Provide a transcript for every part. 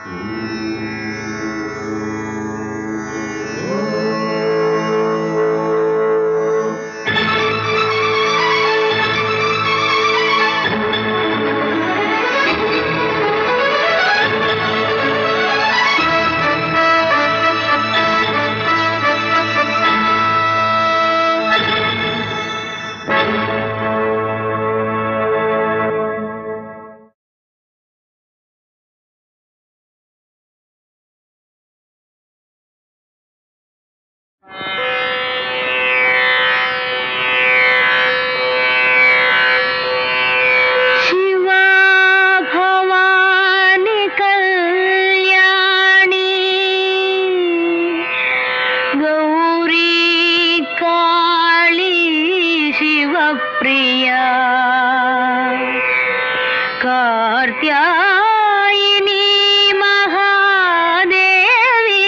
शिवा भवानि कल्याणी गौरी काळी शिवप्रिया कार्त्यायिनी महादेवी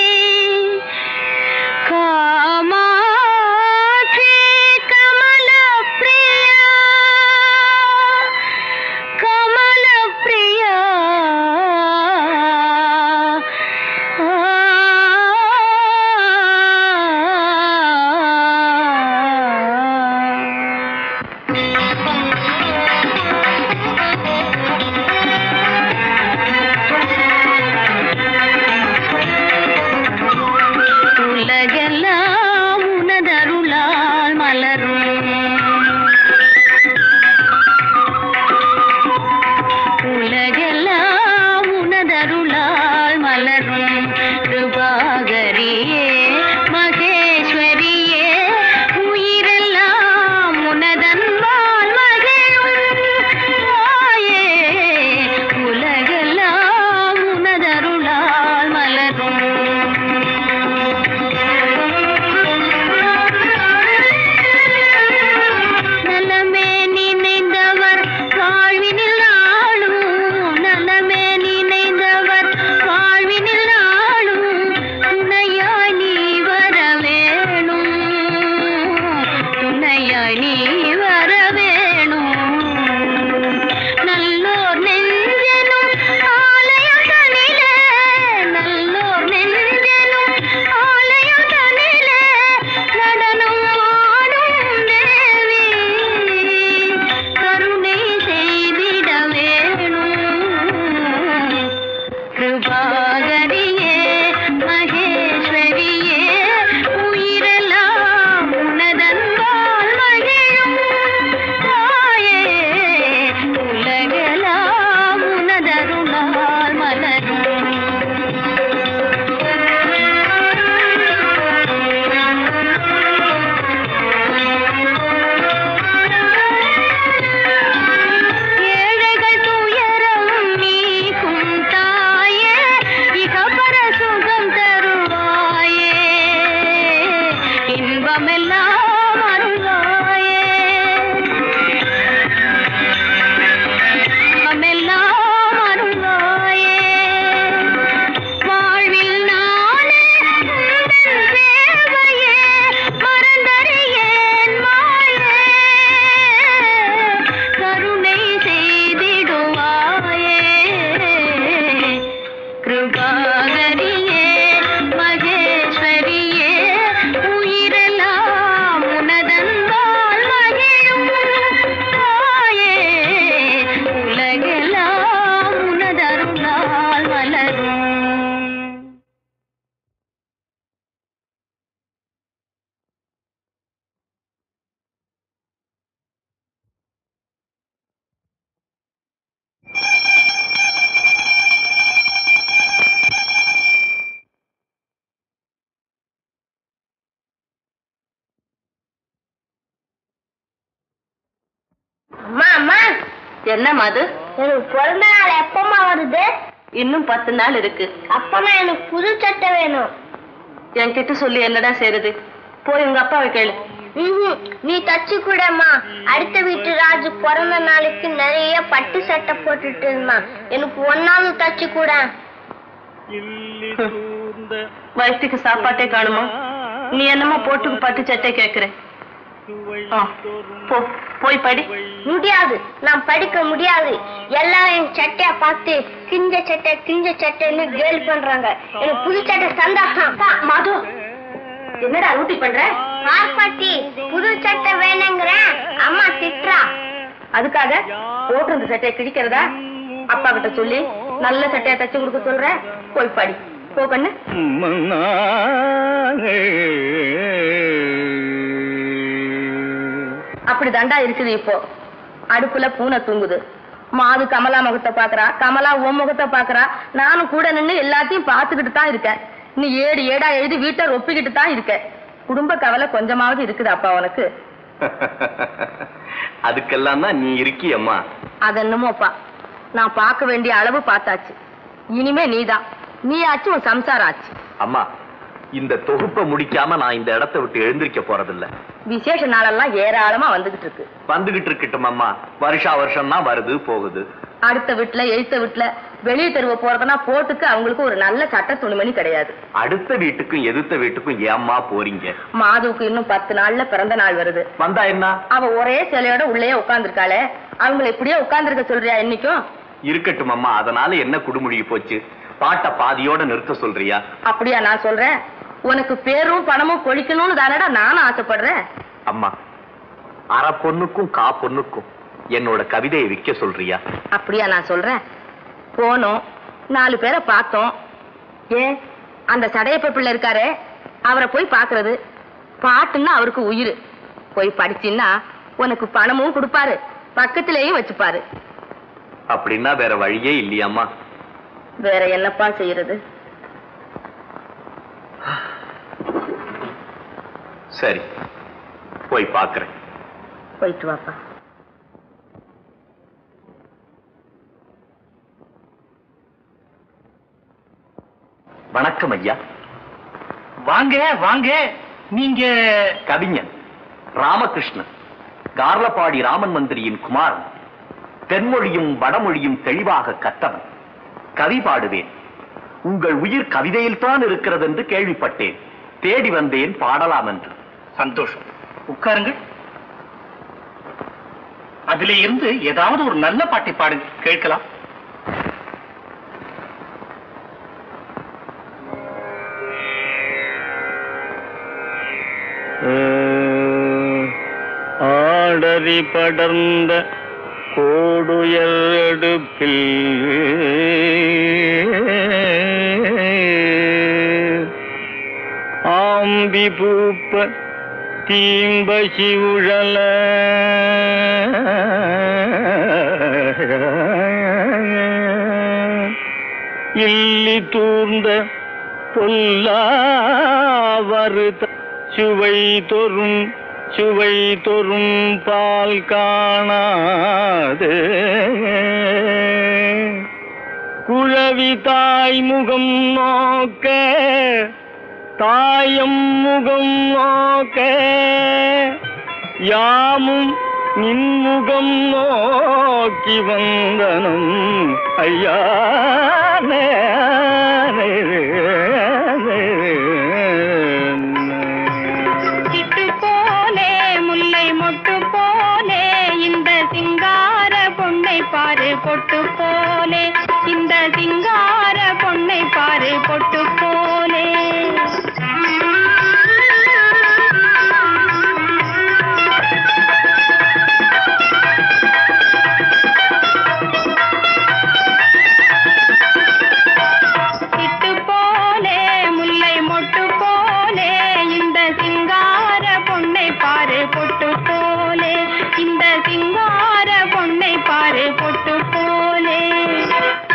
कामाक्षी कमलप्रिया कमलप्रिया உலகெல்லாம் உனதருளால் மலரும் உலகெல்லாம் உனதருளால் மலரும் கிருபாகரியே மகேஸ்வரியே உயிரெல்லாம் உனதன்பால் மகிழும் தாயே உலகெல்லாம் உனதருளால் மலரும் நலமே நினைந்தவர் வாழ்வினில் நாளும் நலமே நினைந்தவர் வாழ்வினில் நாளும் துணையாய் நீ வர வேணும் துணையாய் நீ வர வேணும் நல்லோர் நெஞ்செனும் ஆலயம் தனிலே நல்லோர் நெஞ்செனும் ஆலயம் தனிலே நடனம் ஆடும் தேவி கருணை செய்திட வேணும் கிருபாகரியே மகேஸ்வரியே உயிரெல்லாம் உனதன்பால் மகிழும் தாயே உலகெல்லாம் உனதருளால் மலரும் ஏழைகள் துயரம் நீக்கும் தாயே இகபர சுகம் தருவாயே இன்பமெல்லாம் அருள்வாயே இன்பமெல்லாம் அருள்வாயே வாழ்வில் நானே உந்தன் சேவையே மறந்தறியேன் மாயே கருணை செய்திடுவாயே கிருபாகரியே மகேஸ்வரியே உயிரெல்லாம் உனதன்பால் மகிழும் தாயே உலகெல்லாம் உனதருளால் மலரும் அம்மா அம்மா என்னம்மா அது எனக்கு பிறந்த நாள் எப்பமா வருது இன்னும் பத்து நாள் இருக்கு அப்பனா எனக்கு புது சட்டை வேணும் என்கிட்ட சொல்லி என்னடா செய்யறது போய் உங்க அப்பாவை கேளு ம்ஹும். நீ தச்சு கூடம்மா அடுத்த வீட்டு ராஜு பிறந்த நாளைக்கு நிறைய பட்டு சட்டை போட்டுட்டு இருந்தான் எனக்கு ஒன்னாவது தச்சு கூட வயிற்றுக்கு சாப்பாட்டே காணுமா நீ என்னமோ போட்டுக்கு பட்டு சட்டை கேக்குற ஆ, போ போய் படி முடியாது நான் படிக்க முடியாது எல்லாம் என் சட்டைய பார்த்து கிஞ்ச சட்டை கிஞ்ச சட்டைன்னு கேலி பண்றாங்க எனக்கு புது சட்டை சந்தோஷம் மது என்னடா ரூட்டி பண்ற பார்ப்பாட்டி புது சட்டை வேணுங்கிறேன் அம்மா திட்டுறா அதுக்காக போட்டிருந்த சட்டையை கிழிக்கிறதா அப்பா கிட்ட சொல்லி நல்ல சட்டையை தச்சு கொடுக்க சொல்றேன் போய் படி போ கண்ணு அப்படி தண்டா இருக்குது இப்போ அடுப்புல பூனை தூங்குது மாது கமலா முகத்தை பாக்குறா கமலா உன் முகத்தை பாக்குறா நானும் கூட நின்னு எல்லாத்தையும் பாத்துக்கிட்டு தான் இருக்கேன் நீ ஏடு ஏடா எழுதி வீட்டை ஒப்பிக்கிட்டு தான் இருக்க குடும்ப கவலை கொஞ்சமாவது இருக்குது அப்பா உனக்கு அதுக்கெல்லாம் தான் நீ இருக்கியம்மா அது என்னமோப்பா நான் பார்க்க வேண்டிய அளவு பார்த்தாச்சு இனிமே நீதான் நீயாச்சும் உன் சம்சாரம் ஆச்சு அம்மா இந்த தொகுப்பை முடிக்காம நான் இந்த இடத்தை விட்டு எழுந்திருக்க போறதில்ல விசேஷ நாளெல்லாம் ஏராளமா வந்துகிட்டு இருக்கு வந்துகிட்டு இருக்கட்டும் அம்மா வருஷா வருஷம் தான் வருது போகுது அடுத்த வீட்டுல எழுத்த வீட்டுல வெளியே தெருவ போறதுன்னா போட்டுக்கு அவங்களுக்கு ஒரு நல்ல சட்ட துணிமணி கிடையாது அடுத்த வீட்டுக்கும் எதிர்த்த வீட்டுக்கும் ஏம்மா போறீங்க மாதுவுக்கு இன்னும் பத்து நாள்ல பிறந்த நாள் வருது வந்தா என்ன அவ ஒரே சிலையோட உள்ளே உட்கார்ந்துருக்காளே அவங்கள இப்படியே உட்கார்ந்துருக்க சொல்றியா என்னைக்கும் இருக்கட்டும் அம்மா அதனால என்ன குடுமுழுகி போச்சு பாட்டை பாதியோட நிறுத்த சொல்றியா அப்படியா நான் சொல்றேன் உனக்கு பேரும் பணமும் கொழிக்கணும்னு தானடா நானும் ஆசைப்படுறேன் அம்மா அரை பொண்ணுக்கும் கா பொண்ணுக்கும் என்னோட கவிதையை விற்க சொல்றியா அப்படியா நான் சொல்றேன் போனோம் நாலு பேரை பார்த்தோம் ஏன் அந்த சடையப்ப பிள்ளை இருக்காரே அவரை போய் பார்க்கிறது பாட்டுன்னா அவருக்கு உயிர் போய் படிச்சின்னா உனக்கு பணமும் கொடுப்பாரு பக்கத்திலேயும் வச்சுப்பாரு அப்படின்னா வேற வழியே இல்லையாம்மா வேற என்னப்பா செய்யறது சரி போய் பார்க்கறேன் போயிட்டு வாப்பா வணக்கம் ஐயா வாங்க வாங்க நீங்க கவிஞன் ராமகிருஷ்ணன் கார்லபாடி ராமன் மந்திரியின் குமாரன் தென்மொழியும் வடமொழியும் தெளிவாக கற்றவன் கவி பாடுவேன் உங்கள் உயிர் கவிதையில் தான் இருக்கிறது என்று கேள்விப்பட்டேன் தேடி வந்தேன் பாடலாம் என்று சந்தோஷம் உட்காருங்கள் அதிலே இருந்து ஏதாவது ஒரு நல்ல பாட்டை பாடுங்க கேட்கலாம் ஆடரி படர்ந்த கோடுயர் எடுப்பில் ஆம்பி பூப்ப தீம்பசி உழல இல்லி தூர்ந்த பொல்லாவருத்த சுவை தொறும் சுவை தொறும் பால் காணாது குழவி தாய் முகம் நோக்க தாயம் முகம் நோக்க யாமும் நின்முகம் நோக்கி வந்தனும் ஐயா சிட்டு போலே முல்லை மொட்டு போலே இந்த சிங்கார பொண்ணை பாரு பொட்டு போலே இந்த சிங்கார பொண்ணை பாரு பொட்டு போலே சிட்டு போலே முல்லை மொட்டு போலே இந்த சிங்கார பொண்ணை பாரு பொட்டு போலே இந்த சிங்கார பொண்ணை பாரு பொட்டு போலே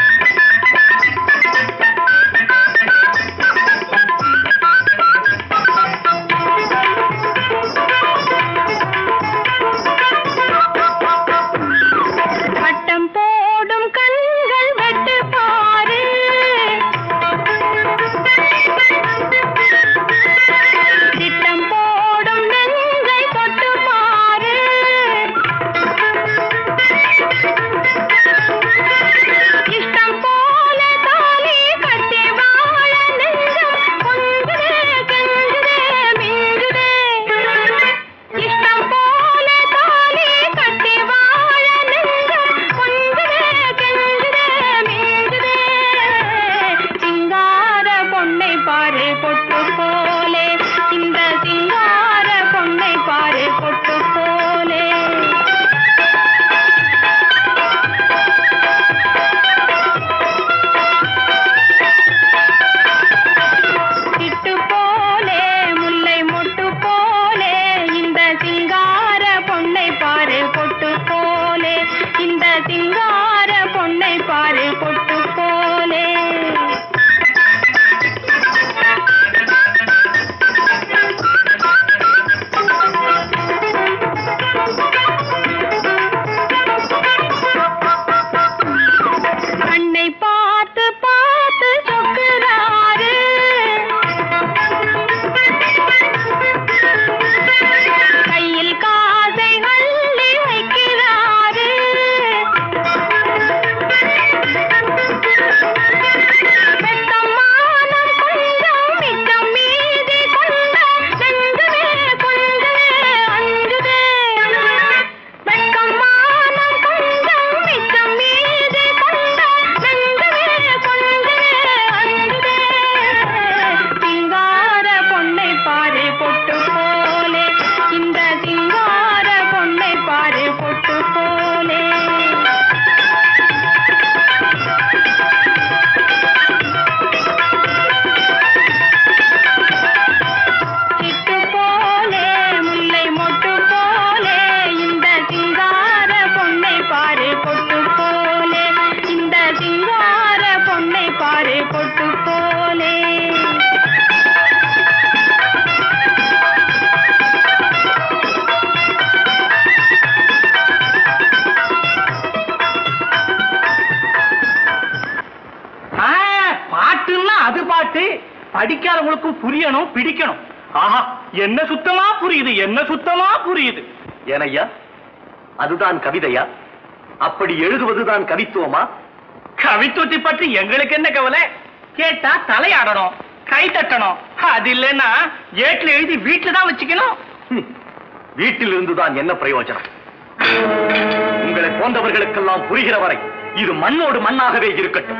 பாட்டு படிக்காதவங்களுக்கும் புரியணும் பிடிக்கணும் ஆஹா என்ன சுத்தமா புரியுது என்ன சுத்தமா புரியுது ஏனையா அதுதான் கவிதையா அப்படி எழுதுவதுதான் கவித்துவமா கவித்துவத்தை பற்றி எங்களுக்கு என்ன கவலை கேட்டா தலையாடணும் கை தட்டணும் அது இல்லைன்னா ஏட்ல எழுதி வீட்டுல தான் வச்சுக்கணும் ஹம், வீட்டில் இருந்துதான் என்ன பிரயோஜனம் உங்களை போன்றவர்களுக்கெல்லாம் புரிகிற வரை இது மண்ணோடு மண்ணாகவே இருக்கட்டும்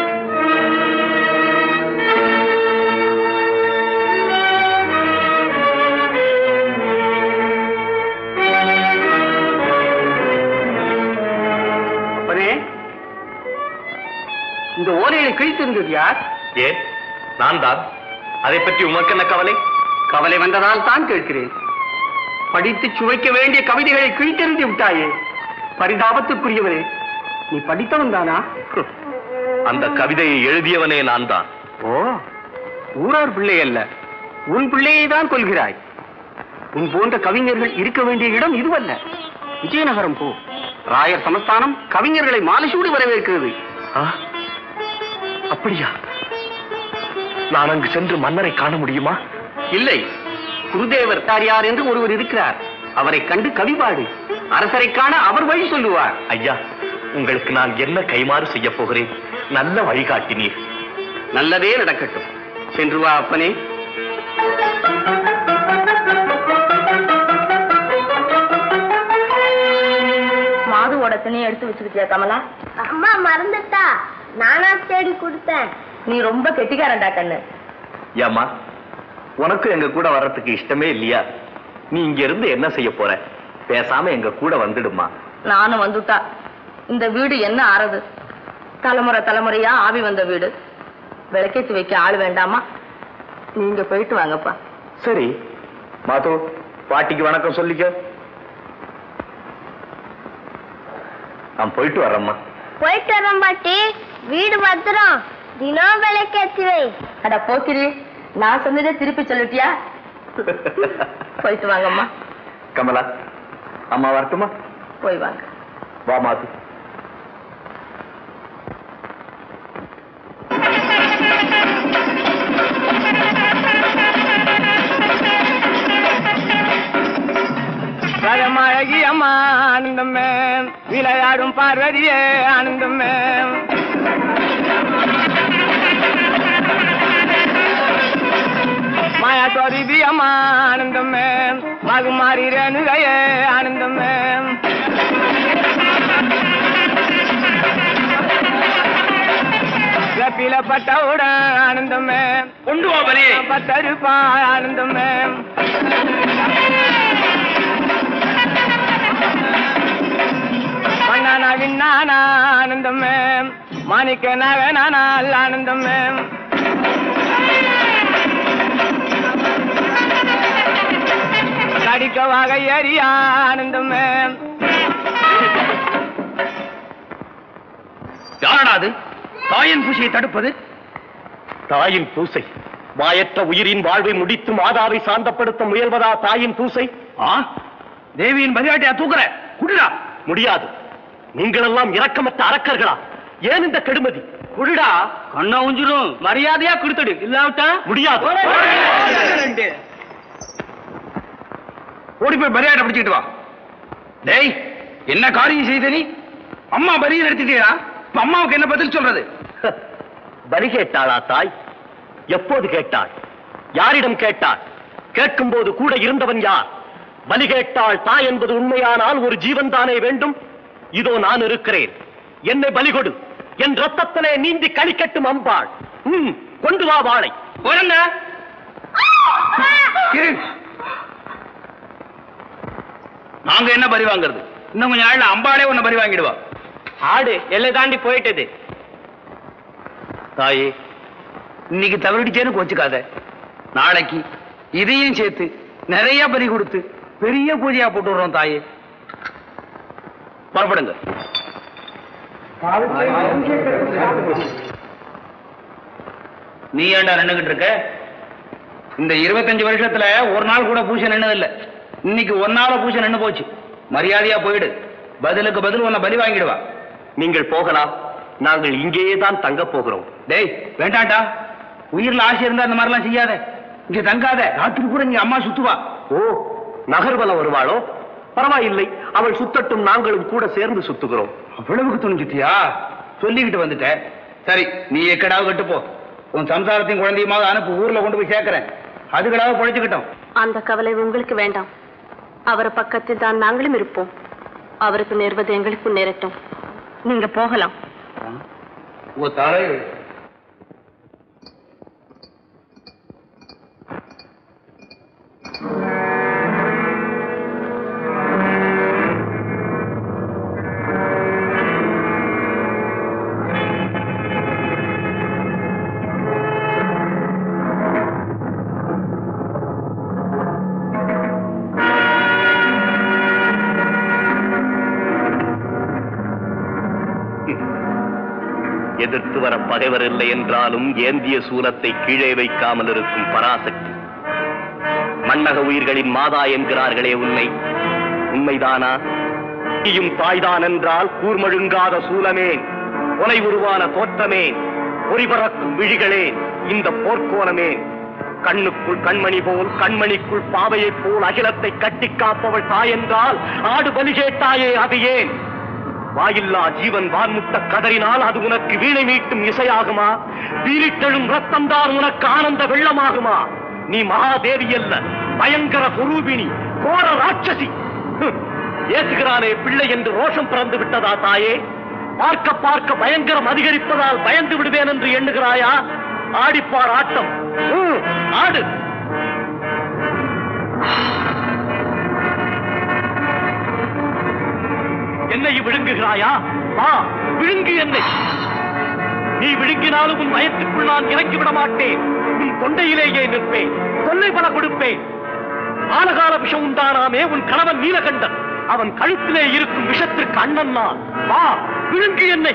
அப்பனே இந்த ஓலையை கிழித்திருந்தது யார் ஏன் நான் தான் அதை பற்றி உமக்கு என்ன கவலை கவலை வந்ததால் தான் கேட்கிறேன் படித்து சுவைக்க வேண்டிய கவிதைகளை கிழித்தெறிந்து விட்டாயே பரிதாபத்துக்குரியவரே நீ படித்தவன் தானா ஹம், அந்த கவிதையை எழுதியவனே நான் தான் ஓ ஊரார் பிள்ளை அல்ல உன் பிள்ளையை தான் கொள்கிறாய் உன் போன்ற கவிஞர்கள் இருக்க வேண்டிய இடம் இதுவல்ல விஜயநகரம் போ ராயர் சமஸ்தானம் கவிஞர்களை மாலைசூடி வரவேற்கிறது ஆ, அப்படியா நான் அங்கு சென்று மன்னரை காண முடியுமா இல்லை குருதேவர் யார் என்று ஒருவர் இருக்கிறார் அவரை கண்டு கவிபாடு அரசரை காண அவர் வழி சொல்லுவார் ஐயா உங்களுக்கு நான் என்ன கைமாறு செய்ய போகிறேன் நல்ல வழிகாட்டினீர் நல்லதே நடக்கட்டும் சென்று வா அப்பனே மாதுவோட துணியை எடுத்து வச்சுக்கிட்டியா கமலா அம்மா மறந்துட்டா நானா தேடி கொடுத்தேன் நீ ரொம்ப கெட்டிக்காரன்டா கண்ணு ஏம்மா உனக்கும் எங்க கூட வர்றதுக்கு இஷ்டமே இல்லையா நீ இங்க இருந்து என்ன செய்ய போற பேசாம எங்க கூட வந்துடுமா நானும் வந்துட்டா இந்த வீடு என்ன ஆறது தலைமுறை தலைமுறையா ஆவி வந்த வீடு விளக்கேத்தி வைக்க ஆள் வேண்டாமா நீங்க போயிட்டு வாங்கப்பா சரி மாது பாட்டிக்கு வணக்கம் சொல்லிக்க நான் போயிட்டு வரேம்மா போயிட்டு வரேன் பாட்டி வீடு பத்திரம் தினம் விளக்கேத்தி வை அட போக்கிரி நான் சொன்னதே திருப்பி சொல்லிட்டியா போயிட்டு வாங்கம்மா கமலா அம்மா வரட்டுமா போய் வாங்க வா மாது பரமழகி அம்மா ஆனந்தமே விளையாடும் பார்வதியே ஆனந்தமே மாயா சோதிபி அம்மா ஆனந்தமே மகுமாரி ரேணுகையே ஆனந்தமே கப்பில பட்டவுடன் ஆனந்தமே கொண்டு வா பலி பத்தருப்பா ஆனந்தமே மன்னானா விண்ணானா ஆனந்தமே மாணிக்க நகனானால் ஆனந்தமே கடிக்க வகை அறியா ஆனந்தமே யாரடா அது தாயின் பூசியை தடுப்பது தாயின் பூசை வாயற்ற உயிரின் வாழ்வை முடித்து மாதாவை சாந்தப்படுத்த முயல்வதா தாயின் பூசை ஆ தேவியின் பலியாட்டியா தூக்குற குடுடா முடியாது நீங்களெல்லாம் இரக்கமற்ற அரக்கர்களா ஏன் இந்த கெடுமதி குடுடா கண்ணா உஞ்சிரும் மரியாதையா கொடுத்துடு இல்லாவிட்டா முடியாது ஓடி போய் பலியாட்ட பிடிச்சிட்டு வா டேய் என்ன காரியம் செய்த நீ அம்மா பலியை நடத்திட்டீரா இப்ப அம்மாவுக்கு என்ன பதில் சொல்றது பலி கேட்டாளா தாய் எப்போது கேட்டாள் யாரிடம் கேட்டாள் கேட்கும்போது கூட இருந்தவன் யார் பலி கேட்டாள் தாய் என்பது உண்மையானால் ஒரு ஜீவன் தானே வேண்டும் இதோ நான் இருக்கிறேன் என்னை பலி கொடு என் ரத்தத்திலே நீந்தி கழிக்கட்டும் அம்பாள் ம், கொண்டு வா வாளை போறங்க இரு நாங்க என்ன பலி வாங்குறது இன்னும் கொஞ்ச நாள்ல அம்பாளே உன்னை பலி வாங்கிடுவா ஆடு எல்லை தாண்டி போயிட்டது தாயே இன்னைக்கு தவறிடுச்சேன்னு கோச்சுக்காத நாளைக்கு இதையும் சேர்த்து நிறைய பலி கொடுத்து பெரிய பூஜையா போட்டு விடுறோம் தாயே புறப்படுங்க நீ ஏன்டா நின்னுகிட்டு இருக்க இந்த இருபத்தஞ்சு வருஷத்துல ஒரு நாள் கூட பூஜை நின்னதில்ல இன்னைக்கு ஒரு நாள பூஜை நின்னு போச்சு மரியாதையா போயிடு பதிலுக்கு பதில் உன்னை பலி வாங்கிடுவா நீங்கள் போகலாம் நாங்கள் இங்கேயே தான் தங்கப் போகிறோம் டேய் வேண்டாம்டா உயிர்ல ஆசை இருந்தா அந்த மாதிரிலாம் செய்யாத இங்க தங்காத ராத்திரி கூட இங்க அம்மா சுத்துவா ஓ நகர்வலம் வருவாளோ பரவாயில்லை அவள் சுத்தட்டும் நாங்களும் கூட சேர்ந்து சுத்துகிறோம் அவ்வளவுக்கு துணிஞ்சிட்டியா சொல்லிக்கிட்டு வந்துட்ட சரி நீ எக்கடாவது கட்டு போ உன் சம்சாரத்தையும் குழந்தையுமாவது அனுப்பு ஊர்ல கொண்டு போய் சேர்க்கிறேன் அதுக்கடாவது பொழைச்சுக்கிட்டோம் அந்த கவலை உங்களுக்கு வேண்டாம் அவர் பக்கத்தில் தான் நாங்களும் இருப்போம் அவருக்கு நேர்வது எங்களுக்கும் நேரட்டும் நீங்க போகலாம் ஓ தலை எதிர்த்து வர பகைவர் இல்லை என்றாலும் ஏந்திய சூலத்தை கீழே வைக்காமல் இருக்கும் பராசக்தி மன்னக உயிர்களின் மாதா என்கிறார்களே உன்னை உண்மைதானா நீயும் தாய்தான் என்றால் கூர்மழுங்காத சூலமே கொலை உருவான தோற்றமே ஒளிபறக்கும் விழிகளே இந்த போர்க்கோணமே கண்ணுக்குள் கண்மணி போல் கண்மணிக்குள் பாவையைப் போல் அகிலத்தை கட்டி காப்பவள் தாய் என்றால் ஆடு பலி கேட்டாயே அது ஏன் வாயில்லா ஜீவன் வான்முட்ட கதறினால் அது உனக்கு வீணை மீட்டும் இசையாகுமா பீரிட்டெழும் ரத்தம் தான் உனக்கு ஆனந்த வெள்ளமாகுமா நீ மகாதேவி அல்ல பயங்கர குரூபிணி கோர ராட்சசி ஹம், ஏசுகிறானே பிள்ளை என்று ரோஷம் பிறந்து விட்டதா தாயே பார்க்க பார்க்க பயங்கரம் அதிகரிப்பதால் பயந்து விடுவேன் என்று எண்ணுகிறாயா ஆடிப்பார் ஆட்டம் ஹம், ஆடு என்னை விழுங்குகிறாயா வா விழுங்கு என்னை நீ விழுங்கினாலும் உன் வயத்துக்குள் நான் இறக்கி விட மாட்டேன் உன் தொண்டையிலேயே நிற்பேன் தொல்லை பல கொடுப்பேன் ஆலகால விஷம் உண்டானாமே உன் கணவன் நீலகண்டன் அவன் கழுத்திலே இருக்கும் விஷத்திற்கு அண்ணன் நான் வா விழுங்கு என்னை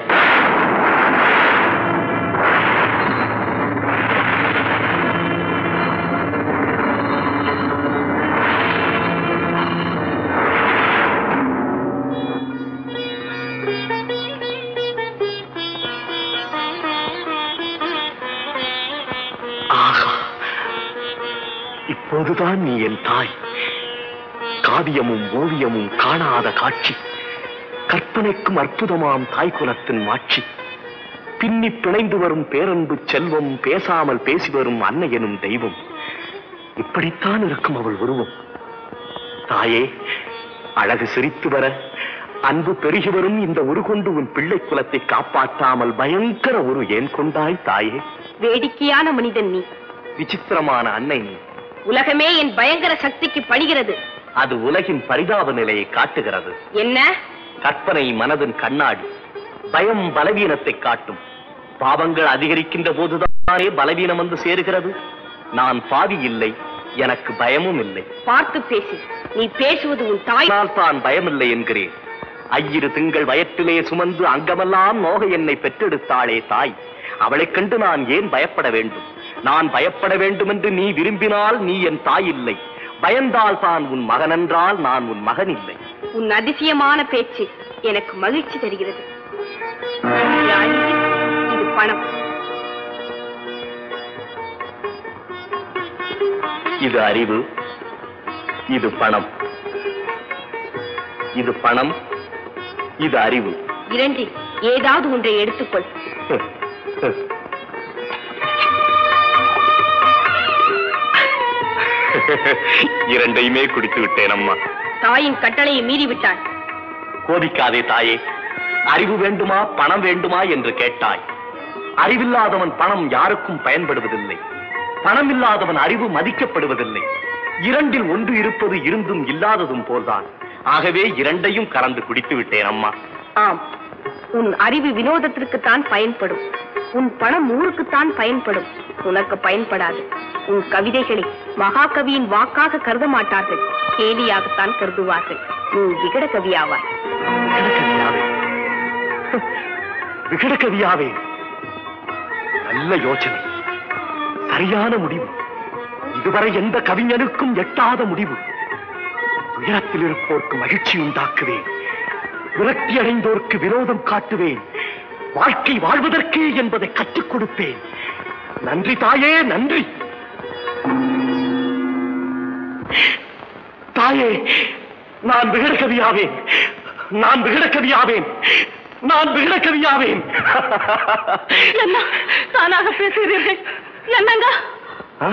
ஆகா இப்போதுதான் நீ என் தாய் காவியமும் ஓவியமும் காணாத காட்சி கற்பனைக்கும் அற்புதமாம் தாய் குலத்தின் மாட்சி பின்னி பிணைந்து வரும் பேரன்பு செல்வம் பேசாமல் பேசி வரும் அன்னை எனும் தெய்வம் இப்படித்தான் இருக்கும் அவள் உருவம் தாயே அழகு சிரித்து வர அன்பு பெருகி வரும் இந்த உரு கொண்டு உன் பிள்ளை குலத்தை காப்பாற்றாமல் பயங்கர ஒரு ஏன் கொண்டாய் தாயே வேடிக்கையான மனிதன் நீ விசித்திரமான அன்னை நீ உலகமே என் பயங்கர சக்திக்கு பணிகிறது அது உலகின் பரிதாப நிலையை காட்டுகிறது என்ன கற்பனை மனதின் கண்ணாடி பயம் பலவீனத்தை காட்டும் பாவங்கள் அதிகரிக்கின்ற போதுதானே பலவீனம் வந்து சேருகிறது நான் பாவி இல்லை எனக்கு பயமும் இல்லை பார்த்து பேசி நீ பேசுவது உன் தாய் ஆனால் தான் பயமில்லை என்கிறேன் ஐயிரு திங்கள் வயற்றிலே சுமந்து அங்கமெல்லாம் நோக என்னை பெற்றெடுத்தாளே தாய் அவளைக் கண்டு நான் ஏன் பயப்பட வேண்டும் நான் பயப்பட வேண்டும் என்று நீ விரும்பினால் நீ என் தாய் இல்லை பயந்தால் தான் உன் மகனென்றால் நான் உன் மகன் இல்லை உன் அதிசயமான பேச்சு எனக்கு மகிழ்ச்சி தருகிறது ராணி, இது பணம் இது அறிவு இது பணம் இது பணம் இது அறிவு இரண்டில் ஏதாவது ஒன்றை எடுத்துக்கொள் இரண்டையுமே குடித்து விட்டேன் அம்மா தாயின் கட்டளையை மீறிவிட்டாய் கோபிக்காதே தாயே அறிவு வேண்டுமா பணம் வேண்டுமா என்று கேட்டாய் அறிவில்லாதவன் பணம் யாருக்கும் பயன்படுவதில்லை பணம் இல்லாதவன் அறிவு மதிக்கப்படுவதில்லை இரண்டில் ஒன்று இருப்பது இருந்தும் இல்லாததும் போல்தான் ஆகவே இரண்டையும் கலந்து குடித்து விட்டேன் அம்மா ஆம் உன் அறிவு வினோதத்திற்குத்தான் பயன்படும் உன் பணம் ஊருக்குத்தான் பயன்படும் உனக்கு பயன்படாது உன் கவிதைகளை மகாகவியின் வாக்காக கருத மாட்டார்கள் கேலியாகத்தான் கருதுவார்கள் நீ விகட கவியாவாய் விகடகவியாவே விகடகவியாவே நல்ல யோசனை சரியான முடிவு இதுவரை எந்த கவிஞனுக்கும் எட்டாத முடிவு உயரத்தில் இருப்போர்க்கு மகிழ்ச்சி உண்டாக்குவேன் விரக்தி அடைந்தோர்க்கு விரோதம் காட்டுவேன் வாழ்க்கை வாழ்வதற்கு என்பதை கற்றுக் கொடுப்பேன் நன்றி தாயே நன்றி தாயே நான் விகடகவியாவேன் நான் விகடகவியாவேன் நான் விகடகவியாவேன் என்ன தானாக பேசுகிறீர்கள் என்னங்க ஆ?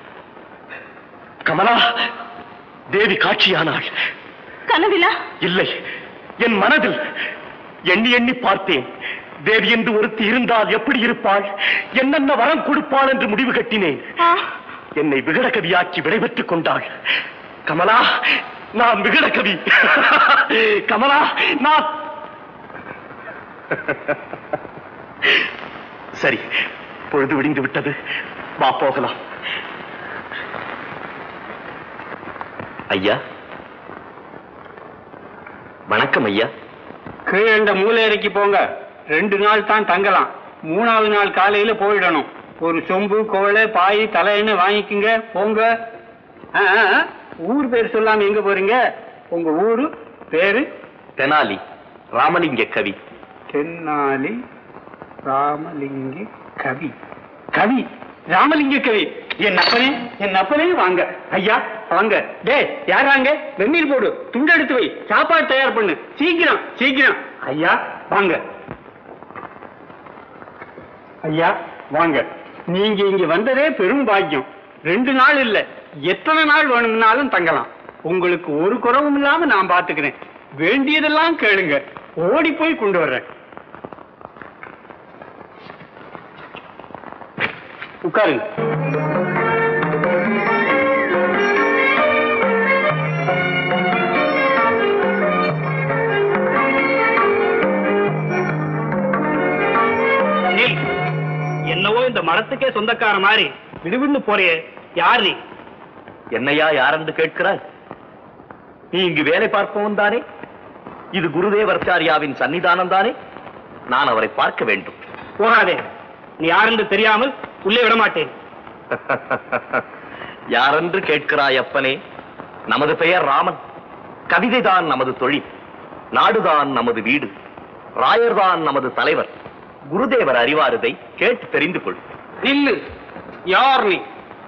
கமலா தேவி காட்சியானாள் கனவிலா இல்லை என் மனதில் எண்ணி எண்ணி பார்த்தேன் தேவி என்று ஒருத்தி இருந்தால் எப்படி இருப்பாள் என்னென்ன வரம் கொடுப்பாள் என்று முடிவு கட்டினேன் ஆ, என்னை விகடகவியாக்கி விடைபெற்றுக் கொண்டாள் கமலா நான் விகடகவி கமலா நான் சரி பொழுது விடிந்து விட்டது வா போகலாம் ஐயா வணக்கம் ஐயா கீழே இந்த மூலையறைக்கு போங்க ரெண்டு நாள் தான் தங்கலாம் மூணாவது நாள் காலையில போயிடணும் ஒரு சொம்பு கோலை பாய் தலைன்னு வாங்கிக்குங்க போங்க ஆ, ஆ, ஆ. ஊர் பேர் சொல்லாம எங்க போறீங்க உங்க ஊரு பேரு தெனாலி ராமலிங்க கவி தென்னாலி ராமலிங்க கவி கவி ராமலிங்க கவி என் அப்பனே என் அப்பனே வாங்க ஐயா வாங்க டேய் யாராங்க வெந்நீர் போடு துண்டு எடுத்து வை சாப்பாடு தயார் பண்ணு சீக்கிரம் சீக்கிரம் ஐயா வாங்க ஐயா வாங்க நீங்க இங்க வந்ததே பெரும் பாக்கியம் ரெண்டு நாள் இல்ல எத்தனை நாள் வேணும்னாலும் தங்கலாம் உங்களுக்கு ஒரு குறவும் இல்லாம நான் பாத்துக்கிறேன் வேண்டியதெல்லாம் கேளுங்க ஓடி போய் கொண்டு வர்றேன் உட்காருங்க நில். என்னவோ இந்த மரத்துக்கே சொந்தக்கார மாதிரி விடுவின்னு போறியே யார் நீ என்னையா யாரென்று கேட்கிறாய் நீ இங்கு வேலை பார்ப்பவன் தானே இது குருதேவர்ச்சாரியாவின் சன்னிதானம் தானே நான் அவரை பார்க்க வேண்டும் போகாதே நீ யாரென்று தெரியாமல் உள்ளே விட மாட்டேன் யாரென்று கேட்கிறாய் அப்பனே நமது பெயர் ராமன் கவிதைதான் நமது தொழில் நாடுதான் நமது வீடு ராயர்தான் நமது தலைவர் குருதேவர் அறிவாரதை கேட்டு தெரிந்து கொள் நில்லு யார் நீ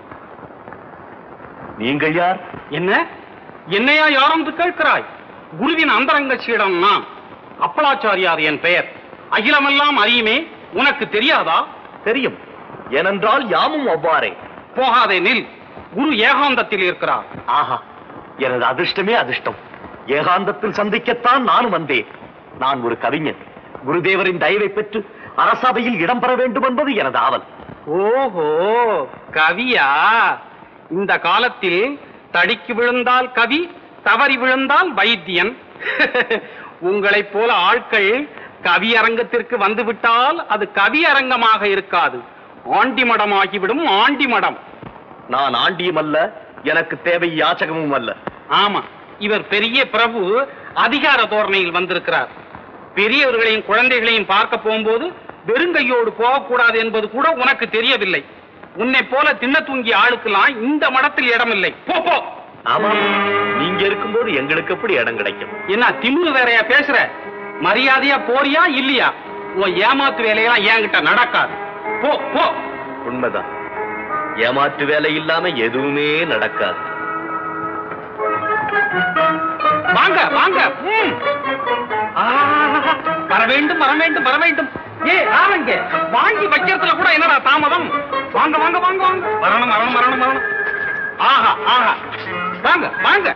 நீங்கள் யார் என்ன என்னையா யாரும் கேட்கிறாய் குருவின் அந்தரங்க சீடம் நான் அப்பலாச்சாரியார் என் பெயர் அகிலமெல்லாம் அறியுமே உனக்கு தெரியாதா தெரியும் ஏனென்றால் யாமும் அவ்வாறே போகாதே நில் குரு ஏகாந்தத்தில் இருக்கிறார் ஆஹா எனது அதிர்ஷ்டமே அதிர்ஷ்டம் ஏகாந்தத்தில் சந்திக்கத்தான் நானும் வந்தேன் நான் ஒரு கவிஞன் குருதேவரின் தயவை பெற்று அரசபையில் இடம் பெற வேண்டும் என்பது எனது ஆவல் ஓஹோ கவியா இந்த காலத்தில் தடிக்கு விழுந்தால் கவி தவறி விழுந்தால் வைத்தியன் உங்களைப் போல ஆட்கள் கவியரங்கத்திற்கு வந்துவிட்டால் அது கவியரங்கமாக இருக்காது ஆண்டி மடமாகிவிடும் ஆண்டி மடம் நான் ஆண்டியும் அல்ல எனக்கு தேவை யாச்சகமும் அல்ல ஆமா இவர் பெரிய பிரபு அதிகார தோரணையில் வந்திருக்கிறார் பெரியவர்களையும் குழந்தைகளையும் பார்க்க போகும்போது வெறுங்கையோடு போகக்கூடாது என்பது கூட உனக்கு தெரியவில்லை உன்னை போல தின்ன தூங்கிய ஆளுக்கெல்லாம் இந்த மடத்தில் இடமில்லை போ போ ஆமா நீங்க இருக்கும்போது எங்களுக்கு எப்படி இடம் கிடைக்கும் என்ன திமிரு வேறையா பேசுற மரியாதையா போறியா இல்லையா உன் ஏமாத்து வேலையெல்லாம் என்கிட்ட நடக்காது போ போ உண்மைதான் ஏமாற்று வேலை இல்லாம எதுவுமே நடக்காது வாங்க வாங்க ம். ஆ, வர வேண்டும் வர வேண்டும் வர வேண்டும் ஏ ஆரங்க வாங்கி வைக்கிறதுல கூட என்னடா தாமதம் வாங்க வாங்க வாங்க வாங்க வரணும் வரணும் வரணும் வரணும் ஆஹா ஆஹா வாங்க வாங்க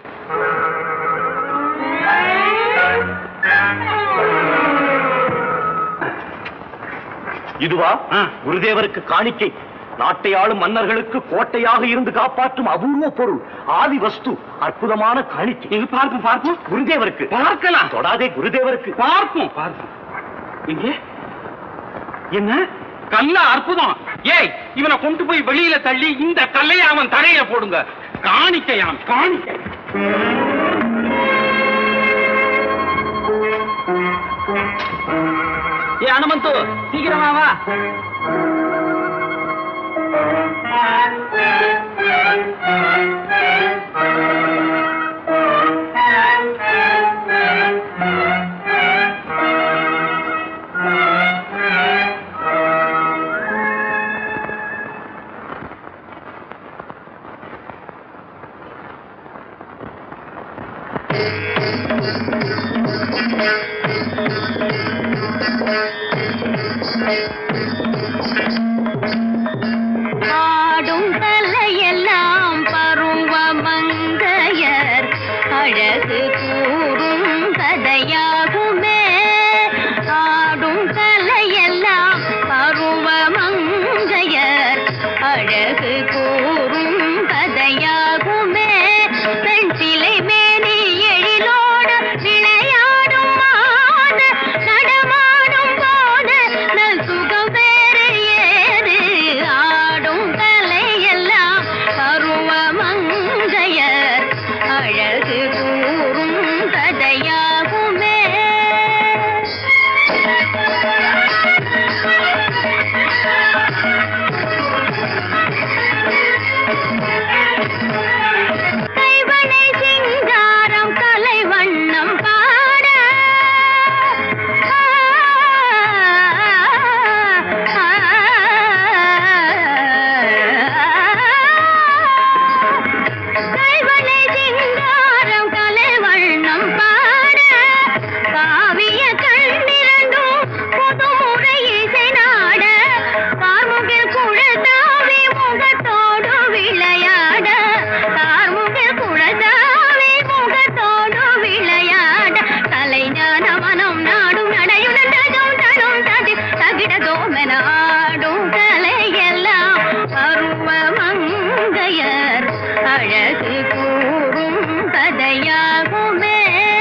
இதுவா ஆ. குருதேவருக்கு காணிக்கை நாட்டை ஆளும் மன்னர்களுக்கு கோட்டையாக இருந்து காப்பாற்றும் அபூர்வ பொருள் ஆதி வஸ்து அற்புதமான காணிக்கை இது பார்ப்போம் பார்ப்போம் குருதேவருக்கு பார்க்கலாம் தொடாதே குருதேவருக்கு பார்ப்போம் பார்ப்போம் இங்கே என்ன கல்ல அற்புதம் ஏய் இவனை கொண்டு போய் வெளியில தள்ளி இந்த கல்லையை அவன் தரையில போடுங்க காணிக்கையாம் காணிக்கை ஏ அனுமந்து சீக்கிரமா வா ஆடும் தலையெல்லாம் பருவமங்கையர் அழகு கூறும் கதையாகுமே ஆடும் தலையெல்லாம் பருவமங்கையர் அழகு கூறும் கதையாகுமே பெண் சிலை மேனி எழிலோடு விளையாடும் மாது நடமாடும் போது நல் சுகம் வேறு ஏது ஆடும் கலையெல்லாம் பருவமங்கையர் அழகு கூறும் கதையாகுமே கைவளை சிங்காரம் கலை வண்ணம் பாட கைவளை சிங்காரம் கலை வண்ணம் பாட காவிய கண்ணிரண்டும் புதுமுறை இசை நாட கார்முகில் குழதாவி முகத்தோடு விளையாட கார்முகில் குழதாவி முகத்தோடு விளையாட கலைஞான மனம் நாடும் நடையுடன் தஜம் தனும் ததி தகிட தோமன ஆடும் கலையெல்லாம் பருவ மங்கையர் அழகு கூறும் கதையாகுமே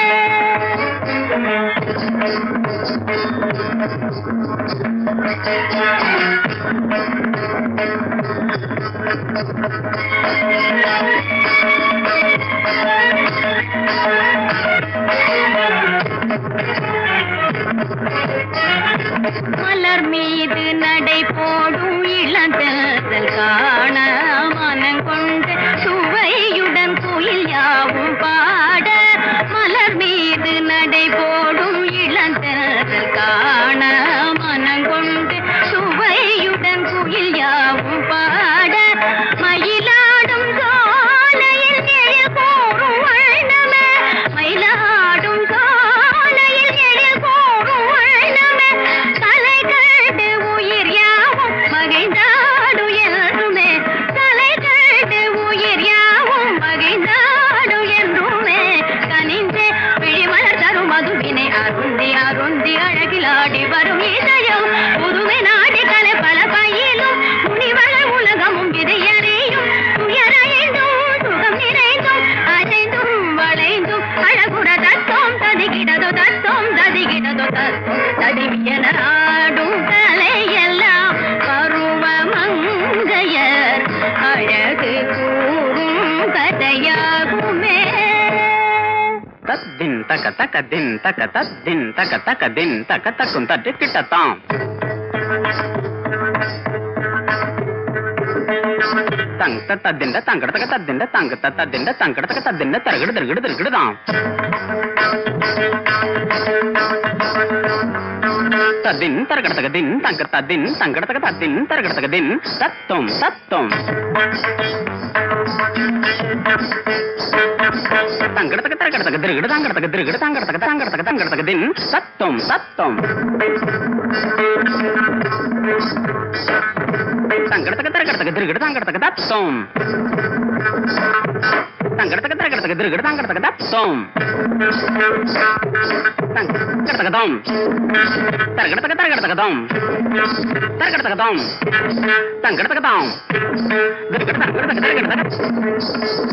மலர் மீது நடை போடும் இளந்தல் காண மனம் கொண்டு சுவையுடன் குயில் யாவும் பாட மலர் மீது நடை போடும் இளந்தல் காண மனம் கொண்டு சுவையுடன் குயில் யாவும் பாட மயிலாடும் சோலையில் எழில் கூறும் வண்ணமே மயிலாடும் சோலையில் எழில் கூறும் வண்ணமே கலை கண்டு உயிர் யாவும் மகிழ்ந்தாடு என்றுமே கலை கண்டு உயிர் யாவும் மகிழ்ந்தாடு என்றுமே கனிந்தே விழிமலர் தரும் மதுவினை அருந்தி அருந்தி அழகிலாடி வரும் இதயம் புதுமை நாடி கலை பல பயிலும் முனிவளர் உலகமும் இதை அறியும் துயரைந்தும் சுகம் நிறைந்தும் அசைந்தும் வளைந்தும் அழகுற தத்தோம் ததிகிடதோ தத்தோம் ததிகிடதோ தத்தோம் தடிவியன ஆடும் கலையெல்லாம் பருவ மங்கையர் அழகு கூறும் கதையாகுமே தத்தின் தக்க தக்க தின் தக்க தத்தின் தக்க தக்க தின் தக்க தக்கும் தட்டு கிட்டத்தாம் தங் தத்திண்ட தங்கடத்தக்க தத்திண்ட தங்க தத்திண்ட தங்கடத்தக்க தத்திண்ட தரகிடு தரகிடு தரகிடுதாம் தத்தின் தரகடத்தக்க தின் தங்க தத்தின் தங்கடத்தக்க தத்தின் தரகடத்தக்க தின் தத்தும் தத்தும் தங்கடத்தக்க தரகடத்தக்க திருகிடு தாங்கடத்தக்க திருகிடு தாங்கடத்தக்க தாங்கடத்தக்க தாங்கடத்தக்க தின் தத்தும் தத்தும் தங்கடத்தக்க தரகடத்தக்க திருகிடு தாங்கடத்தக்க தத்தும் தங்கடத்தக்க தரகடத்தக்க திருகிடு தாங்கடத்தக்க தத்தும் தங்கடத்தக்கதம் தரகடத்தக்க தரகடத்தக்கதம் தரகடத்தக்கதம் தங்கடத்தக்கதம் திருகிடு தங்கடத்தக்க தரகடத்தக்க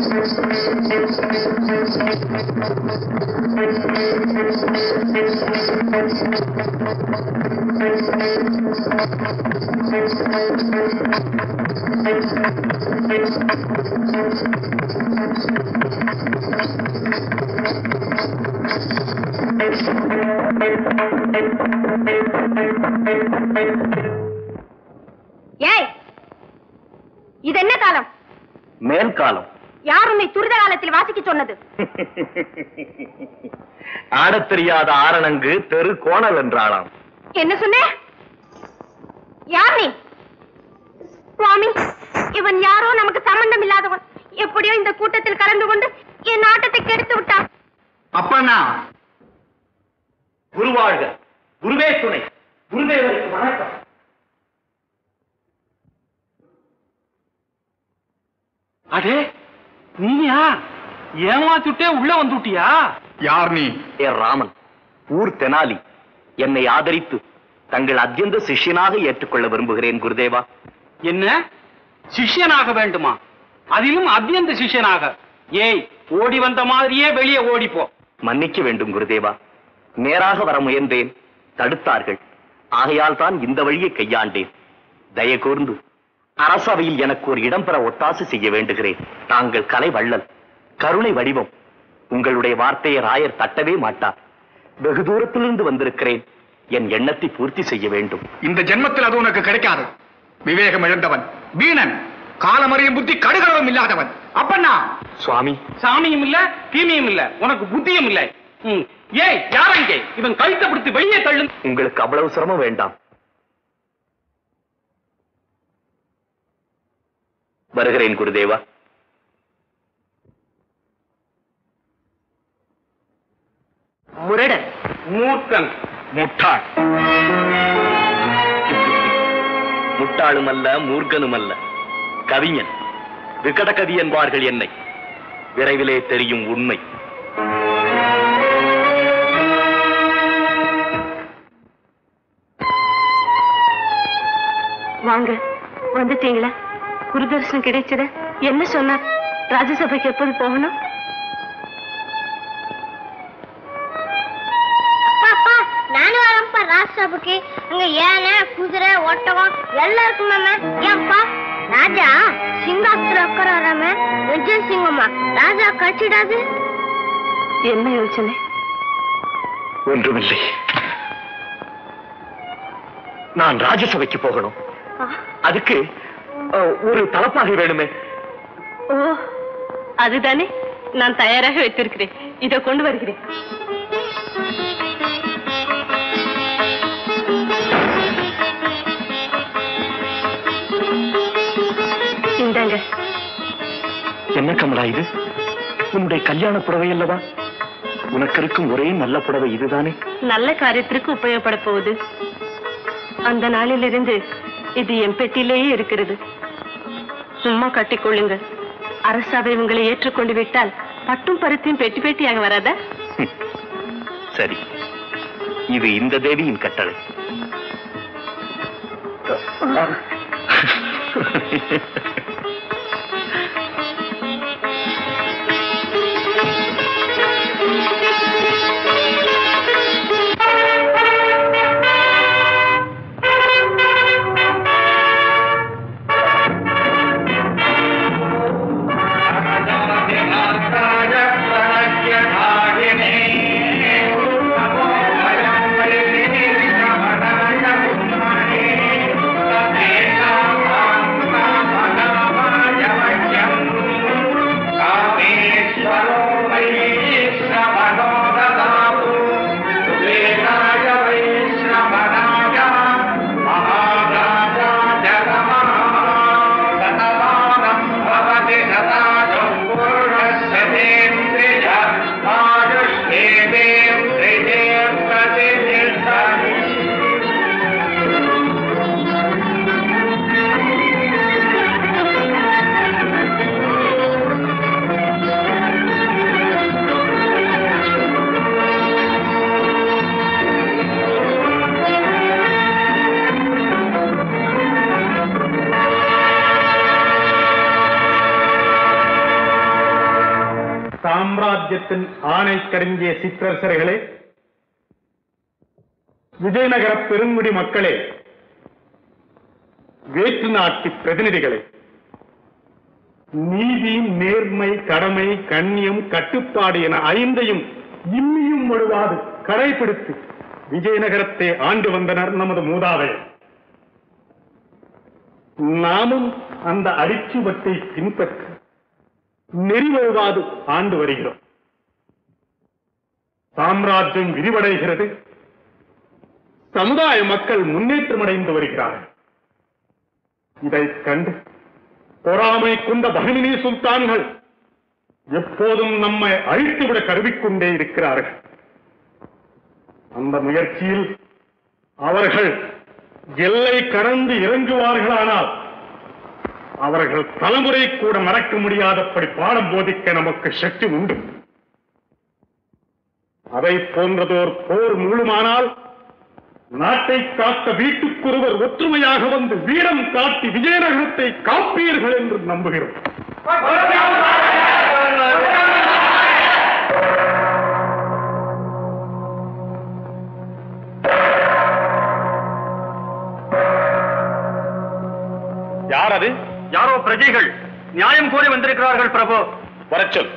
ஏய் இது என்ன காலம் மேல்காலம் யார் உன்னை துரித காலத்தில் வாசிக்க சொன்னது ஆடத் தெரியாத ஆரணங்கு தெரு கோணல் என்றாளாம் என்ன சொன்ன யார் நீ சுவாமி இவன் யாரோ நமக்கு சம்பந்தம் இல்லாதவன் எப்படியோ இந்த கூட்டத்தில் கலந்து கொண்டு என் ஆட்டத்தை கெடுத்து விட்டான் அப்பண்ணா குருவாழ்க குருவே துணை குருதேவருக்கு வணக்கம் அடே நீயா ஏமாத்துட்டே உள்ள வந்துட்டியா யார் நீ ஏ ராமன் ஊர் தெனாலி என்னை ஆதரித்து தங்கள் அத்தியந்த சிஷ்யனாக ஏற்றுக்கொள்ள விரும்புகிறேன் குருதேவா என்ன சிஷ்யனாக வேண்டுமா அதிலும் அத்தியந்த சிஷ்யனாக ஏய் ஓடி வந்த மாதிரியே வெளியே ஓடிப்போ மன்னிக்க வேண்டும் குருதேவா நேராக வர முயன்றேன் தடுத்தார்கள் ஆகையால் தான் இந்த வழியை கையாண்டேன் தய கூர்ந்து அரசவையில் எனக்கு ஒரு இடம் பெற ஒத்தாசு செய்ய வேண்டுகிறேன் தாங்கள் கலை வள்ளல் கருணை வடிவம் உங்களுடைய வார்த்தையை ராயர் தட்டவே மாட்டார் வெகு தூரத்திலிருந்து வந்திருக்கிறேன் என் எண்ணத்தை பூர்த்தி செய்ய வேண்டும் இந்த ஜென்மத்தில் அது உனக்கு கிடைக்காது விவேகம் இழந்தவன் வீணன் காலமறியும் புத்தி கடுகளவும் இல்லாதவன் அப்பண்ணா சுவாமி சாமியும் இல்ல தீமையும் இல்ல உனக்கு புத்தியும் இல்ல ம். ஏய் யாரங்கே இவன் கழுத்தை பிடித்து வெளியே தள்ளு உங்களுக்கு அவ்வளவு சிரமம் வேண்டாம் வருகிறேன் குருதேவா முரடன் மூர்க்கன் முட்டாள் முட்டாளும் அல்ல மூர்க்கனும் அல்ல கவிஞன் விகடகவி என்பார்கள் என்னை விரைவிலே தெரியும் உண்மை வாங்க வந்துட்டீங்களா குருதர்சனம் கிடைச்சத என்ன சொன்னார் ராஜசபைக்கு எப்போது போகணும் அப்பா அப்பா நானும் வரேன்ப்பா ராஜ்சபைக்கு அங்க யானை குதிரை ஒட்டகம் எல்லாம் இருக்குமாம ஏன்ப்பா ராஜா சிங்காசத்துல உட்கார வராம நிஜ சிங்கம்மா ராஜா கட்சிடாது என்ன யோசனை ஒன்றுமில்லை நான் ராஜசபைக்கு போகணும் அதுக்கு அஹ், ஒரு தலப்பாகை வேணுமே ஓ அதுதானே நான் தயாராக வைத்திருக்கிறேன் இதை கொண்டு வருகிறேன் இந்தாங்க என்ன கமலா இது உன்னுடைய கல்யாண புடவை அல்லவா உனக்கு இருக்கும் ஒரே நல்ல புடவை இதுதானே நல்ல காரியத்திற்கு உபயோகப்பட போகுது அந்த நாளிலிருந்து இது என் பெட்டியிலேயே இருக்கிறது சும்மா கட்டிக்கொள்ளுங்க அரசாவை உங்களை ஏற்றுக்கொண்டு விட்டால் பட்டும் பருத்தியும் பெட்டி பெட்டியாக வராதா சரி இது இந்த தேவியின் கட்டளை சாம்ராஜ்யத்தின் ஆணை கருங்கிய சிற்றரசர்களே விஜயநகர பெருங்குடி மக்களே வேற்று நாட்டு பிரதிநிதிகளே நீதி நேர்மை கடமை கண்ணியம் கட்டுப்பாடு என ஐந்தையும் இன்னியும் முழுவாது கடைபிடித்து விஜயநகரத்தை ஆண்டு வந்தனர் நமது மூதாதையர் நாமும் அந்த அடிச்சுவட்டை பின்பற்றி நெறிவழுவாது ஆண்டு வருகிறோம் சாம்ராஜ்யம் விரிவடைகிறது சமுதாய மக்கள் முன்னேற்றமடைந்து வருகிறார்கள் இதைக் கண்டு பொறாமை கொண்ட பகிமினி சுல்தான்கள் எப்போதும் நம்மை அழித்துவிட கருவிக்கொண்டே இருக்கிறார்கள் அந்த முயற்சியில் அவர்கள் எல்லை கடந்து இறங்குவார்களானால் அவர்கள் தலைமுறை கூட மறக்க முடியாதபடி பாடம் போதிக்க நமக்கு சக்தி உண்டு அதை போன்றதோர் போர் முழுமானால் நாட்டை காக்க வீட்டுக்கொருவர் ஒற்றுமையாக வந்து வீரம் காட்டி விஜயநகரத்தை காப்பீர்கள் என்று நம்புகிறோம் யார் அது யாரோ பிரஜைகள் நியாயம் கோரி வந்திருக்கிறார்கள் பிரபு வரச்சொல்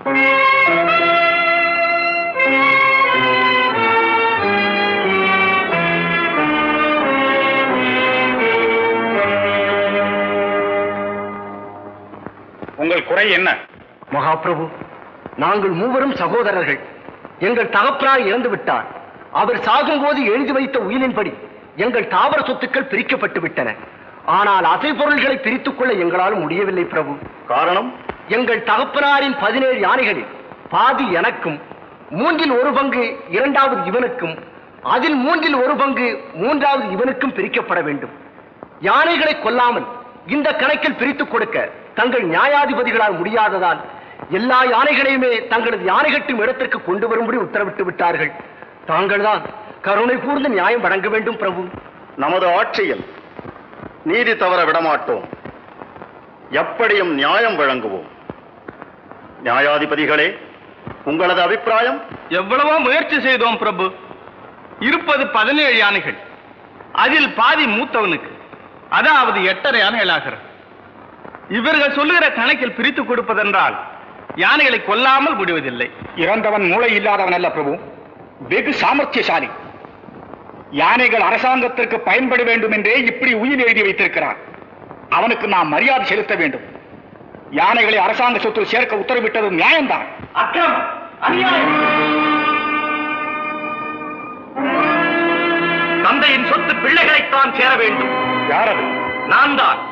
உங்கள் குறை என்ன மகாபிரபு நாங்கள் மூவரும் சகோதரர்கள் எங்கள் தகப்பனார் இறந்து விட்டார் அவர் சாகும்போது எழுதி வைத்த உயிரின்படி எங்கள் தாவர சொத்துக்கள் பிரிக்கப்பட்டு விட்டன ஆனால் அசை பொருள்களை பிரித்துக் கொள்ள எங்களால் முடியவில்லை பிரபு காரணம் எங்கள் தகப்பனாரின் பதினேழு யானைகளில் பாதி எனக்கும் மூன்றில் ஒரு பங்கு இரண்டாவது இவனுக்கும் அதில் மூன்றில் ஒரு பங்கு மூன்றாவது இவனுக்கும் பிரிக்கப்பட வேண்டும் யானைகளை கொல்லாமல் இந்த கணக்கில் பிரித்துக் கொடுக்க தங்கள் நியாயாதிபதிகளால் முடியாததால் எல்லா யானைகளையுமே தங்களது யானை கட்டும் இடத்திற்கு கொண்டு வரும்படி உத்தரவிட்டு விட்டார்கள் தாங்கள்தான் கருணை கூர்ந்து நியாயம் வழங்க வேண்டும் பிரபு நமது ஆட்சியில் நீதி தவற விடமாட்டோம் எப்படியும் நியாயம் வழங்குவோம் நியாயாதிபதிகளே உங்களது அபிப்பிராயம் எவ்வளவோ முயற்சி செய்தோம் பிரபு இருப்பது பதினேழு யானைகள் அதில் பாதி மூத்தவனுக்கு அதாவது எட்டரை யானைகள் ஆகிறது இவர்கள் சொல்லுகிற கணக்கில் பிரித்து கொடுப்பதென்றால் யானைகளை கொல்லாமல் முடிவதில்லை இறந்தவன் மூளை இல்லாதவன் அல்ல பிரபு வெகு சாமர்த்தியசாலி யானைகள் அரசாங்கத்திற்கு பயன்பட வேண்டும் என்றே இப்படி உயிர் எழுதி வைத்திருக்கிறான் அவனுக்கு நாம் மரியாதை செலுத்த வேண்டும் யானைகளை அரசாங்க சொத்தில் சேர்க்க உத்தரவிட்டது நியாயம்தான் அக்கிரமம் அநியாயம் தந்தையின் சொத்து பிள்ளைகளைத்தான் சேர வேண்டும் யார் அது நான் தான்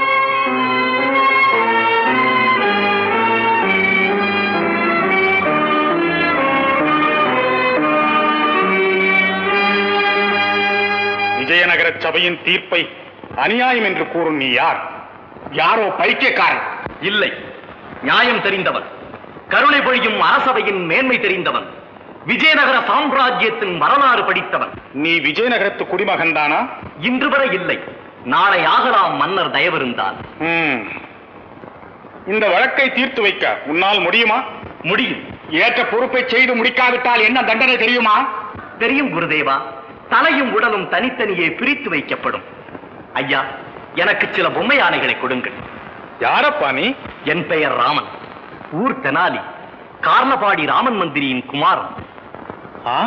விஜயநகர சபையின் தீர்ப்பை அநியாயம் என்று கூறும் நீ யார் யாரோ பைத்தியக்காரன் இல்லை நியாயம் தெரிந்தவன் கருணை பொழியும் அரசவையின் மேன்மை தெரிந்தவன் விஜயநகர சாம்ராஜ்யத்தின் வரலாறு படித்தவன் நீ விஜயநகரத்து குடிமகன் தானா இன்று வரை இல்லை நாளை ஆகலாம் மன்னர் தயவிருந்தால் ம். இந்த வழக்கை தீர்த்து வைக்க உன்னால் முடியுமா முடியும் ஏற்ற பொறுப்பை செய்து முடிக்காவிட்டால் என்ன தண்டனை தெரியுமா தெரியும் குருதேவா தலையும் உடலும் தனித்தனியே பிரித்து வைக்கப்படும் ஐயா எனக்கு சில பொம்மை யானைகளை கொடுங்கள் யாரப்பா நீ என் பெயர் ராமன் ஊர் தெனாலி கார்லபாடி ராமன் மந்திரியின் குமாரன் ஆ?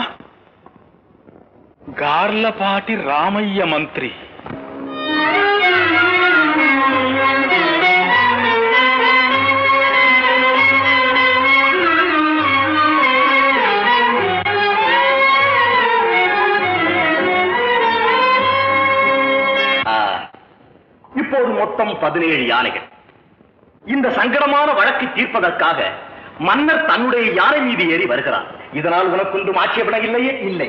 గార్లపాటి రామయ్య మంత్రి ஆ, இப்போது மொத்தம் பதினேழு யானைகள் இந்த சங்கடமான வழக்கை தீர்ப்பதற்காக மன்னர் தன்னுடைய யானை மீது ஏறி வருகிறார் இதனால் உனக்கொன்றும் ஆட்சேபணம் இல்லையே இல்லை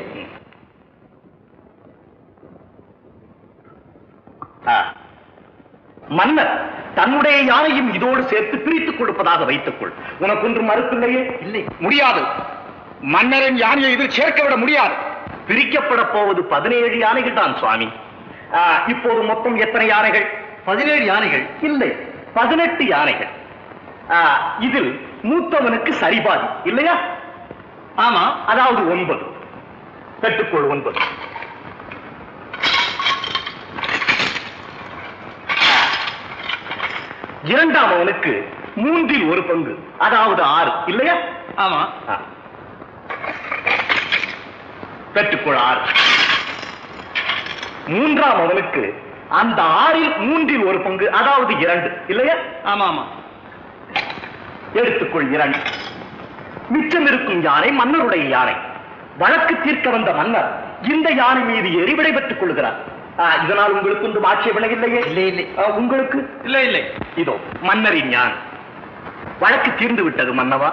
ஆ, மன்னர் தன்னுடைய யானையும் இதோடு சேர்த்து பிரித்துக் கொடுப்பதாக வைத்துக்கொள் உனக்கொன்றும் மறுப்பில்லையே இல்லை முடியாது மன்னரின் யானையை இதில் சேர்க்க விட முடியாது பிரிக்கப்பட போவது பதினேழு யானைகள் தான் சுவாமி ஆ, இப்போது மொத்தம் எத்தனை யானைகள் பதினேழு யானைகள் இல்லை பதினெட்டு யானைகள் ஆ, இதில் மூத்தவனுக்கு சரிபாதி இல்லையா ஆமா அதாவது ஒன்பது பெற்றுக்கொள் ஒன்பது இரண்டாம் அவனுக்கு மூன்றில் ஒரு பங்கு அதாவது ஆறு இல்லையா ஆமா பெற்றுக்கொள் ஆறு மூன்றாம் அவனுக்கு அந்த ஆறில் மூன்றில் ஒரு பங்கு அதாவது இரண்டு இல்லையா ஆமா ஆமா எடுத்துக்கொள் இரண்டு மிச்சம் இருக்கும் யானை மன்னருடைய யானை வழக்கு தீர்க்க வந்த மன்னர் இந்த யானை மீது ஏறி விடைபெற்றுக் கொள்கிறார் ஆ, இதனால் உங்களுக்கு ஒன்றும் ஆட்சேபணம் இல்லையே இல்லை இல்லை உங்களுக்கு இல்லை இல்லை இதோ மன்னரின் யானை வழக்கு தீர்ந்து விட்டது மன்னவா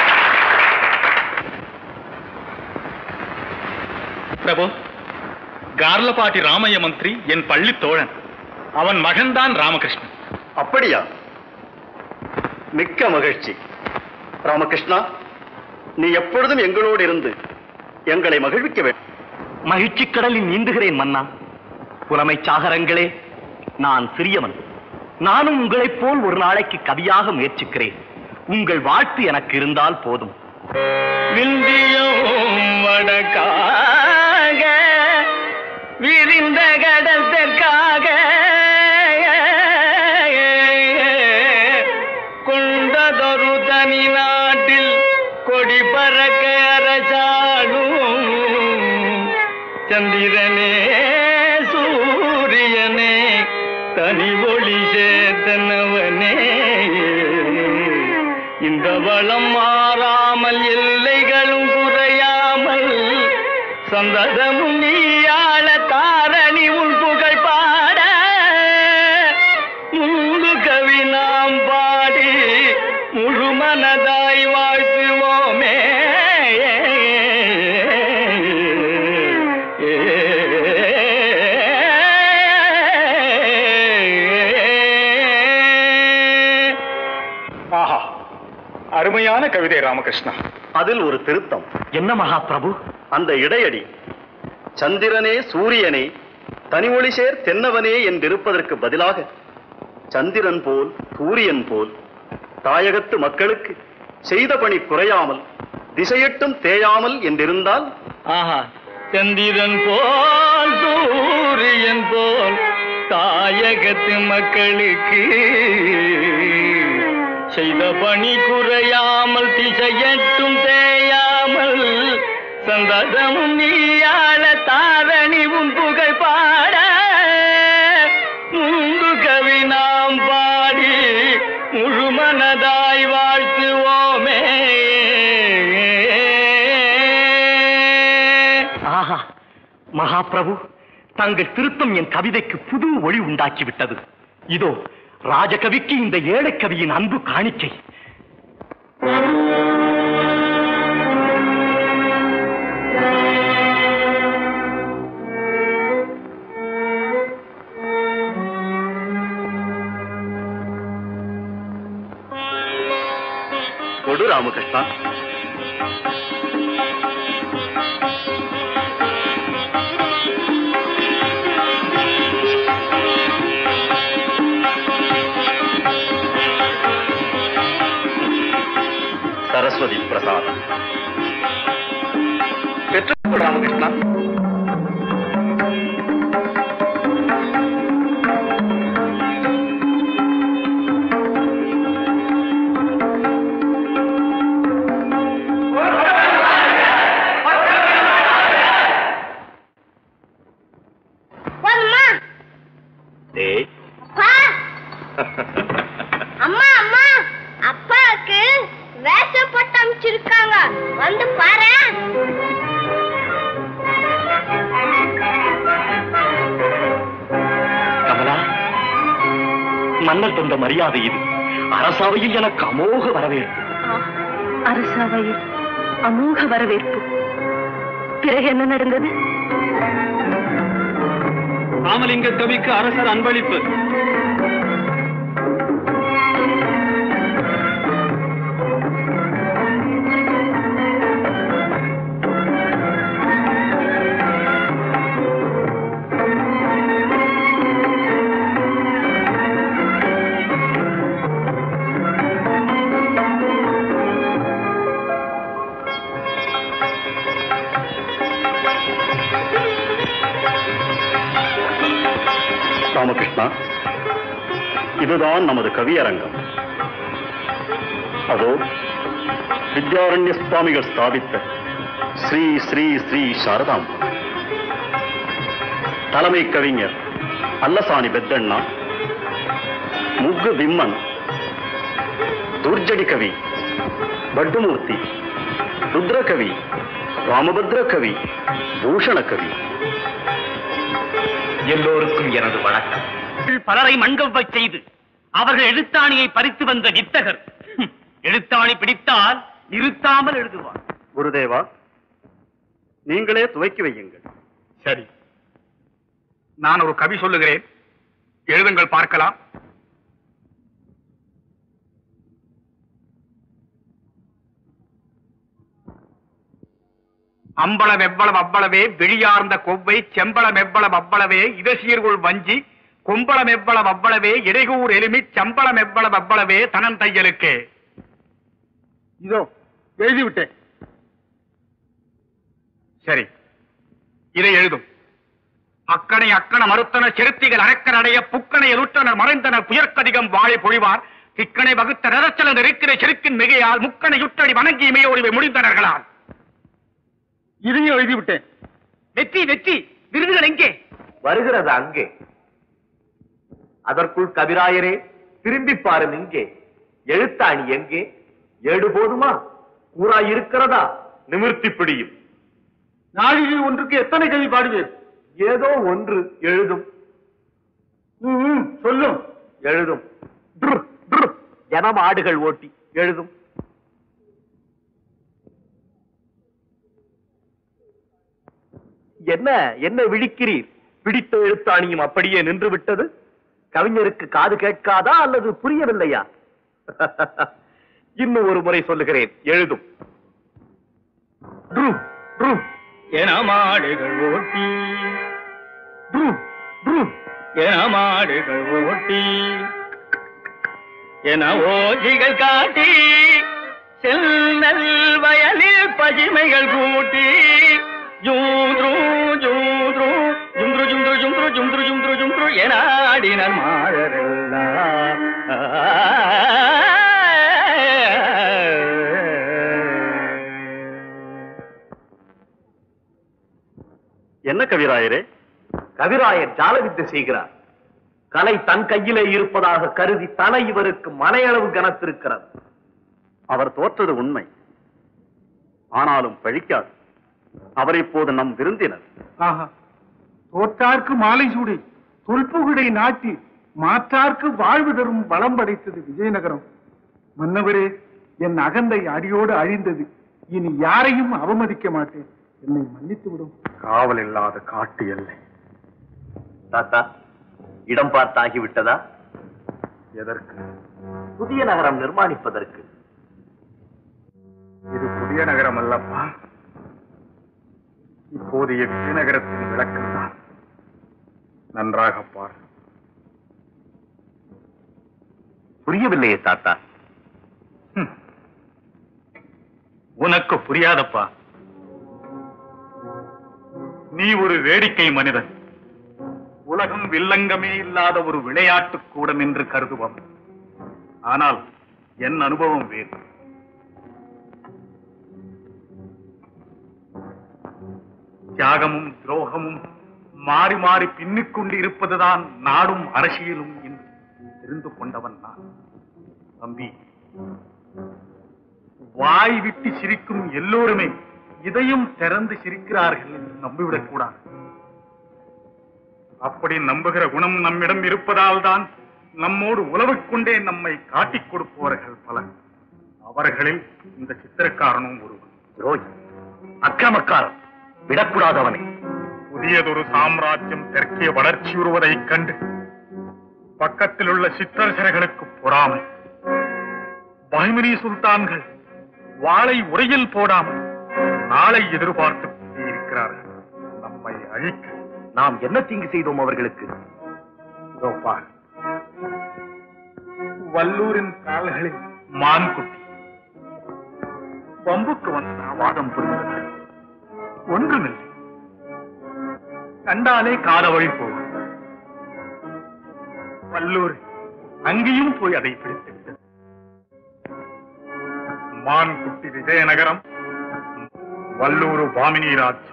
பிரபு கார்லபாட்டி ராமைய மந்திரி என் பள்ளி தோழன் அவன் மகன்தான் ராமகிருஷ்ணன் அப்படியா மிக்க மகிழ்ச்சி ராமகிருஷ்ணா நீ எப்பொழுதும் எங்களோடு இருந்து எங்களை மகிழ்விக்க வேண்டும் மகிழ்ச்சி கடலில் நீந்துகிறேன் மன்னா புலமை சாகரங்களே நான் சிறியவன் நானும் உங்களைப் போல் ஒரு நாளைக்கு கவியாக முயற்சிக்கிறேன் உங்கள் வாழ்த்து எனக்கு இருந்தால் போதும் விந்தியும் வடக்காக விரிந்த கடல் தெற்காக கொண்டதொரு தனி நாட்டில் கொடி பறக்க அரசாடும் சந்திரனே சூரியனே தனி ஒளி சேத்தனவனே இந்த வளம் மாறாமல் எல்லைகளும் குறையாமல் சந்ததமும் நீயாள தாரணி உன் புகழ் பாட முன்பு கவி நாம் பாடி முழு மனதாய் வாழ்த்துவோமே ஆஹா அருமையான கவிதை ராமகிருஷ்ணா அதில் ஒரு திருத்தம் என்ன மகாபிரபு அந்த இடையடி சந்திரனே சூரியனே தனிமொழி சேர் தென்னவனே என்றிருப்பதற்கு பதிலாக சந்திரன் போல் சூரியன் போல் தாயகத்து மக்களுக்கு செய்த பணி குறையாமல் திசையட்டும் தேயாமல் என்றிருந்தால் ஆஹா சந்திரன் போல் சூரியன் போல் தாயகத்து மக்களுக்கு செய்த பணி குறையாமல் திசையட்டும் தேயாமல் சந்ததமும் நீயாள தாரணி உன் புகழ் பாட முன்பு கவி நாம் பாடி முழு மனதாய் வாழ்த்துவோமே ஆஹா மகாபிரபு தங்கள் திருத்தம் என் கவிதைக்கு புது ஒளி உண்டாக்கிவிட்டது இதோ ராஜகவிக்கு இந்த ஏழை கவியின் அன்பு காணிக்கை கொடு ராமகிருஷ்ணா சரஸ்வதி பிரசாதம் பெற்றுக்கொள் ராமகிருஷ்ணா போதுமா ஏய் அப்பா அம்மா அம்மா அப்பாவுக்கு வேஷம் போட்டு அமைச்சிருக்காங்க வந்து பாரு கமலா மன்னர் தந்த மரியாதை இது அரசவையில் எனக்கு அமோக வரவேற்பு அரசவையில் அமோக வரவேற்பு பிறகு என்ன நடந்தது ராமலிங்க கவிக்கு அரசர் அன்பளிப்பு ராமகிருஷ்ணா இதுதான் நமது கவியரங்கம் அதோ வித்யாரண்ய சுவாமிகள் ஸ்தாபித்த ஸ்ரீ ஸ்ரீ ஸ்ரீ சாரதாம்பா தலைமை கவிஞர் அல்லசாணி பெத்தண்ணா முக்கு விம்மன் துர்ஜடி கவி பட்டுமூர்த்தி ருத்ரகவி ராமபத்ர கவி பூஷண கவி எல்லோருக்கும் எனது வணக்கம் பலரை மண்கவ்வச் செய்து அவர்கள் எழுத்தாணியை பறித்து வந்த வித்தகர் ஹம், எழுத்தாணி பிடித்தால் நிறுத்தாமல் எழுதுவார் குருதேவா நீங்களே துவக்கி வையுங்கள் சரி நான் ஒரு கவி சொல்லுகிறேன் எழுதுங்கள் பார்க்கலாம் அம்பளம் எவ்வளவு அவ்வளவே வெளியார்ந்த கொவ்வை செம்பளம் எவ்வளவு அவ்வளவே இதசீர்குள் வஞ்சி கொம்பளம் எவ்வளவு அவ்வளவே இடைகூர் எலுமி சம்பளம் எவ்வளவு அவ்வளவே தனன் தையலுக்கு இதோ எழுதிவிட்டேன் சரி இதை எழுதும் அக்கனை அக்கன மறுத்தன செருத்திகள் அரக்கன் அடைய புக்கனை எலுற்றனர் மறைந்தனர் புயற்கதிகம் வாழை பொழிவார் இக்கனை வகுத்த ரதச்சலன் இருக்கிற செருக்கின் மிகையால் முக்கனை யுற்றடி வணங்கி இமையோடிவை முடிந்தனர்களால் இதையும் எழுதிவிட்டேன் வெற்றி வெற்றி விருதுகள் எங்கே வருகிறது அங்கே அதற்குள் கவிராயரே திரும்பி பாரும் இங்கே எழுத்தாணி எங்கே ஏடு போதுமா கூறாய் இருக்கிறதா நிமிர்த்தி பிடியும் நாளிகை ஒன்றுக்கு எத்தனை கவி பாடுவீர் ஏதோ ஒன்று எழுதும் சொல்லும் எழுதும் ட்ரு, ட்ரு. ஜனம் ஆடுகள் ஓட்டி எழுதும் என்ன என்ன விழிக்கிறீர் பிடித்த எழுத்தாணியும் அப்படியே நின்று விட்டது கவிஞருக்கு காது கேட்காதா அல்லது புரியவில்லையா இன்னும் ஒரு முறை சொல்லுகிறேன் எழுதும் ட்ரு, ட்ரு. என மாடுகள் ஓட்டி ப்ரூ, ப்ரூ. என மாடுகள் ஓட்டி என ஓஜிகள் காட்டி செல்நல் வயலில் பஜிமைகள் கூட்டி ஜூத்ரு ஜூத்ரு ஜும்ரு ஜும்ரு ஜும்ரு ஜும்ரு ஜும்ரு ஜும்ரு என ஆடினர் மாடரெல்லாம் என்ன கவிராயரே கவிராயர் ஜாலவித்தை செய்கிறார் கலை தன் கையிலே இருப்பதாக கருதி தலை இவருக்கு மனையளவு கனத்திருக்கிறது அவர் தோற்றது உண்மை ஆனாலும் பழிக்காது அவர் இப்போது நம் விருந்தினர் ஆஹா தோற்றார்க்கு மாலை சூடி தொல்புகழை நாட்டி மாற்றார்க்கு வாழ்வு தரும் பலம் படைத்தது விஜயநகரம் மன்னவரே என் அகந்தை அடியோடு அழிந்தது இனி யாரையும் அவமதிக்க மாட்டேன் என்னை மன்னித்து விடும் காவல் இல்லாத காட்டு எல்லை தாத்தா இடம் பார்த்தாகிவிட்டதா எதற்கு புதிய நகரம் நிர்மாணிப்பதற்கு இது புதிய நகரம் அல்லப்பா இப்போதைய விஜயநகரத்தின் விளக்கம் தான் நன்றாக பார் புரியவில்லையே தாத்தா உனக்கு புரியாதப்பா நீ ஒரு வேடிக்கை மனிதன் உலகம் வில்லங்கமே இல்லாத ஒரு விளையாட்டு கூடம் என்று கருதுவோம் ஆனால் என் அனுபவம் வேறு தியாகமும் துரோகமும் மாறி மாறி பின்னிக் கொண்டு இருப்பதுதான் நாடும் அரசியலும் என்று தெரிந்து கொண்டவன் நான் தம்பி வாய் விட்டு சிரிக்கும் எல்லோருமே இதையும் திறந்து சிரிக்கிறார்கள் என்று நம்பிவிடக் கூடாது அப்படி நம்புகிற குணம் நம்மிடம் இருப்பதால் தான் நம்மோடு உலவிக் கொண்டே நம்மை காட்டிக் கொடுப்பவர்கள் பலர் அவர்களில் இந்த சித்திரக்காரனும் ஒருவன் துரோகி அக்கிரமக்காரன் விடக்கூடாதவனை புதியதொரு சாம்ராஜ்யம் தெற்கே வளர்ச்சியுறுவதைக் கண்டு பக்கத்தில் உள்ள சிற்றரசர்களுக்கு பொறாமை பைமினி சுல்தான்கள் வாளை உரையில் போடாமல் நாளை எதிர்பார்த்து கொண்டே இருக்கிறார்கள் நம்மை அழிக்க நாம் என்ன தீங்கு செய்தோம் அவர்களுக்கு இதோ பார். வல்லூரின் கால்களில் மான்குட்டி வம்புக்கு வந்த வாதம் புரிந்தது ஒன்றுமில்லை கண்டாலே காதவழி போகும் வல்லூர் அங்கேயும் போய் அதை பிடித்துவிட்டது மான்குட்டி விஜயநகரம் வல்லூர் பாமினி ராஜ்யம்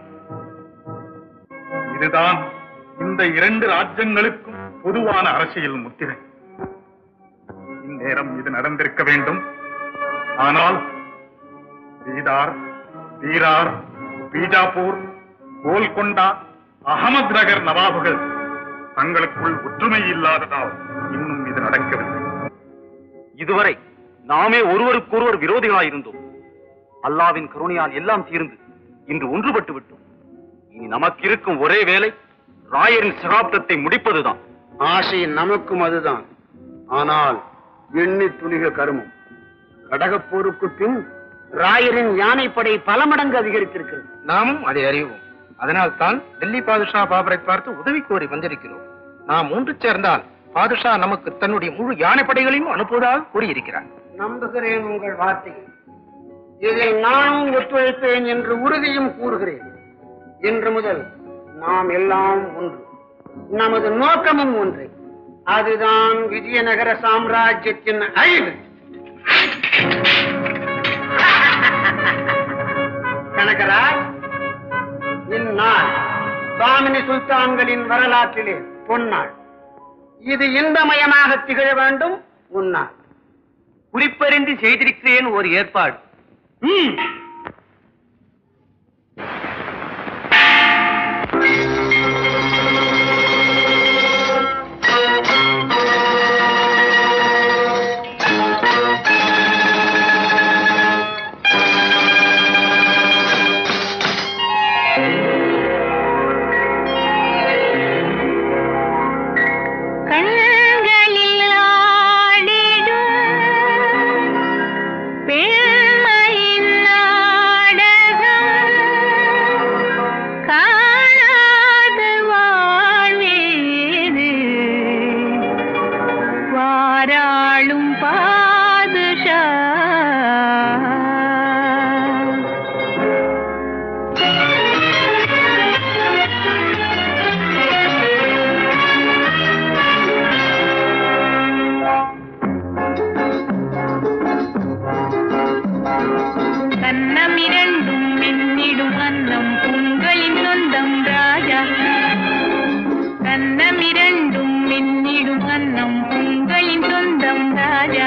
இதுதான் இந்த இரண்டு ராஜ்யங்களுக்கும் பொதுவான அரசியல் முத்திரை இந்நேரம் இது நடந்திருக்க வேண்டும் ஆனால் பீதார் பீரார் பீஜாப்பூர் கோல்கொண்டா அகமது நகர் நவாபுகள் தங்களுக்குள் ஒற்றுமை இல்லாததால் இன்னும் இது நடக்கவில்லை இதுவரை நாமே ஒருவருக்கொருவர் விரோதிகளாயிருந்தோம் அல்லாவின் கருணையால் எல்லாம் தீர்ந்து இன்று ஒன்றுபட்டு விட்டோம் இனி நமக்கு இருக்கும் ஒரே வேலை ராயரின் சகாப்தத்தை முடிப்பதுதான் ஆசை நமக்கும் அதுதான் ஆனால் எண்ணி துணிக கருமம் கடகப்போருக்கு பின் ராயரின் யானைப்படை பல மடங்கு அதிகரித்திருக்கிறது நாமும் அதை அறிவோம் அதனால் தான் டெல்லி பாதுஷா பாபரை பார்த்து உதவி கோரி வந்திருக்கிறோம் நாம் ஒன்று சேர்ந்தால் பாதுஷா நமக்கு தன்னுடைய முழு யானைப்படைகளையும் அனுப்புவதாக கூறியிருக்கிறார் நம்புகிறேன் உங்கள் வார்த்தையை இதில் நானும் ஒத்துழைப்பேன் என்று உறுதியும் கூறுகிறேன் இன்று முதல் நாம் எல்லாம் ஒன்று நமது நோக்கமும் ஒன்று அதுதான் விஜயநகர சாம்ராஜ்யத்தின் அழிவு கனகராஜ் இந்நாள் பாமினி சுல்தான்களின் வரலாற்றிலே பொன்னாள் இது இன்பமயமாக திகழ வேண்டும் உன்னாள் குறிப்பறிந்து செய்திருக்கிறேன் ஒரு ஏற்பாடு ம். கண்களில் ஆடிடும் பெண்மையின் நாடகம் காணாத வாழ்வேது வாராளும் பாதுஷா கன்னமிரண்டும் மின்னிடும் அன்னம் உங்களின் சொந்தம் ராஜா கன்னமிரண்டும் மின்னிடும் அன்னம் உங்களின் சொந்தம் ராஜா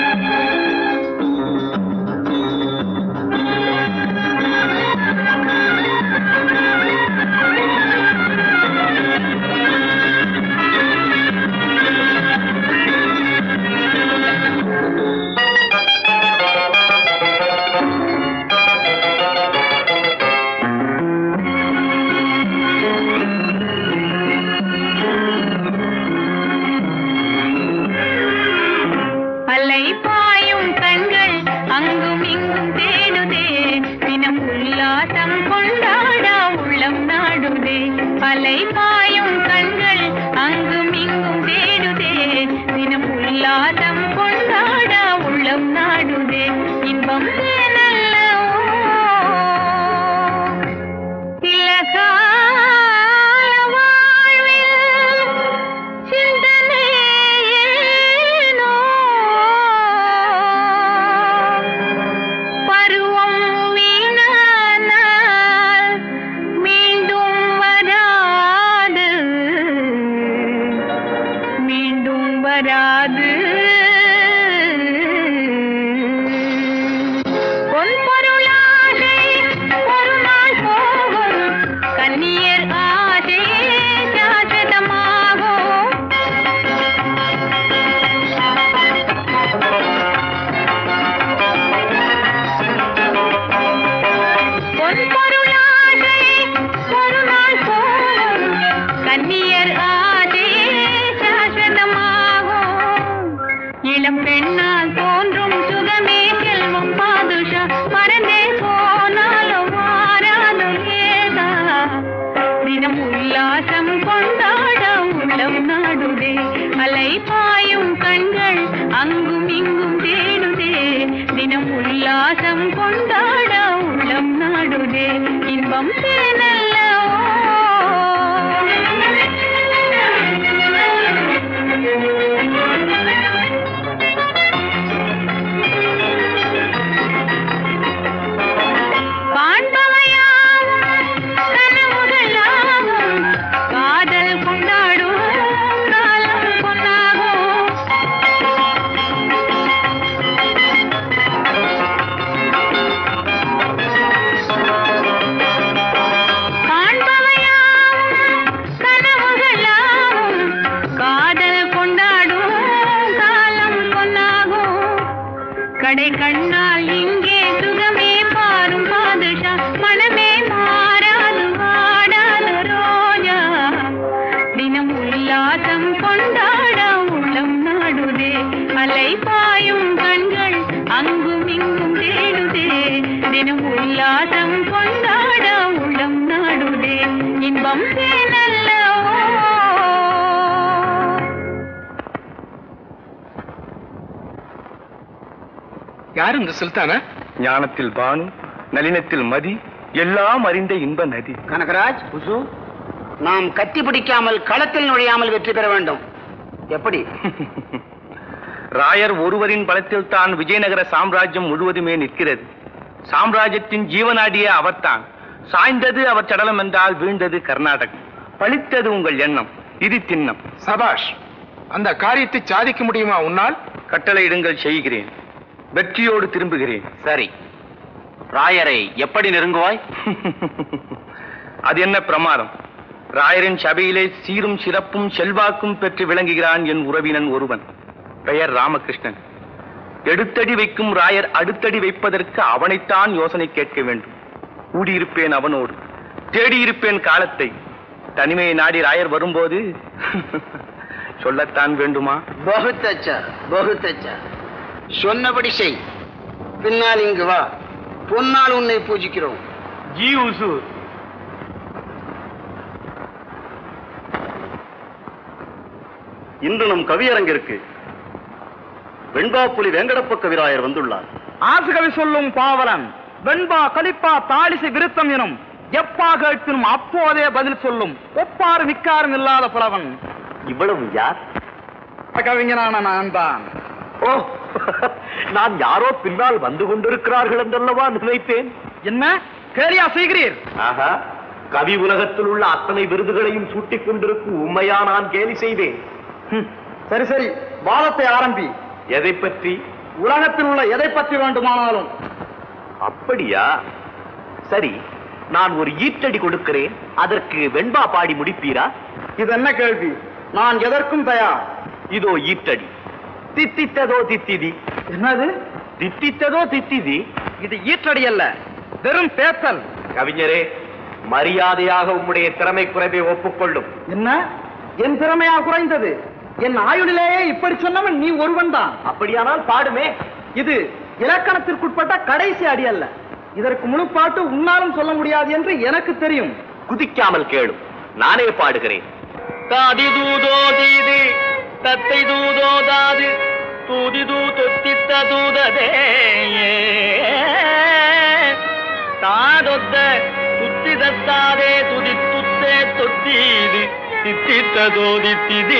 அலை பாயும் கண்கள் அங்கும் இங்கும் தேடுதே தினம் உல்லாசம் கொண்டாட உள்ளம் நாடுதே அலை பாயும் கண்கள் அங்கும் இங்கும் தேடுதே தினம் உல்லாசம் கொண்டாட உள்ளம் நாடுதே இன்பம் தேனல்லவோ இலகால வாழ்வில் சிந்தனையேனோ பருவம் வீணானால் மீண்டும் வராது மீண்டும் வராது பொன் பொருளாசை ஒரு நாள் போகும் கண்ணியர் ஆசை சாசதமாகும் பொன் பொருளாசை ஒரு நாள் போகும் கண்ணியர் ஆசை சாசனமாகும் இளம் பெண்ணால் தோன்றும் சுகமே செல்வம் பாதுஷா மறந்தே போனாலும் மாறாதும் ஏதா தினம் உல்லாசம் கொண்டாட உள்ளம் நாடுதே அலை பாயும் கண்கள் அங்கும் இங்கும் தேடுதே தினம் உல்லாசம் கொண்டாட உள்ளம் நாடுதே இன்பம் தேனல்லவோ காண்பவையாவும் கனவுகளாகும் காதல் கொண்டாடும் காலம் பொன்னாகும் யார் இந்த சுல்தானா ஞானத்தில் பானு நளினத்தில் மதி எல்லாம் அறிந்த இன்ப நதி கனகராஜ் குசு நாம் கத்தி பிடிக்காமல் களத்தில் நுழையாமல் வெற்றி பெற வேண்டும் எப்படி ராயர் ஒருவரின் பலத்தில் தான் விஜயநகர சாம்ராஜ்யம் முழுவதுமே நிற்கிறது சாம்ராஜ்யத்தின் ஜீவனாடியே அவர்தான் சாய்ந்தது அவர் சடலம் என்றால் வீழ்ந்தது கர்நாடகம் பழித்தது உங்கள் எண்ணம் இது திண்ணம் சபாஷ் அந்த காரியத்தை சாதிக்க முடியுமா உன்னால் கட்டளையிடுங்கள் செய்கிறேன் வெற்றியோடு திரும்புகிறேன் சரி ராயரை எப்படி நெருங்குவாய் அது என்ன பிரமாதம் ராயரின் சபையிலே சீரும் சிறப்பும் செல்வாக்கும் பெற்று விளங்குகிறான் என் உறவினன் ஒருவன் பெயர் ராமகிருஷ்ணன் எடுத்தடி வைக்கும் ராயர் அடுத்தடி வைப்பதற்கு அவனைத்தான் யோசனை கேட்க வேண்டும் கூடியிருப்பேன் அவனோடு தேடியிருப்பேன் காலத்தை தனிமையை நாடி ராயர் வரும்போது சொல்லத்தான் வேண்டுமா பகுத் அச்சா பகுத் அச்சா சொன்னபடி செய் பின்னால் இங்கு வா பொன்னால் உன்னை பூஜிக்கிறோம் ஜி உசூர் இன்று நம் கவியரங்கிற்கு வெண்பாப்புலி வெங்கடப்ப கவிராயர் வந்துள்ளார் ஆசுகவி சொல்லும் பாவலன் வெண்பா கலிப்பா தாளிசை விருத்தம் எனும் எப்பா கேட்பினும் அப்போதே பதில் சொல்லும் ஒப்பாறு மிக்காரும் இல்லாத புலவன் இவ்வளவு யார் கவிஞனான நான் தான் ஓ நான் யாரோ பின்னால் வந்து கொண்டிருக்கிறார்கள் என்றல்லவா நினைத்தேன் என்ன கேலியா செய்கிறீர் ஆஹா கவி உலகத்தில் உள்ள அத்தனை விருதுகளையும் சூட்டிக் கொண்டிருக்கும் உண்மையா நான் கேலி செய்தேன் சரி சரி வாதத்தை ஆரம்பி எதை பற்றி உலகத்தில் உள்ள எதை பற்றி வேண்டுமானாலும் அப்படியா சரி நான் ஒரு ஈற்றடி கொடுக்கிறேன் அதற்கு வெண்பா பாடி முடிப்பீரா இது என்ன கேள்வி நான் எதற்கும் தயார் இதோ ஈற்றடி தித்தித்ததோ தித்திதி என்னது தித்தித்ததோ தித்திதி இது ஈற்றடி அல்ல வெறும் பேத்தல் கவிஞரே மரியாதையாக உம்முடைய திறமை குறைவை ஒப்புக்கொள்ளும் என்ன என் திறமையா குறைந்தது என் ஆயுளிலேயே இப்படி சொன்னவன் நீ ஒருவன் தான் அப்படியானால் பாடுமே இது இலக்கணத்திற்குட்பட்ட கடைசி அடி அல்ல இதற்கு முழு பாட்டு உன்னாலும் சொல்ல முடியாது என்று எனக்கு தெரியும் குதிக்காமல் கேளும் நானே பாடுகிறேன் தாதி தூதோ தீது தத்தை தூதோ தாது தூதி தூ தொத்தித்த தூததே தாதொத்த துத்தி தத்தாதே துதி துத்தே தொத்தீது தித்தித்ததோ தித்திதி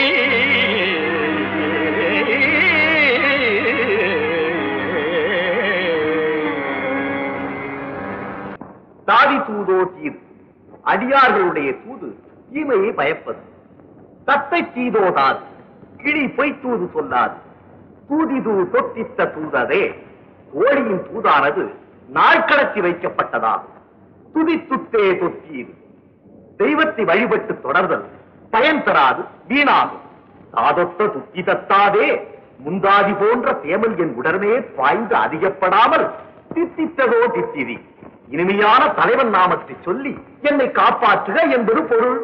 தாதி தூதோ தீது அடியார்களுடைய தூது தீமையை பயப்பது தத்தை தீதோதாது கிளி பொய் தூது சொல்லாது தூதிது தொத்தித்த தூததே கோழியின் தூதானது நாட்கடத்தி வைக்கப்பட்டதாகும் துதித்துத்தே தொத்தீது தெய்வத்தை வழிபட்டு தொடர்தல் பயன் தராது வீணாகும் தாதொத்த துக்கி தத்தாதே முந்தாதி போன்ற தேமல் என் உடனே பாய்ந்து அதிகப்படாமல் தித்தித்ததோ தித்திதி இனிமையான தலைவன் நாமத்தை சொல்லி என்னை காப்பாற்றுக என்பது பொருள்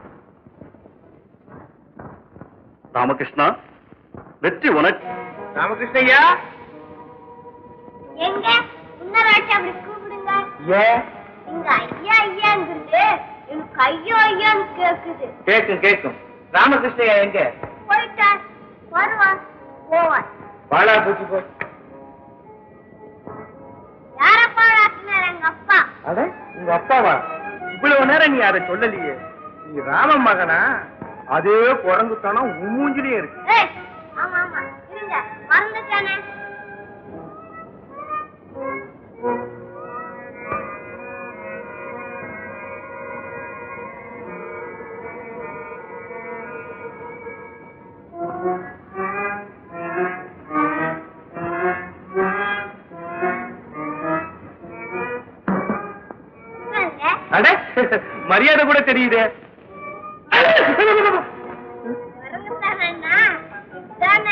ராமகிருஷ்ணா வெற்றி உனக்கு ராமகிருஷ்ணய்யா எங்க இன்னொரு வாட்டி அப்படி கூப்பிடுங்க ஏன் இங்க ஐயா ஐயாங்கிறது எனக்கு ஐயோ ஐயான்னு கேக்குது கேக்கும் கேக்கும் ராமகிருஷ்ணய்யா எங்க போயிட்டார் வருவான் போவான் வாழா பூச்சி போ யாரப்பா ராசினார் எங்க அப்பா அட உங்க அப்பாவா இவ்வளவு நேரம் நீ அதை சொல்லலையே நீ ராம மகனா அதே குரங்குத்தனம் உன் மூஞ்சிலேயே இருக்கு ஏய் ஆமா ஆமா இருங்க மறந்துட்டானே இவங்க அட மரியாதை கூட தெரியுதே மறந்துட்டானா தானே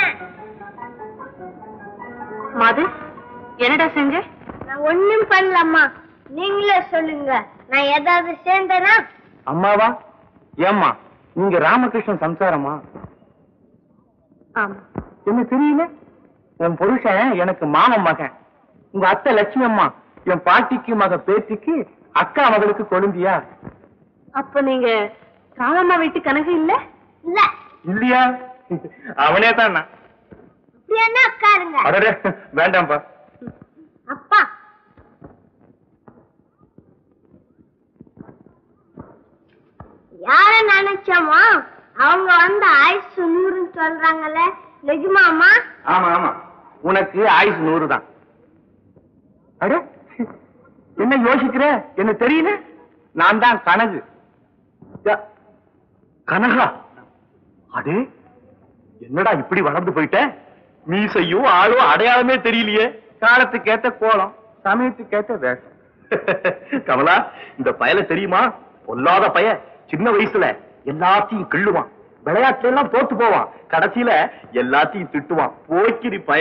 மது என்னடா செஞ்ச நான் ஒண்ணும் பண்ணலம்மா நீங்களே சொல்லுங்க நான் ஏதாவது சேர்ந்தேனா அம்மாவா ஏம்மா நீங்க ராமகிருஷ்ணன் சம்சாரமா ஆமா என்ன தெரியல என் புருஷன் எனக்கு மாமன் மகன் உங்க அத்தை லட்சுமி அம்மா என் பாட்டிக்கு மக பேத்திக்கு அக்கா மகளுக்கு கொழுந்தியா அப்ப நீங்க ராமம்மா வீட்டு கணக்கு இல்ல இல்ல இல்லையா அவனே தான் அப்படியா வேணா உட்காருங்க அடடே வேண்டாம்ப்பா அப்பா யார நினைச்சோமோ அவங்க வந்து ஆயுசு நூறுன்னு சொல்றாங்கல்ல நிஜமாமா ஆமா ஆமா உனக்கு ஆயுசு நூறு தான் அட என்ன யோசிக்கிற என்ன தெரியல நான் தான் கனகு ய- கனகா அடே என்னடா இப்படி வளர்ந்து போயிட்ட மீசையும் ஆளும் அடையாளமே தெரியலையே காலத்துக்கேத்த கோலம் சமயத்துக்கேத்த வேஷம் கமலா இந்த பயல தெரியுமா பொல்லாத பய சின்ன வயசுல எல்லாத்தையும் கிள்ளுவான் விளையாட்டுல எல்லாம் தோத்து போவான் கடைசியில எல்லாத்தையும் திட்டுவான் போக்கிரி பய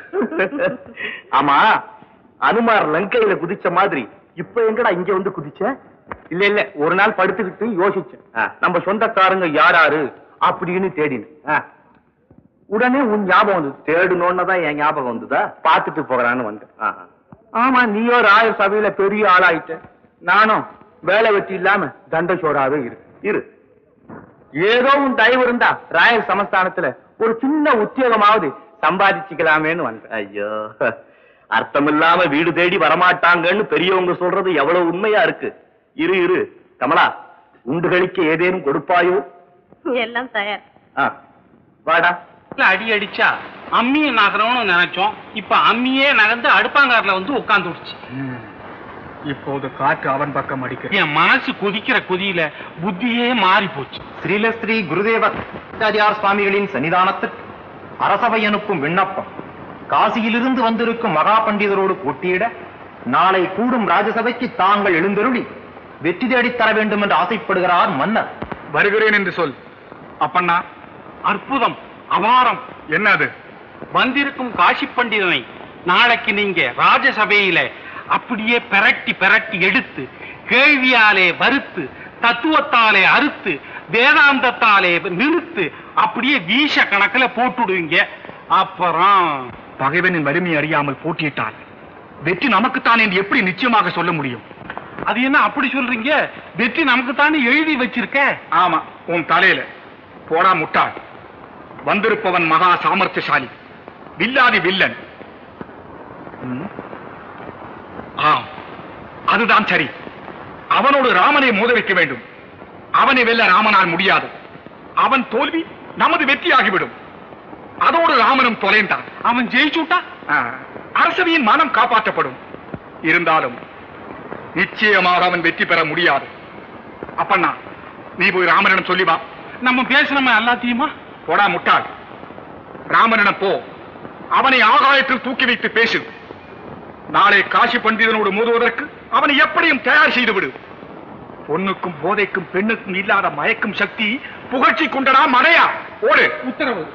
ஆமா அனுமார் லங்கையில குதிச்ச மாதிரி இப்ப எங்கடா இங்க வந்து குதிச்ச இல்ல இல்ல ஒரு நாள் படுத்துக்கிட்டு யோசிச்சேன் ஆ, நம்ம சொந்தக்காரங்க யாராரு அப்படின்னு தேடினேன் உடனே உன் ஞாபகம் வந்து தேடணும்னு தான் என் ஞாபகம் வந்ததா பார்த்துட்டு போகலான்னு வந்தேன் ஆ, ஆ. ஆமா நீயோ ராய சபையில பெரிய ஆளாயிட்ட நானும் வேலை வெட்டி இல்லாம தண்ட சோறாவே இரு இரு ஏதோ உன் தயவு இருந்தா ராயல் சமஸ்தானத்துல ஒரு சின்ன உத்தியோகமாவது சம்பாதிச்சுக்கலாமேன்னு வந்தேன் ஐயோ அர்த்தமில்லாம வீடு தேடி வரமாட்டாங்கன்னு பெரியவங்க சொல்றது எவ்வளவு உண்மையா இருக்கு இரு இரு கமலா உண்டுகளிக்க ஏதேனும் கொடுப்பாயோ எல்லாம் தயார் ஆ, வாடா அடி அடிச்சா அம்மியை நகரணும்னு நினைச்சோம் இப்ப அம்மியே நகர்ந்து அடுப்பாங்காரில் வந்து உட்கார்ந்து விடுச்சு இப்போது காற்று அவன் பக்கம் அடிக்கிறது என் மனசு கொதிக்கிற கொதியில புத்தியே மாறி போச்சு ஸ்ரீலஸ்ரீ குருதேவர் ஆச்சாரியார் சுவாமிகளின் சன்னிதானத்துக்கு அரசவை அனுப்பும் விண்ணப்பம் காசியிலிருந்து வந்திருக்கும் மகா பண்டிதரோடு போட்டியிட நாளை கூடும் ராஜசபைக்கு தாங்கள் எழுந்தருளி வெற்றி தேடித் தர வேண்டும் என்று ஆசைப்படுகிறார் மன்னர் வருகிறேன் என்று சொல் அப்பண்ணா அற்புதம் அபாரம் என்னது வந்திருக்கும் காசி பண்டிதனை நாளைக்கு நீங்க ராஜசபையில அப்படியே பெரட்டி பெரட்டி எடுத்து கேள்வியாலே வறுத்து தத்துவத்தாலே அறுத்து வேதாந்தத்தாலே நிறுத்து அப்படியே வீச கணக்குல போட்டுடுவீங்க அப்புறம் பகைவனின் வலிமை அறியாமல் போட்டியிட்டால் வெற்றி நமக்குத்தான் என்று எப்படி நிச்சயமாக சொல்ல முடியும் அது என்ன அப்படி சொல்றீங்க வெற்றி நமக்கு தானே எழுதி வச்சிருக்க ஆமா உன் தலையில போடா முட்டாள் வந்திருப்பவன் மகா சாமர்த்தியசாலி வில்லாதி வில்லன் ம். ஆம் அதுதான் சரி அவனோடு ராமனை மோத வைக்க வேண்டும் அவனை வெல்ல ராமனால் முடியாது அவன் தோல்வி நமது வெற்றியாகிவிடும் அதோடு ராமனும் தொலைந்தான் அவன் ஜெயிச்சுட்டா ஆ, அரசவையின் மானம் காப்பாற்றப்படும் இருந்தாலும் நிச்சயமாக அவன் வெற்றி பெற முடியாது அப்பண்ணா நீ போய் ராமனிடம் சொல்லி வா நம்ம பேசுறோமே எல்லாத்தையுமா போடா முட்டாள் ராமனிடம் போ அவனை ஆகாயத்தில் தூக்கி வைத்து பேசு நாளை காசி பண்டிதனோடு மோதுவதற்கு அவனை எப்படியும் தயார் செய்து விடு பொண்ணுக்கும் போதைக்கும் பெண்ணுக்கும் இல்லாத மயக்கும் சக்தி புகழ்ச்சி கொண்டடா மடையா ஓடு உத்தரவு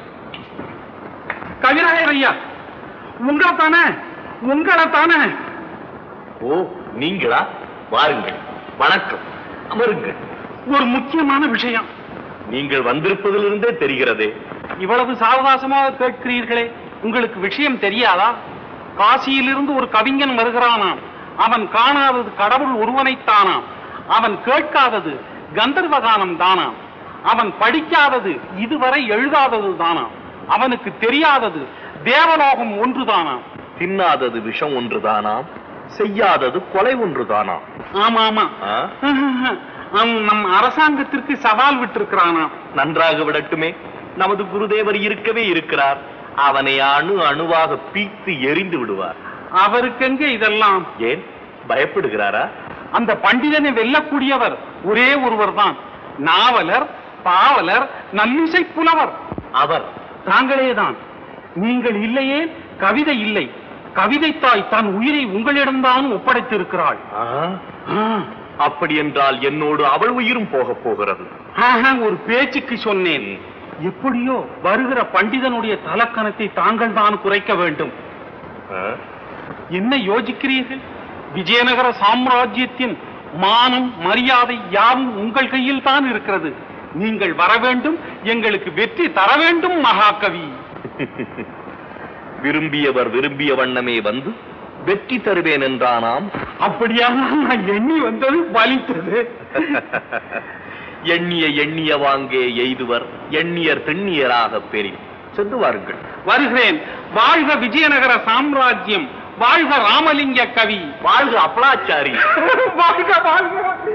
கவிராயர் ஐயா உங்களை தானே உங்களை தானே ஓ நீங்களா வாருங்கள் வணக்கம் அமருங்கள் ஒரு முக்கியமான விஷயம் நீங்கள் வந்திருப்பதிலிருந்தே தெரிகிறதே இவ்வளவு சாவகாசமாக கேட்கிறீர்களே உங்களுக்கு விஷயம் தெரியாதா காசியிலிருந்து ஒரு கவிஞன் வருகிறானாம் அவன் காணாதது கடவுள் ஒருவனைத்தானாம் அவன் கேட்காதது கந்தர்வகானம் தானாம் அவன் படிக்காதது இதுவரை எழுதாதது தானாம் அவனுக்கு தெரியாதது தேவலோகம் ஒன்றுதானாம் தின்னாதது விஷம் ஒன்றுதானாம் செய்யாதது கொலை ஒன்றுதானாம் ஆமா ஆமா ஆ? அவன் நம் அரசாங்கத்திற்கு சவால் விட்டிருக்கிறானாம் நன்றாக விடட்டுமே நமது குருதேவர் இருக்கவே இருக்கிறார் அவனை அணு அணுவாக பீத்து எரிந்து விடுவார் அவருக்கெங்க இதெல்லாம் ஏன் பயப்படுகிறாரா அந்த பண்டிதனை வெல்லக்கூடியவர் ஒரே ஒருவர் தான் நாவலர் பாவலர் நல்லிசை புலவர் அவர் தாங்களே தான் நீங்கள் இல்லையே கவிதை இல்லை கவிதை தாய் தன் உயிரை உங்களிடம்தான் ஒப்படைத்திருக்கிறாள் ஆ? அப்படி என்றால் என்னோடு அவள் உயிரும் போக போகிறது ஆஹா, ஒரு பேச்சுக்கு சொன்னேன் எப்படியோ வருகிற பண்டிதனுடைய தலக்கணத்தை தாங்கள் தான் குறைக்க வேண்டும் ஆ? என்ன யோசிக்கிறீர்கள் விஜயநகர சாம்ராஜ்யத்தின் மானம் மரியாதை யாவும் உங்கள் கையில் தான் இருக்கிறது நீங்கள் வர வேண்டும் எங்களுக்கு வெற்றி தர வேண்டும் மகாகவி விரும்பியவர் விரும்பிய வண்ணமே வந்து வெற்றி தருவேன் என்றானாம் அப்படியானால் நான் எண்ணி வந்தது பலித்தது எண்ணிய எண்ணிய வாங்கே எய்துவர் எண்ணியர் திண்ணியராக பெறின் சென்று வாருங்கள் வருகிறேன் வாழ்க விஜயநகர சாம்ராஜ்யம் வாழ்க ராமலிங்க கவி வாழ்க அப்பலாச்சாரி வாழ்க வாழ்க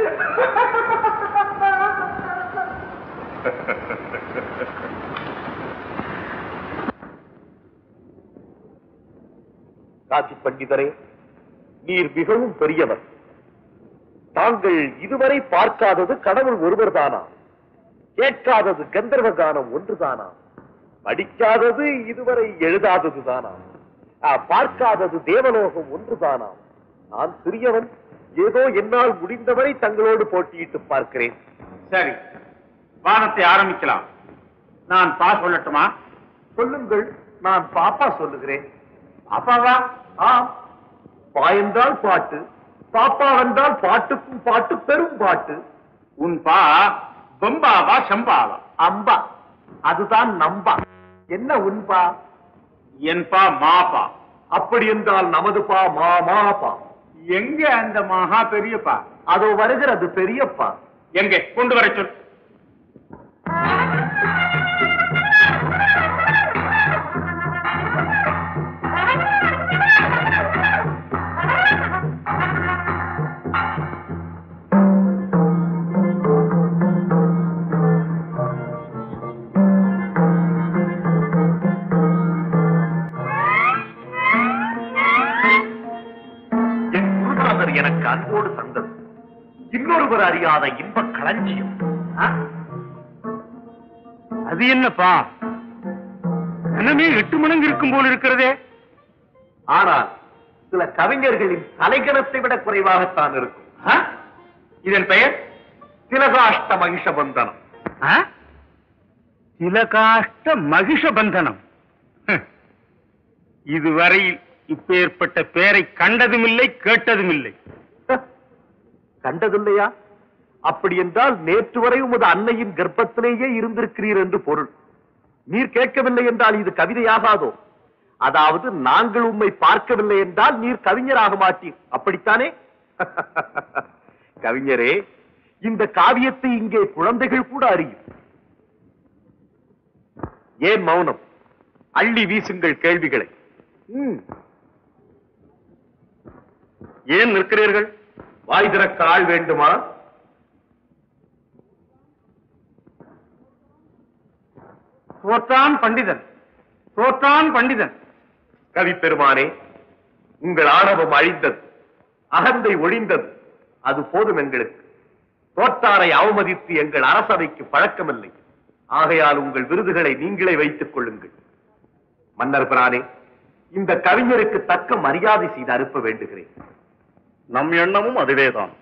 காசி பண்டிதரே நீர் மிகவும் பெரியவர் தாங்கள் இதுவரை பார்க்காதது கடவுள் ஒருவர் தானா கேட்காதது கந்தர்வ கானம் ஒன்றுதானா படிக்காதது இதுவரை எழுதாதது தானா பார்க்காதது தேவலோகம் ஒன்றுதானா நான் சிறியவன் ஏதோ என்னால் முடிந்தவரை தங்களோடு போட்டியிட்டு பார்க்கிறேன் சரி வானத்தை ஆரம்பிக்கலாம் நான் பா சொல்லட்டுமா சொல்லுங்கள் நான் பாப்பா சொல்லுகிறேன் பாப்பாவா ஆம் பா என்றால் பாட்டு பாப்பா என்றால் பாட்டுக்கும் பாட்டு பெரும் பாட்டு உன் பா பொம்பாவா சம்பாவா அம்பா அதுதான் நம்பா என்ன உன்பா என் பா மாப்பா அப்படி என்றால் நமது பா மா மாப்பா எங்க அந்த மகா பெரியப்பா அதோ வருகிறது பெரியப்பா எங்கே கொண்டு வர சொல் என் குருநாதர் எனக்கு அன்போடு தந்தது இன்னொருவர் அறியாத இன்பக் களஞ்சியம் ஆ? அது என்னப்பா கனமே எட்டு மடங்கு இருக்கும் போல் இருக்கிறதே ஆனால் சில கவிஞர்களின் தலைகணத்தை விட குறைவாகத்தான் இருக்கும் ஆ? இதன் பெயர் திலகாஷ்ட மகிஷபந்தனம் ஆ? திலகாஷ்ட மகிஷ பந்தனம் ஹம். இதுவரையில் இப்பேற்பட்ட பெயரை கண்டதுமில்லை கேட்டதுமில்லை கண்டதில்லையா அப்படி என்றால் நேற்று வரை உமது அன்னையின் கர்ப்பத்திலேயே இருந்திருக்கிறீர் என்று பொருள் நீர் கேட்கவில்லை என்றால் இது கவிதையாகாதோ அதாவது நாங்கள் உம்மை பார்க்கவில்லை என்றால் நீர் கவிஞராக மாட்டீர் அப்படித்தானே கவிஞரே இந்த காவியத்தை இங்கே குழந்தைகள் கூட அறியும் ஏன் மௌனம் அள்ளி வீசுங்கள் கேள்விகளை ம். ஏன் நிற்கிறீர்கள் வாய் திறக்க ஆள் வேண்டுமா தோற்றான் பண்டிதன் தோற்றான் பண்டிதன் கவி பெருமானே உங்கள் ஆணவம் அழிந்தது அகந்தை ஒழிந்தது அது போதும் எங்களுக்கு தோற்றாரை அவமதித்து எங்கள் அரசவைக்கு பழக்கமில்லை ஆகையால் உங்கள் விருதுகளை நீங்களே வைத்துக் கொள்ளுங்கள் மன்னர் பிரானே இந்த கவிஞருக்கு தக்க மரியாதை செய்து அனுப்ப வேண்டுகிறேன் நம் எண்ணமும் அதுவேதான்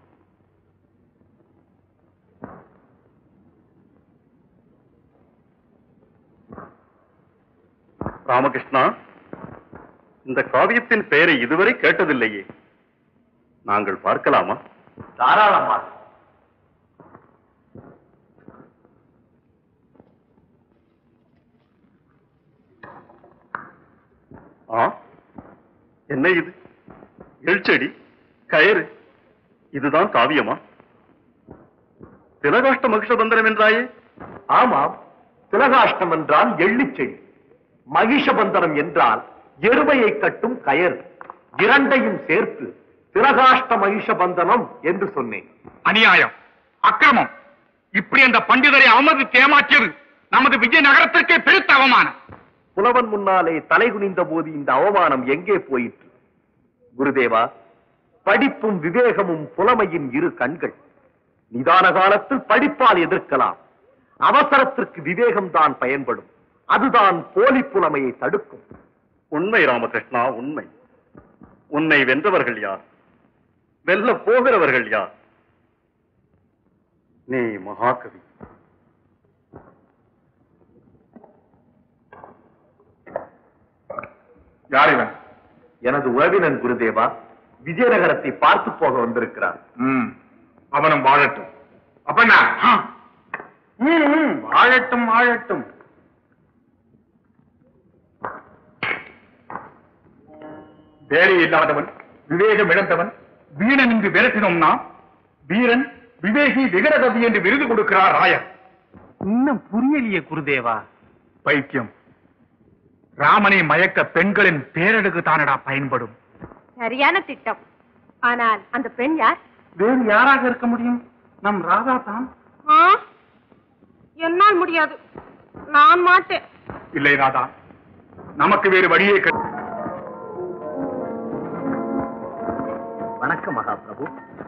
ராமகிருஷ்ணா இந்த காவியத்தின் பெயரை இதுவரை கேட்டதில்லையே நாங்கள் பார்க்கலாமா தாராளமாக ஆ என்ன இது எழ்ச்செடி கயிறு இதுதான் காவியமா திலகாஷ்ட மகிஷபந்தனம் என்றாயே ஆமாம் திலகாஷ்டம் என்றால் எள்ளிச்செடி மகிஷபந்தனம் என்றால் எருமையை கட்டும் கயர் இரண்டையும் சேர்த்து திலகாஷ்ட மகிஷபந்தனம் என்று சொன்னேன் அநியாயம் அக்கிரமம் இப்படி அந்த பண்டிதரை அவமதித்து ஏமாற்றியது நமது விஜயநகரத்திற்கே பெருத்த அவமானம் புலவன் முன்னாலே தலைகுனிந்த போது இந்த அவமானம் எங்கே போயிற்று குருதேவா படிப்பும் விவேகமும் புலமையின் இரு கண்கள் நிதான காலத்தில் படிப்பால் எதிர்க்கலாம் அவசரத்திற்கு விவேகம்தான் பயன்படும் அதுதான் போலி புலமையை தடுக்கும் உண்மை ராமகிருஷ்ணா உண்மை உன்னை வென்றவர்கள் யார் வெல்ல போகிறவர்கள் யார் நீ மகாகவி யார் இவன் எனது உறவினன் குருதேவா விஜயநகரத்தை பார்த்து போக வந்திருக்கிறார் ம் அவனும் வாழட்டும் அப்பண்ணா ம், ம், வாழட்டும் வாழட்டும் வேலை இல்லாதவன் விவேகம் இழந்தவன் வீரன் என்று விரட்டினோம்னா வீரன் விவேகி விகரகவி என்று விருது கொடுக்கிறார் ராயர் இன்னும் புரியலையே குருதேவா பைத்தியம் ராமனை மயக்க பெண்களின் பேரழகு தானடா பயன்படும் சரியான திட்டம் ஆனால் அந்த பெண் யார் வேறு யாராக இருக்க முடியும் நம் ராதா தான் என்னால் முடியாது நான் மாட்டேன் இல்லை ராதா நமக்கு வேறு வழியே கிடை- வணக்கம் மகாபிரபு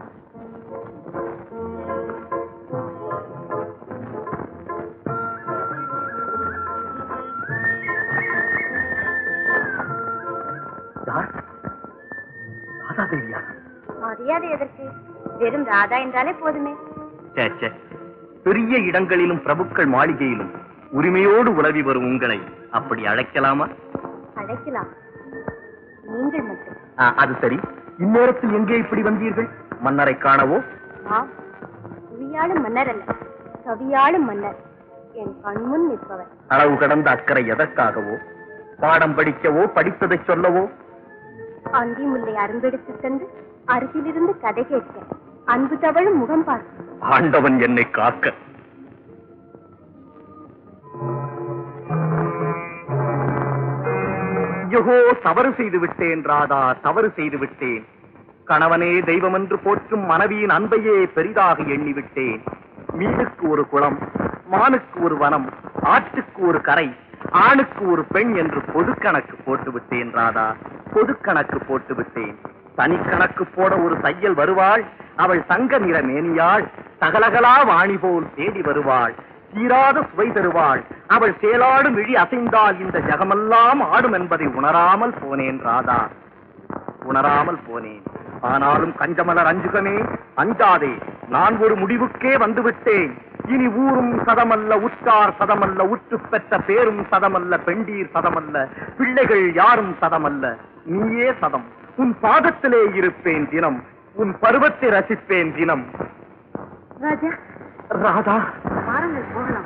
யார் ராதா தேவியா மரியாதை எதற்கு வெறும் ராதா என்றாலே போதுமே சே, சே. பெரிய இடங்களிலும் பிரபுக்கள் மாளிகையிலும் உரிமையோடு உலவி வரும் உங்களை அப்படி அழைக்கலாமா அழைக்கலாம் நீங்கள் மட்டும் ஆ, அது சரி இந்நேரத்தில் எங்கே இப்படி வந்தீர்கள் மன்னரை காணவோ ஆம் புவியாளும் மன்னர் அல்ல கவியாளும் மன்னர் என் கண்முன் நிற்பவர் அளவு கடந்த அக்கறை எதற்காகவோ பாடம் படிக்கவோ படித்ததை சொல்லவோ அந்தி முல்லை அரும்பெடுத்து தந்து அருகிலிருந்து கதை கேட்க அன்பு தவழும் முகம் பார்க்க ஆண்டவன் என்னை காக்க யகோ தவறு செய்து விட்டேன் ராதா தவறு செய்து விட்டேன் கணவனே தெய்வம் என்று போற்றும் மனைவியின் அன்பையே பெரிதாக எண்ணிவிட்டேன் மீனுக்கு ஒரு குளம் மானுக்கு ஒரு வனம் ஆற்றுக்கு ஒரு கரை ஆணுக்கு ஒரு பெண் என்று பொது கணக்கு போட்டு விட்டேன் ராதா பொது கணக்கு போட்டு விட்டேன் தனி கணக்கு போட ஒரு தையல் வருவாள் அவள் தங்க நிற மேனியாள் தகலகலா வாணி போல் தேடி வருவாள் தீராத சுவை தருவாள் அவள் சேலாடும் விழி அசைந்தால் இந்த ஜகமெல்லாம் ஆடும் என்பதை உணராமல் போனேன் ராதா உணராமல் போனேன் ஆனாலும் கஞ்சமலர் அஞ்சுகமே அஞ்சாதே நான் ஒரு முடிவுக்கே வந்துவிட்டேன் இனி ஊரும் சதமல்ல உற்றார் சதமல்ல உற்று பெற்ற பேரும் சதமல்ல பெண்டீர் சதமல்ல பிள்ளைகள் யாரும் சதமல்ல நீயே சதம் உன் பாதத்திலே இருப்பேன் தினம் உன் பருவத்தை ரசிப்பேன் தினம் ராஜா ராதா வாருங்கள் போகலாம்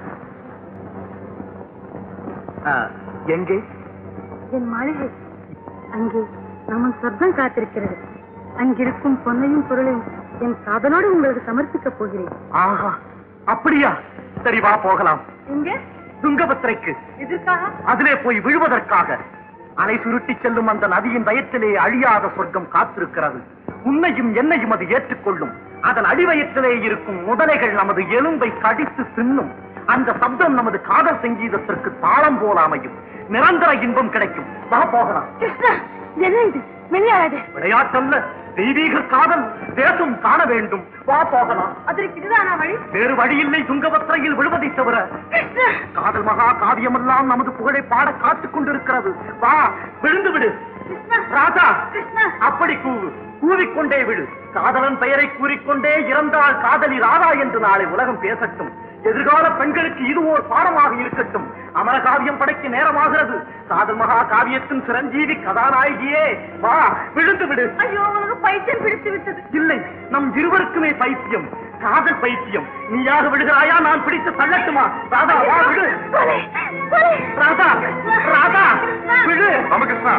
ஆ, எங்கே என் மாளிகை அங்கே நமன் சொர்க்கம் காத்திருக்கிறது அங்கிருக்கும் பொன்னையும் பொருளையும் என் காதலோடு உங்களுக்கு சமர்ப்பிக்கப் போகிறேன் ஆஹா அப்படியா சரி வா போகலாம் எங்க துங்கபத்திரைக்கு எதற்காக அதிலே போய் விழுவதற்காக அலை சுருட்டி செல்லும் அந்த நதியின் வயத்திலே அழியாத சொர்க்கம் காத்திருக்கிறது உன்னையும் என்னையும் அது ஏற்றுக்கொள்ளும் அதன் அடிவயத்திலே இருக்கும் முதலைகள் நமது எலும்பை கடித்து தின்னும் அந்த சப்தம் நமது காதல் சங்கீதத்திற்கு தாளம் போல அமையும் நிரந்தர இன்பம் கிடைக்கும் வா போகலாம் கிருஷ்ணா என்ன இது விளையாடாது விளையாட்டல்ல தெய்வீக காதல் தேசம் காண வேண்டும் வா போகலாம் அதற்கு இதுதானா வழி வேறு வழியில்லை துங்கபத்திரையில் விழுவதை தவிர கிருஷ்ணா காதல் மகா காவியமெல்லாம் நமது புகழை பாட காத்துக் கொண்டிருக்கிறது வா விழுந்து விடு ராஜா அப்படி கூவு கூவிக்கொண்டே விடு காதலன் பெயரை கூறிக்கொண்டே இறந்தால் காதலி ராதா என்று நாளை உலகம் பேசட்டும் எதிர்கால பெண்களுக்கு இது ஓர் பாடமாக இருக்கட்டும் அமர காவியம் படைக்க நேரமாகிறது காதல் மகா காவியத்தின் சிரஞ்சீவி கதாநாயகியே வா விழுந்து விடு ஐயோ உனக்கு பைத்தியம் பிடித்து விட்டது இல்லை நம் இருவருக்குமே பைத்தியம் காதல் பைத்தியம் நீயாக விடுகிறாயா நான் பிடித்து தள்ளட்டுமா ராதா வா விடு ராதா ராதா விடு ராமகிருஷ்ணா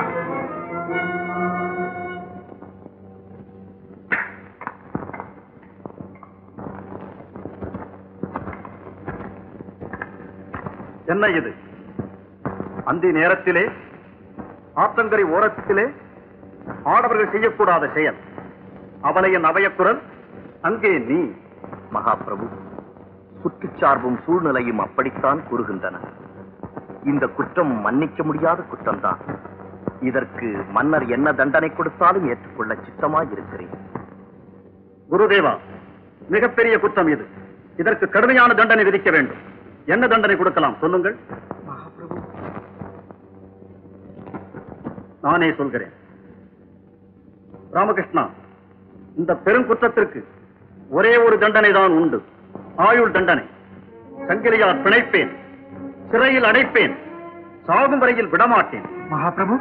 என்ன இது அந்த நேரத்திலே ஆத்தங்கரை ஓரத்திலே ஆடவர்கள் செய்யக்கூடாத செயல் அவளையின் அவயக்குரல் அங்கே நீ மகாபிரபு குற்றச்சார்பும் சூழ்நிலையும் அப்படித்தான் கூறுகின்றன இந்த குற்றம் மன்னிக்க முடியாத குற்றம்தான் இதற்கு மன்னர் என்ன தண்டனை கொடுத்தாலும் ஏற்றுக்கொள்ள சித்தமாய் இருக்கிறேன் குருதேவா மிகப்பெரிய குற்றம் இது இதற்கு கடுமையான தண்டனை விதிக்க வேண்டும் என்ன தண்டனை கொடுக்கலாம் சொல்லுங்கள் நானே சொல்கிறேன் ராமகிருஷ்ணா இந்த பெருங்குற்றத்திற்கு ஒரே ஒரு தண்டனை தான் உண்டு ஆயுள் தண்டனை சங்கிலியார் பிணைப்பேன் சிறையில் அடைப்பேன் சாகும் வரையில் விடமாட்டேன் மகாபிரபு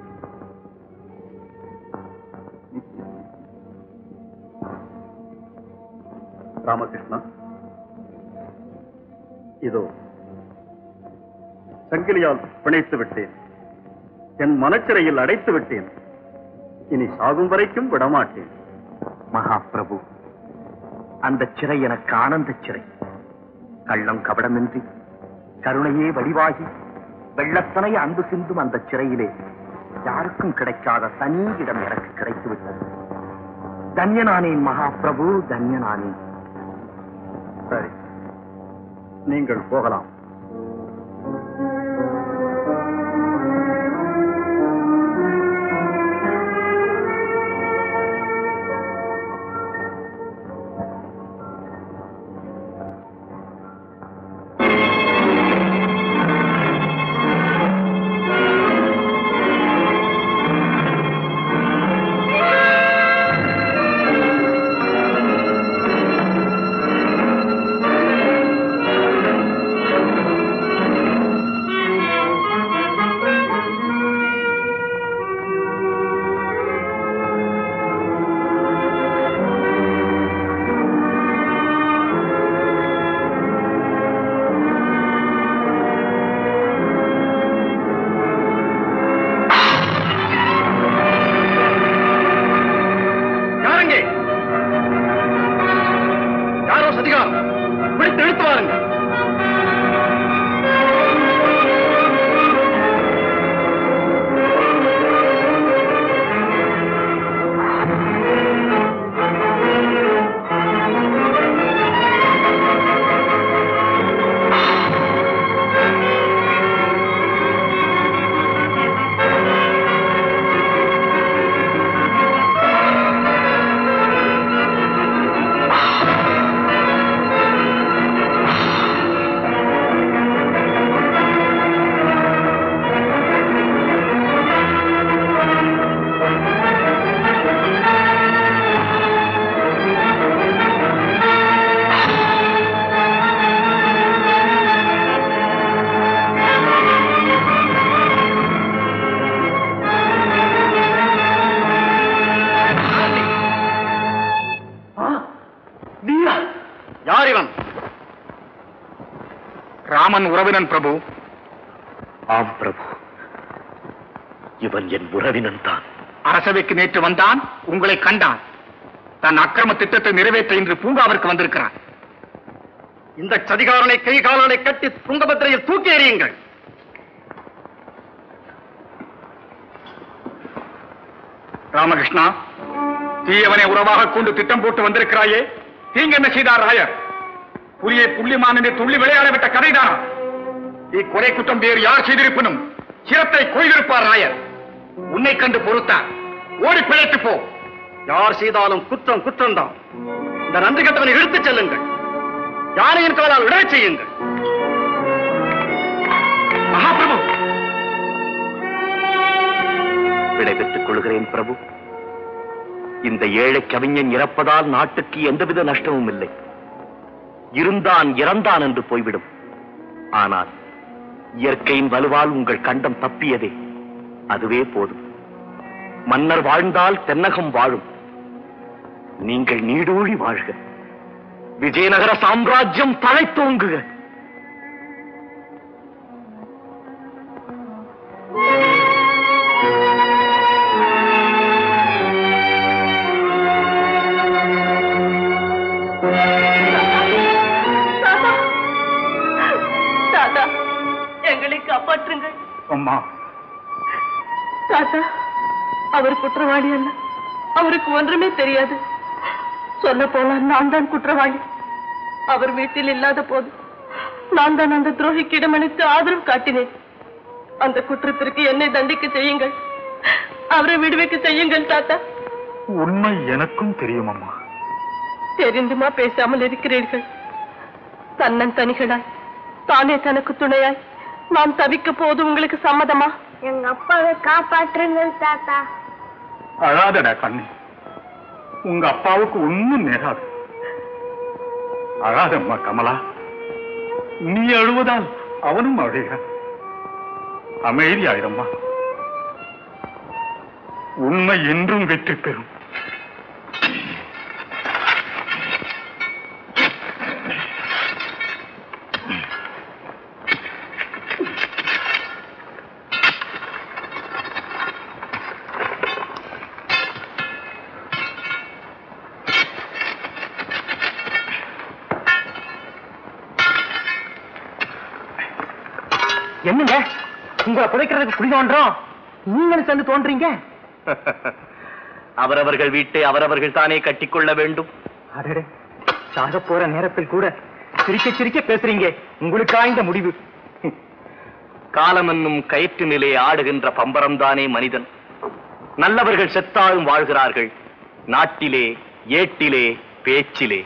ராமகிருஷ்ணா இதோ சங்கிலியால் பிணைத்து விட்டேன் என் மனச்சிறையில் அடைத்து விட்டேன் இனி சாகும் வரைக்கும் விடமாட்டேன் மகாபிரபு அந்த சிறை எனக்கு ஆனந்த சிறை கள்ளம் கபடமின்றி கருணையே வடிவாகி வெள்ளத்தனை அன்பு சிந்தும் அந்த சிறையிலே யாருக்கும் கிடைக்காத தனி இடம் எனக்கு கிடைத்து விட்டது தன்யனானேன் மகாபிரபு தன்யனானேன் சரி நீங்கள் போகலாம் யாருங்க யாரோ சதிகாரம் பிடித்து இழுத்து வாருங்க யார் இவன் ராமன் உறவினன் பிரபு ஆம் பிரபு இவன் என் உறவினன் தான் அரசவைக்கு நேற்று வந்தான் உங்களை கண்டான் தன் அக்கிரம திட்டத்தை நிறைவேற்ற இன்று பூங்காவிற்கு வந்திருக்கிறான் இந்த சதிகாரனை கை காலனை கட்டி துங்கபத்திரையில் தூக்கி எறியுங்கள் ராமகிருஷ்ணா தீயவனை உறவாக கொண்டு திட்டம் போட்டு வந்திருக்கிறாயே தீங்கு என்ன செய்தார் ராயர் புலியை புள்ளிமானனை துள்ளி விளையாட விட்ட கதைதானா இக்கொலை குற்றம் வேறு யார் செய்திருப்பினும் சிரத்தை கொய்திருப்பார் ராயர் உன்னை கண்டு பொறுத்தார் ஓடி பிழைத்து போ யார் செய்தாலும் குற்றம் குற்றம்தான் இந்த நன்றி கட்டவனை இழுத்துச் செல்லுங்கள் யானையின் காலால் விடச் செய்யுங்கள் மகாபிரபு விடைபெற்றுக் கொள்கிறேன் பிரபு இந்த ஏழை கவிஞன் இறப்பதால் நாட்டுக்கு எந்தவித நஷ்டமும் இல்லை இருந்தான் இறந்தான் என்று போய்விடும் ஆனால் இயற்கையின் வலுவால் உங்கள் கண்டம் தப்பியதே அதுவே போதும் மன்னர் வாழ்ந்தால் தென்னகம் வாழும் நீங்கள் நீடூழி வாழ்க விஜயநகர சாம்ராஜ்யம் தழைத்தோங்குக தாத்தா தாத்தா எங்களை காப்பாற்றுங்கள் அம்மா தாத்தா அவர் குற்றவாளி அல்ல அவருக்கு ஒன்றுமே தெரியாது சொல்ல போனா நான் தான் குற்றவாளி அவர் வீட்டில் இல்லாத போது நான் தான் அந்த துரோகிக்கு இடமளித்து ஆதரவு காட்டினேன் அந்த குற்றத்திற்கு என்னை தண்டிக்க செய்யுங்கள் அவரை விடுவிக்க செய்யுங்கள் தாத்தா உண்மை எனக்கும் தெரியும் அம்மா தெரிந்துமா பேசாமல் இருக்கிறீர்கள் தன்னன் தனிகளாய் தானே தனக்கு துணையாய் நான் தவிக்க போது உங்களுக்கு சம்மதமா எங்க அப்பாவை காப்பாற்றுங்கள் தாத்தா அழாதடா கண்ணி உங்க அப்பாவுக்கு ஒண்ணும் நேராது அழாதம்மா கமலா நீ அழுவதால் அவனும் அழுகிறான் அமைதியாயிரம்மா உண்மை என்றும் வெற்றி பெறும் என்னங்க உங்களை புதைக்கிறதுக்கு குழி தோன்றோம் நீங்களும் சேர்ந்து தோன்றீங்க அவரவர்கள் வீட்டை அவரவர்கள் தானே கட்டிக்கொள்ள வேண்டும் அடடே சாக போற நேரத்தில் கூட சிரிக்க சிரிக்க பேசுறீங்க உங்களுக்கா இந்த முடிவு காலம் என்னும் கயிற்று நிலை ஆடுகின்ற பம்பரம்தானே மனிதன் நல்லவர்கள் செத்தாலும் வாழ்கிறார்கள் நாட்டிலே ஏட்டிலே பேச்சிலே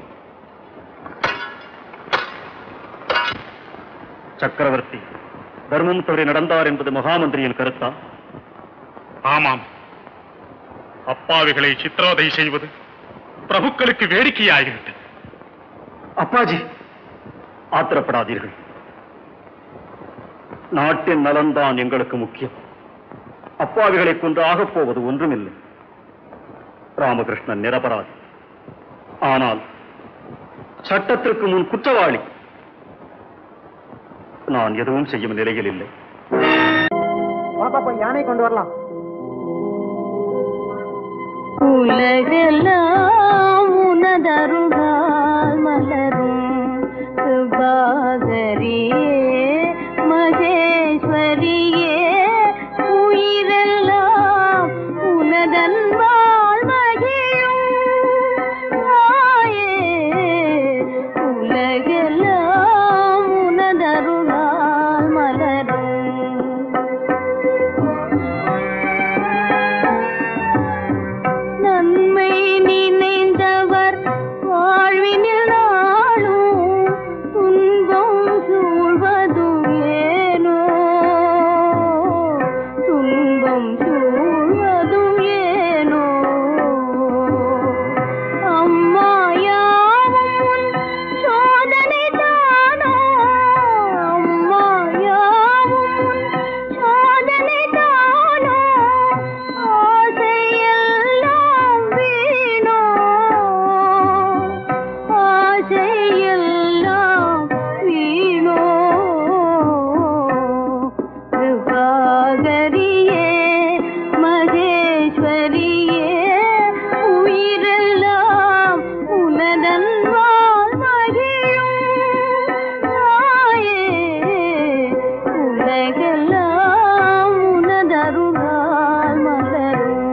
சக்கரவர்த்தி தர்மம் தவறி நடந்தார் என்பது மகாமந்திரியின் கருத்தா ஆமாம் அப்பாவிகளை சித்திரவதை செய்வது பிரபுக்களுக்கு வேடிக்கையாகிறது அப்பாஜி ஆத்திரப்படாதீர்கள் நாட்டின் நலன்தான் எங்களுக்கு முக்கியம் அப்பாவிகளை கொண்டு ஆகப் போவது ஒன்றுமில்லை ராமகிருஷ்ணன் நிரபராதி ஆனால் சட்டத்திற்கு முன் குற்றவாளி நான் எதுவும் செய்யும் நிலையில் இல்லை யானை கொண்டு வரலாம் உலகெல்லாம் உனதருகால் மலரும் சுபாகரியே மகேஸ்வரியே உயிரெல்லாம் உனதன்பால் மகிழும் தாயே உலகெல்லாம் உனதருளால் மலரும் நன்மை நினைந்தவர் வாழ்வினில் நாளும் துன்பம் சூழ்வதும் ஏனோ துன்பம் சூழ்வதும் ஏனோ அம்மா யாவும் உன் சோதனை தானோ அம்மா யாவும் உன் சோதனை தானோ ஆசையெல்லாம் வீணோ ஆசையெல்லாம் வீணோ கிருபாகரியே மகேஸ்வரியே உயிரெல்லாம் உனதன்பால் மகிழும் தாயே உலகெல்லாம் உனதருளால் மலரும்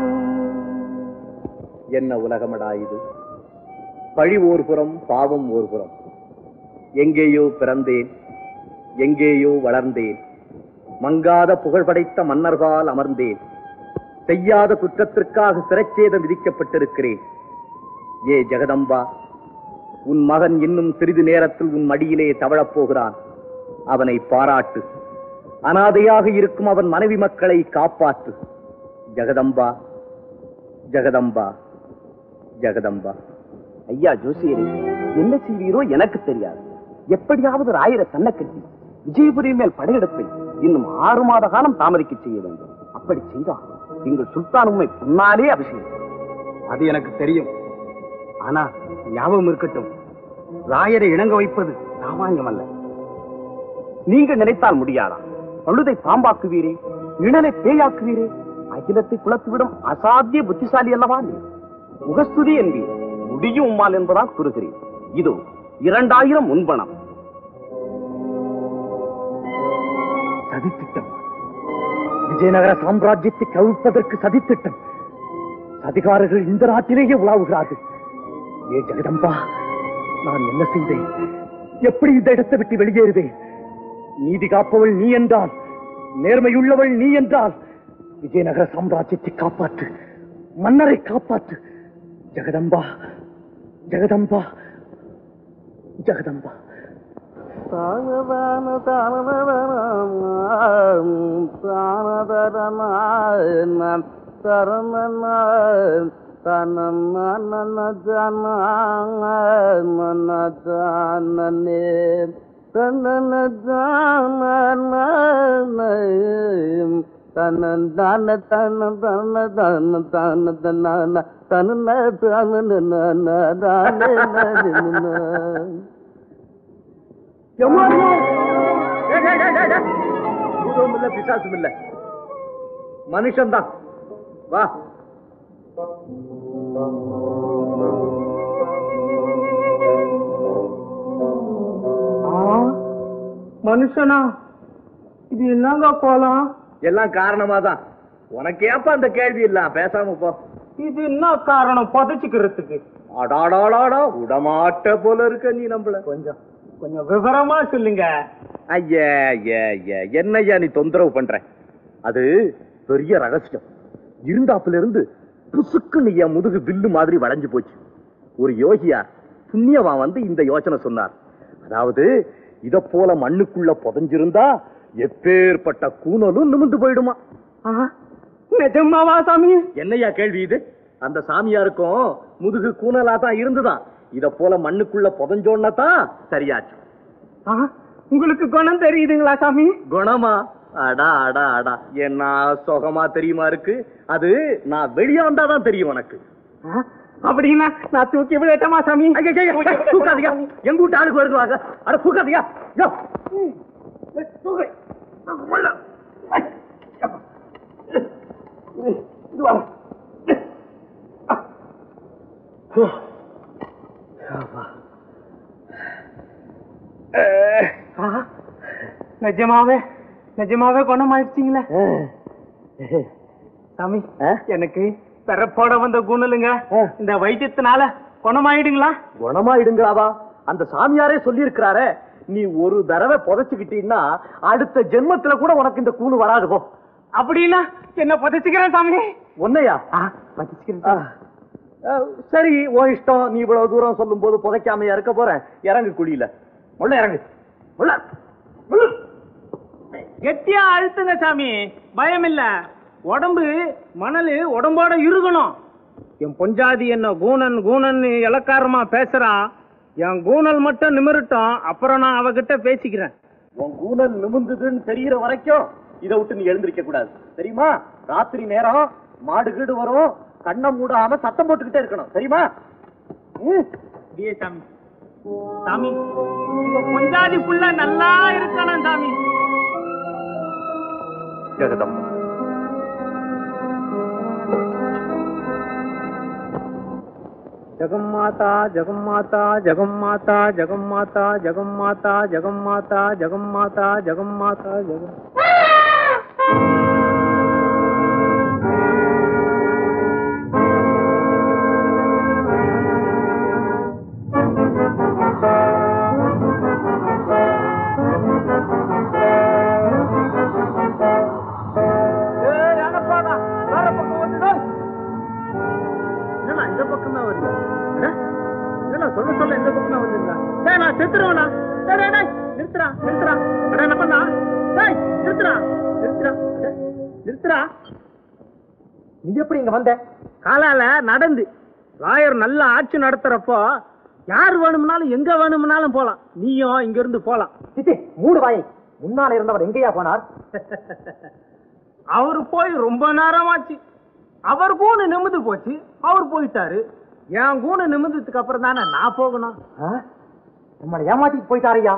என்ன உலகமடா இது பழி ஓர் புறம் பாவம் ஓர் புறம் எங்கேயோ பிறந்தேன் எங்கேயோ வளர்ந்தேன் மங்காத புகழ் படைத்த மன்னர்பால் அமர்ந்தேன் செய்யாத குற்றத்திற்காக சிரச்சேதம் விதிக்கப்பட்டிருக்கிறேன் ஏ ஜெகதம்பா உன் மகன் இன்னும் சிறிது நேரத்தில் உன் மடியிலே தவழப் போகிறான் அவனை பாராட்டு அனாதையாக இருக்கும் அவன் மனைவி மக்களை காப்பாற்று ஜெகதம்பா ஜெகதம்பா ஜெகதம்பா ஐயா ஜோசியரே என்ன செய்வீரோ எனக்கு தெரியாது எப்படியாவது ராயரை தன்னை கட்டி விஜயபுரி மேல் படையெடுப்பை இன்னும் ஆறு மாத காலம் தாமதிக்க செய்ய வேண்டும் அப்படி செய்தால் எங்கள் சுல்தான் உண்மை முன்னாலே அபிஷேகம் அது எனக்கு தெரியும் ஆனா ஞாபகம் இருக்கட்டும் ராயரை இணங்க வைப்பது சாமானியம் அல்ல நீங்க நினைத்தால் முடியாதா பழுதை பாம்பாக்குவீரே நிழலை பேயாக்குவீரே அகிலத்தை குழப்பிவிடும் அசாத்திய புத்திசாலி அல்லவா நீ முகஸ்துதி என்பீர் முடியும் உம்மால் என்பதால் கூறுகிறேன் இதோ இரண்டாயிரம் முன்பணம் சதித்திட்டம் விஜயநகர சாம்ராஜ்யத்தை கவிழ்ப்பதற்கு சதித்திட்டம் சதிகாரர்கள் இந்த நாட்டிலேயே உலாவுகிறார்கள் ஏ ஜெகதம்பா நான் என்ன செய்தேன் எப்படி இந்த இடத்தை விட்டு வெளியேறுவேன் நீதி காப்பவள் நீ என்றால் நேர்மையுள்ளவள் நீ என்றால் விஜயநகர சாம்ராஜ்யத்தை காப்பாற்று மன்னரை காப்பாற்று ஜெகதம்பா ஜெகதம்பா ஜெகதம்பா பூதமும் இல்ல பிசாசும் இல்ல மனுஷன்தான் வா மனுஷனா இது என்னங்க கோலம் எல்லாம் காரணமா தான் உனக்கு ஏப்பா அந்த கேள்வி இல்ல பேசாம போ இது என்ன காரணம் புதைச்சிக்கிறதுக்கு அடாடாடாடா விடமாட்ட போல இருக்க நீ நம்மள கொஞ்சம் கொஞ்சம் விவரமா சொல்லுங்க ஐயா ஐயா ஐயா என்னய்யா நீ தொந்தரவு பண்ற அது பெரிய ரகசியம் இருந்தாப்புல இருந்து புசுக்குன்னு என் முதுகு வில்லு மாதிரி வளைஞ்சு போச்சு ஒரு யோகியா புண்ணியவான் வந்து இந்த யோசனை சொன்னார் அதாவது இத போல மண்ணுக்குள்ள புதைஞ்சிருந்தா எப்பேற்பட்ட கூணலும் நிமிந்து போயிடுமா நிஜமாவா சாமி என்னய்யா கேள்வி இது அந்த சாமியாருக்கும் முதுகு கூணலா தான் இருந்துதான் இத போல மண்ணுக்குள்ள புதஞ்சோன்னா தான் சரியாச்சு ஆ, உங்களுக்கு குணம் தெரியுதுங்களா சாமி குணமா அடா அடா அடா என்ன சுகமா தெரியுமா இருக்கு அது நான் வெளியே வந்தாதான் தெரியும் உனக்கு ஆ, அப்படின்னா நான் தூக்கி விடட்டமா சாமி தூக்காதீங்க எங்க வீட்டு ஆளுக்கு வருது வாங்க அட தூக்காதீங்க யோ. தூக்கு. உள்ள. இது வாங்க. ஆ, நிஜமாவே நிஜமாவே குணம் ஆயிடுச்சிங்களே சாமி எனக்கு பிறப்போட வந்த குணலுங்க இந்த வைத்தியத்தினால குணமாயிடுங்களா குணமாயிடுங்களாவா அந்த சாமியாரே சொல்லியிருக்கிறாரே நீ ஒரு தடவை புதைச்சுக்கிட்டீன்னா அடுத்த ஜென்மத்துல கூட உனக்கு இந்த கூணு வராது போ அப்படின்னா என்ன புதைச்சுக்கிறேன் சாமி ஒன்னையா புதைச்சுக்கிறேன் ஆ. ஆ, சரி உன் இஷ்டம் நீ இவ்வளவு தூரம் சொல்லும் போது புதைக்காமையா இருக்க போற இறங்கு குழியில உள்ள இறங்கு உள்ள உள்ள. கெட்டியா அழுத்துங்க சாமி பயம் இல்ல உடம்பு மணலு உடம்போட இருக்கணும் என் பொஞ்சாதி என்ன கூணன் கூணன் இலக்காரமா பேசுறான் என் கூணல் மட்டும் நிமிரட்டும் அப்புறம் நான் அவகிட்ட பேசிக்கிறேன் உன் கூணல் நிமிர்ந்ததுன்னு தெரியற வரைக்கும் இதை விட்டு நீ எழுந்திருக்க கூடாது தெரியுமா ராத்திரி நேரம் மாடு கீடு வரும் கண்ணை மூடாம சத்தம் போட்டுக்கிட்டே இருக்கணும் தெரியுமா ம். அப்படியே சாமி சாமி உங்க பொஞ்சாதி புள்ள நல்லா இருக்கணும் சாமி ஜெகதம் ஜகம் மாதா ஜகம் மாதா ஜகம் மாதா ஜகம் மாதா ஜகம் மாதா ஜகம் மாதா ஜகம் மாதா ஜகம் மாதா ஜகம் என்னண்ணா இந்த பக்கம் தான் வருது அட, என்னண்ணா சொல்ல சொல்ல இந்த பக்கம் தான் வந்துருந்தா டேய் நான் செத்துருவேண்ணா டேய் டேய், டேய் நிறுத்துறா நிறுத்துறா அட என்ன பண்ணா டேய் நிறுத்துறா நிறுத்துறா அட, நிறுத்துறா நீ எப்படி இங்க வந்த காலால நடந்து லாயர் நல்ல ஆட்சி நடத்துறப்போ யார் வேணும்னாலும் எங்க வேணும்னாலும் போலாம் நீயும் இங்க இருந்து போலாம் சிச்சி மூடு வாயை முன்னால இருந்தவர் எங்கேயா போனார் அவர் போய் ரொம்ப நேரமாச்சு அவர் கூணு நிமிந்து போச்சு அவர் போயிட்டாரு என் கூணு நிமிந்ததுக்கு அப்புறம் தானே நான் போகணும் நம்மளை ஏமாத்திட்டு போயிட்டாரையா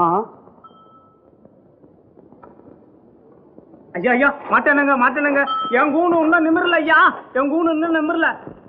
ஐயா ஐயா மாட்டேனுங்க மாட்டேனுங்க என் கூணு இன்னும் நிமிரல ஐயா என் கூணு இன்னும் நிமிரல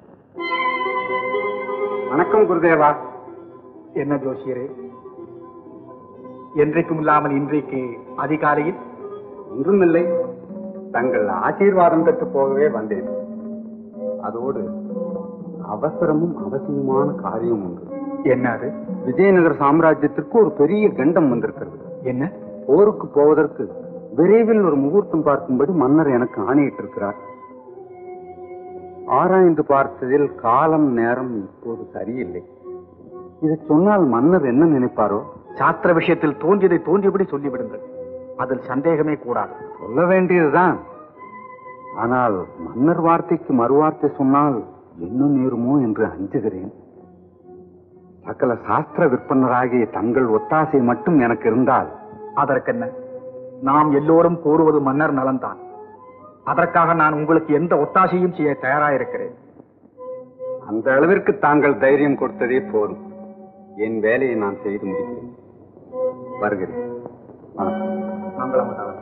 வணக்கம் குருதேவா என்ன ஜோசியரே என்றைக்கும் இல்லாமல் இன்றைக்கு அதிகாலையில் ஒன்றுமில்லை தங்கள் ஆசீர்வாதம் பெற்று போகவே வந்தேன் அதோடு அவசரமும் அவசியமான காரியம் உண்டு என்ன அது விஜயநகர சாம்ராஜ்யத்திற்கு ஒரு பெரிய கண்டம் வந்திருக்கிறது என்ன போருக்கு போவதற்கு விரைவில் ஒரு முகூர்த்தம் பார்க்கும்படி மன்னர் எனக்கு ஆணையிட்டிருக்கிறார் ஆராய்ந்து பார்த்ததில் காலம் நேரம் இப்போது சரியில்லை இதை சொன்னால் மன்னர் என்ன நினைப்பாரோ சாஸ்திர விஷயத்தில் தோன்றியதை தோன்றியபடி சொல்லிவிடுங்கள் அதில் சந்தேகமே கூடாது சொல்ல வேண்டியதுதான் ஆனால் மன்னர் வார்த்தைக்கு மறுவார்த்தை சொன்னால் என்ன நேருமோ என்று அஞ்சுகிறேன் சகல சாஸ்திர விற்பனராகிய தங்கள் ஒத்தாசை மட்டும் எனக்கு இருந்தால் அதற்கென்ன நாம் எல்லோரும் கூறுவது மன்னர் நலன்தான் அதற்காக நான் உங்களுக்கு எந்த ஒத்தாசையும் செய்ய தயாராயிருக்கிறேன் அந்த அளவிற்கு தாங்கள் தைரியம் கொடுத்ததே போதும் என் வேலையை நான் செய்து முடிக்கிறேன் வருகிறேன் வணக்கம் மங்களம் உண்டாகட்டும்.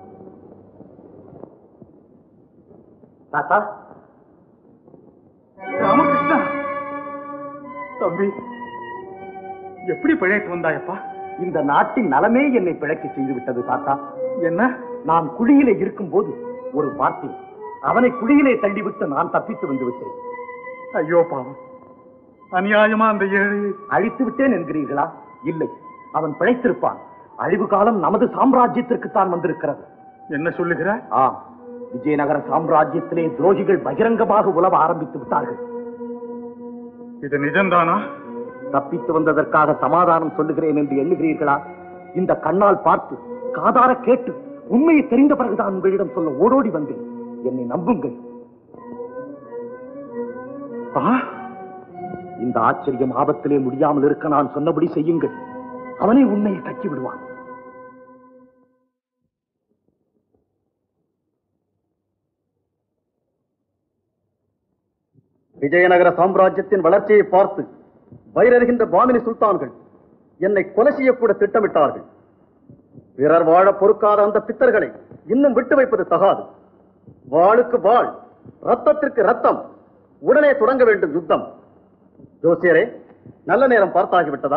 தாத்தா ராமகிருஷ்ணா தம்பி எப்படி பிழைத்து வந்தாயப்பா இந்த நாட்டின் நலமே என்னை பிழைக்க செய்து விட்டது தாத்தா என்ன நான் குழியிலே இருக்கும்போது ஒரு வார்த்தை அவனை குழியிலே தள்ளிவிட்டு நான் தப்பித்து வந்து விட்டேன் ஐயோ பாவம் அநியாயமா அந்த ஏழையை அழித்து விட்டேன் என்கிறீர்களா இல்லை அவன் பிழைத்திருப்பான் அழிவு காலம் நமது சாம்ராஜ்யத்திற்குத்தான் வந்திருக்கிறது என்ன சொல்லுகிறாய் ஆம் விஜயநகர சாம்ராஜ்யத்திலே துரோகிகள் பகிரங்கமாக உலவ ஆரம்பித்து விட்டார்கள் இது நிஜம்தானா தப்பித்து வந்ததற்காக சமாதானம் சொல்லுகிறேன் என்று எண்ணுகிறீர்களா இந்த கண்ணால் பார்த்து காதார கேட்டு உண்மையை தெரிந்த பிறகுதான் உங்களிடம் சொல்ல ஓடோடி வந்தேன் என்னை நம்புங்கள் ஆ, இந்த ஆச்சரியம் ஆபத்திலே முடியாமல் இருக்க நான் சொன்னபடி செய்யுங்கள் அவனை உண்மையை கட்டி விடுவான் விஜயநகர சாம்ராஜ்யத்தின் வளர்ச்சியை பார்த்து வயிறறிகின்ற பாமினி சுல்தான்கள் என்னை கொலை செய்யக்கூட திட்டமிட்டார்கள் பிறர் வாழ பொறுக்காத அந்த பித்தர்களை இன்னும் விட்டு வைப்பது தகாது வாளுக்கு வாள் ரத்தத்திற்கு ரத்தம் உடனே தொடங்க வேண்டும் யுத்தம் ஜோசியரே நல்ல நேரம் பார்த்தாகிவிட்டதா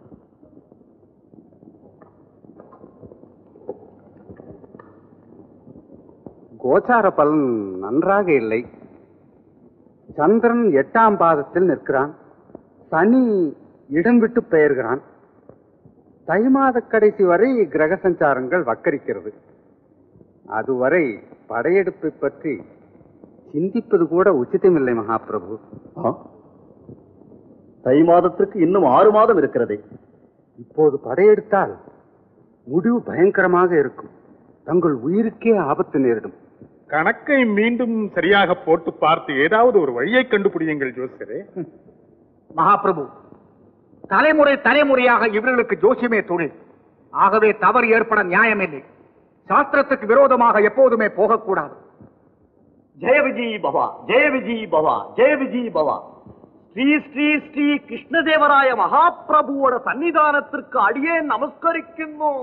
கோச்சார பலன் நன்றாக இல்லை சந்திரன் எட்டாம் பாதத்தில் நிற்கிறான் சனி இடம் விட்டு பெயர்கிறான் தை மாத கடைசி வரை கிரக சஞ்சாரங்கள் வக்கரிக்கிறது அதுவரை படையெடுப்பை பற்றி சிந்திப்பது கூட உச்சிதமில்லை மகாபிரபு ஆ? தை மாதத்திற்கு இன்னும் ஆறு மாதம் இருக்கிறதே இப்போது படையெடுத்தால் முடிவு பயங்கரமாக இருக்கும் தங்கள் உயிருக்கே ஆபத்து நேரிடும் கணக்கை மீண்டும் சரியாக போட்டு பார்த்து ஏதாவது ஒரு வழியை கண்டுபிடியுங்கள் ஜோசியரே மகாபிரபு தலைமுறை தலைமுறையாக இவர்களுக்கு ஜோசியமே தொழில் ஆகவே தவறு ஏற்பட நியாயமில்லை சாஸ்திரத்துக்கு விரோதமாக எப்போதுமே போகக்கூடாது ஜெய விஜய் பவா ஜெய விஜய் பவா ஜெய விஜய் பவா ஸ்ரீ ஸ்ரீ ஸ்ரீ கிருஷ்ணதேவராய மகாபிரபுவோட சன்னிதானத்திற்கு அடியே நமஸ்கரிക്കുന്നു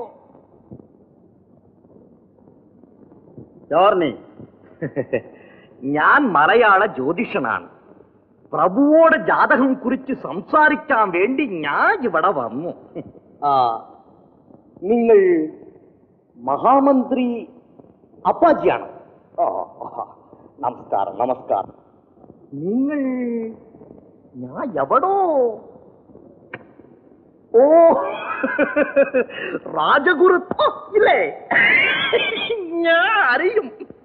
யார் നീ ഞാൻ മലയാള ജ്യോതിഷനാണ് പ്രഭുവോട് ജാതകം കുറിച്ച് സംസാരിക്കാൻ വേണ്ടി ഞാൻ ഇവിടെ വന്നു ആ നിങ്ങൾ മഹാമന്ത്രി അപ്പാജിയാണ് ആ, ആ, നമസ്കാരം നമസ്കാരം നിങ്ങൾ ഞാൻ എവിടോ ഓ രാജഗുരു ഓ, ഇല്ലേ ഞാൻ അറിയും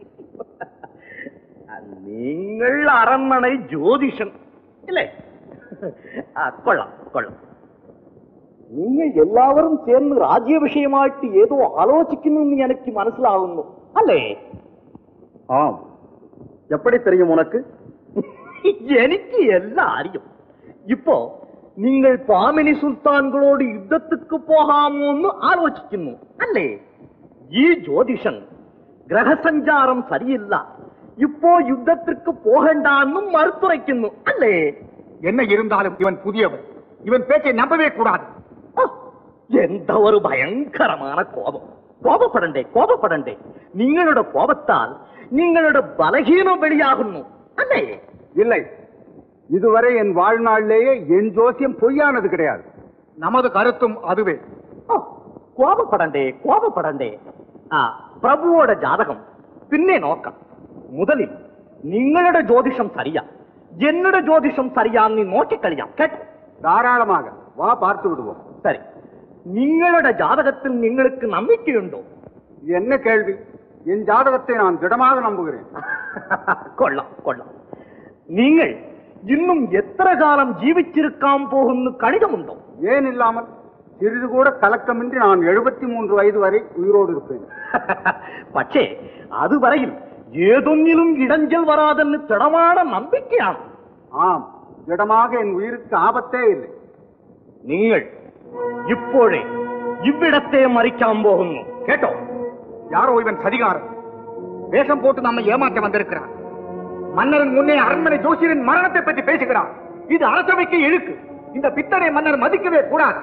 നിങ്ങൾ അരമണை ജ്യോതിഷൻ ഇല്ലേ ആ, കൊള്ളാം കൊള്ളാം നിങ്ങൾ എല്ലാവരും ചേർന്ന് രാജ്യവിഷയമായിട്ട് ഏതോ ആലോചിക്കുന്നു എന്ന് എനിക്ക് മനസ്സിലാകുന്നു അല്ലേ ஆம் எப்படி தெரியும் உனக்கு எனக்கு எல்லாம் அறியும் இப்போ நீங்கள் பாமினி സുൽത്താൻകളോട് യുദ്ധத்துக்கு പോകാമോന്ന് ആലോചിക്കുന്നു അല്ലേ ഈ ജ്യോതിഷൻ ഗ്രഹസഞ്ചാരം സരിയില്ല ഇപ്പോ യുദ്ധത്തിற்கு போகண்டான்னும் மறுத்துரைക്കുന്നു അല്ലേ என்ன இருந்தாலும் இவன் புதியவன் இவன் பேச்சை நம்பவே கூடாது ഓ, എന്താ ഒരു ഭയങ്കരமான കോപം കോപപ്പെടണ്ടേ കോപപ്പെടണ്ടേ നിങ്ങളുടെ കോപത്താൽ നിങ്ങളുടെ ബലഹീനം വെളിയാകുന്നു അല്ലേ இல்லை இதுவரை என் வாழ்நாளிலேயே என் ஜோசியம் பொய்யானது கிடையாது நமது கருத்தும் அதுவே ഓ, കോപപ്പെടണ്ടേ കോപപ്പെടണ്ടേ ആ പ്രഭുവോടെ ജാതകം പിന്നെ നോക്കാം മുതലിൽ നിങ്ങളുടെ ജ്യോതിഷം സരിയാ என்னோட ஜோதிஷம் சரியான்னு நோக்கிக்கழியாம் கேட்டு தாராளமாக வா பார்த்து விடுவோம் சரி നിങ്ങളുടെ ജാതകത്തിൽ നിങ്ങൾക്ക് നമ്പിക്കയുണ്ടോ இது என்ன கேள்வி என் ஜாதகத்தை நான் திடமாக நம்புகிறேன் കൊള്ളാം കൊള്ളാം നിങ്ങൾ ഇന്നും എത്ര കാലം ജീവിച്ചിരിക്കാൻ പോകുന്നു കണിതമുണ്ടോ ஏன் இல்லாமல் சிறிது கூட கலக்கமின்றி நான் எழுபத்தி மூன்று வயது வரை உயிரோடு இருப்பேன் പക്ഷേ അതുവരയിൽ ഏതൊന്നിലും ഇടഞ്ചൽ വരാതെന്ന് ദൃഢமான നമ്പിക്കയാണ് ஆம் திடமாக என் உயிருக்கு ஆபத்தே இல்லை നിങ്ങൾ ഇപ്പോഴേ ഇവിടത്തെ മരിക്കാൻ പോകുന്നു കേട്ടോ யாரோ இவன் சதிகாரன் வேஷம் போட்டு நம்மை ஏமாற்ற வந்திருக்கிறான் மன்னரின் முன்னே அரண்மனை ஜோசியரின் மரணத்தை பற்றி பேசுகிறான் இது அரசவைக்கு இழுக்கு இந்த பித்தனை மன்னர் மதிக்கவே கூடாது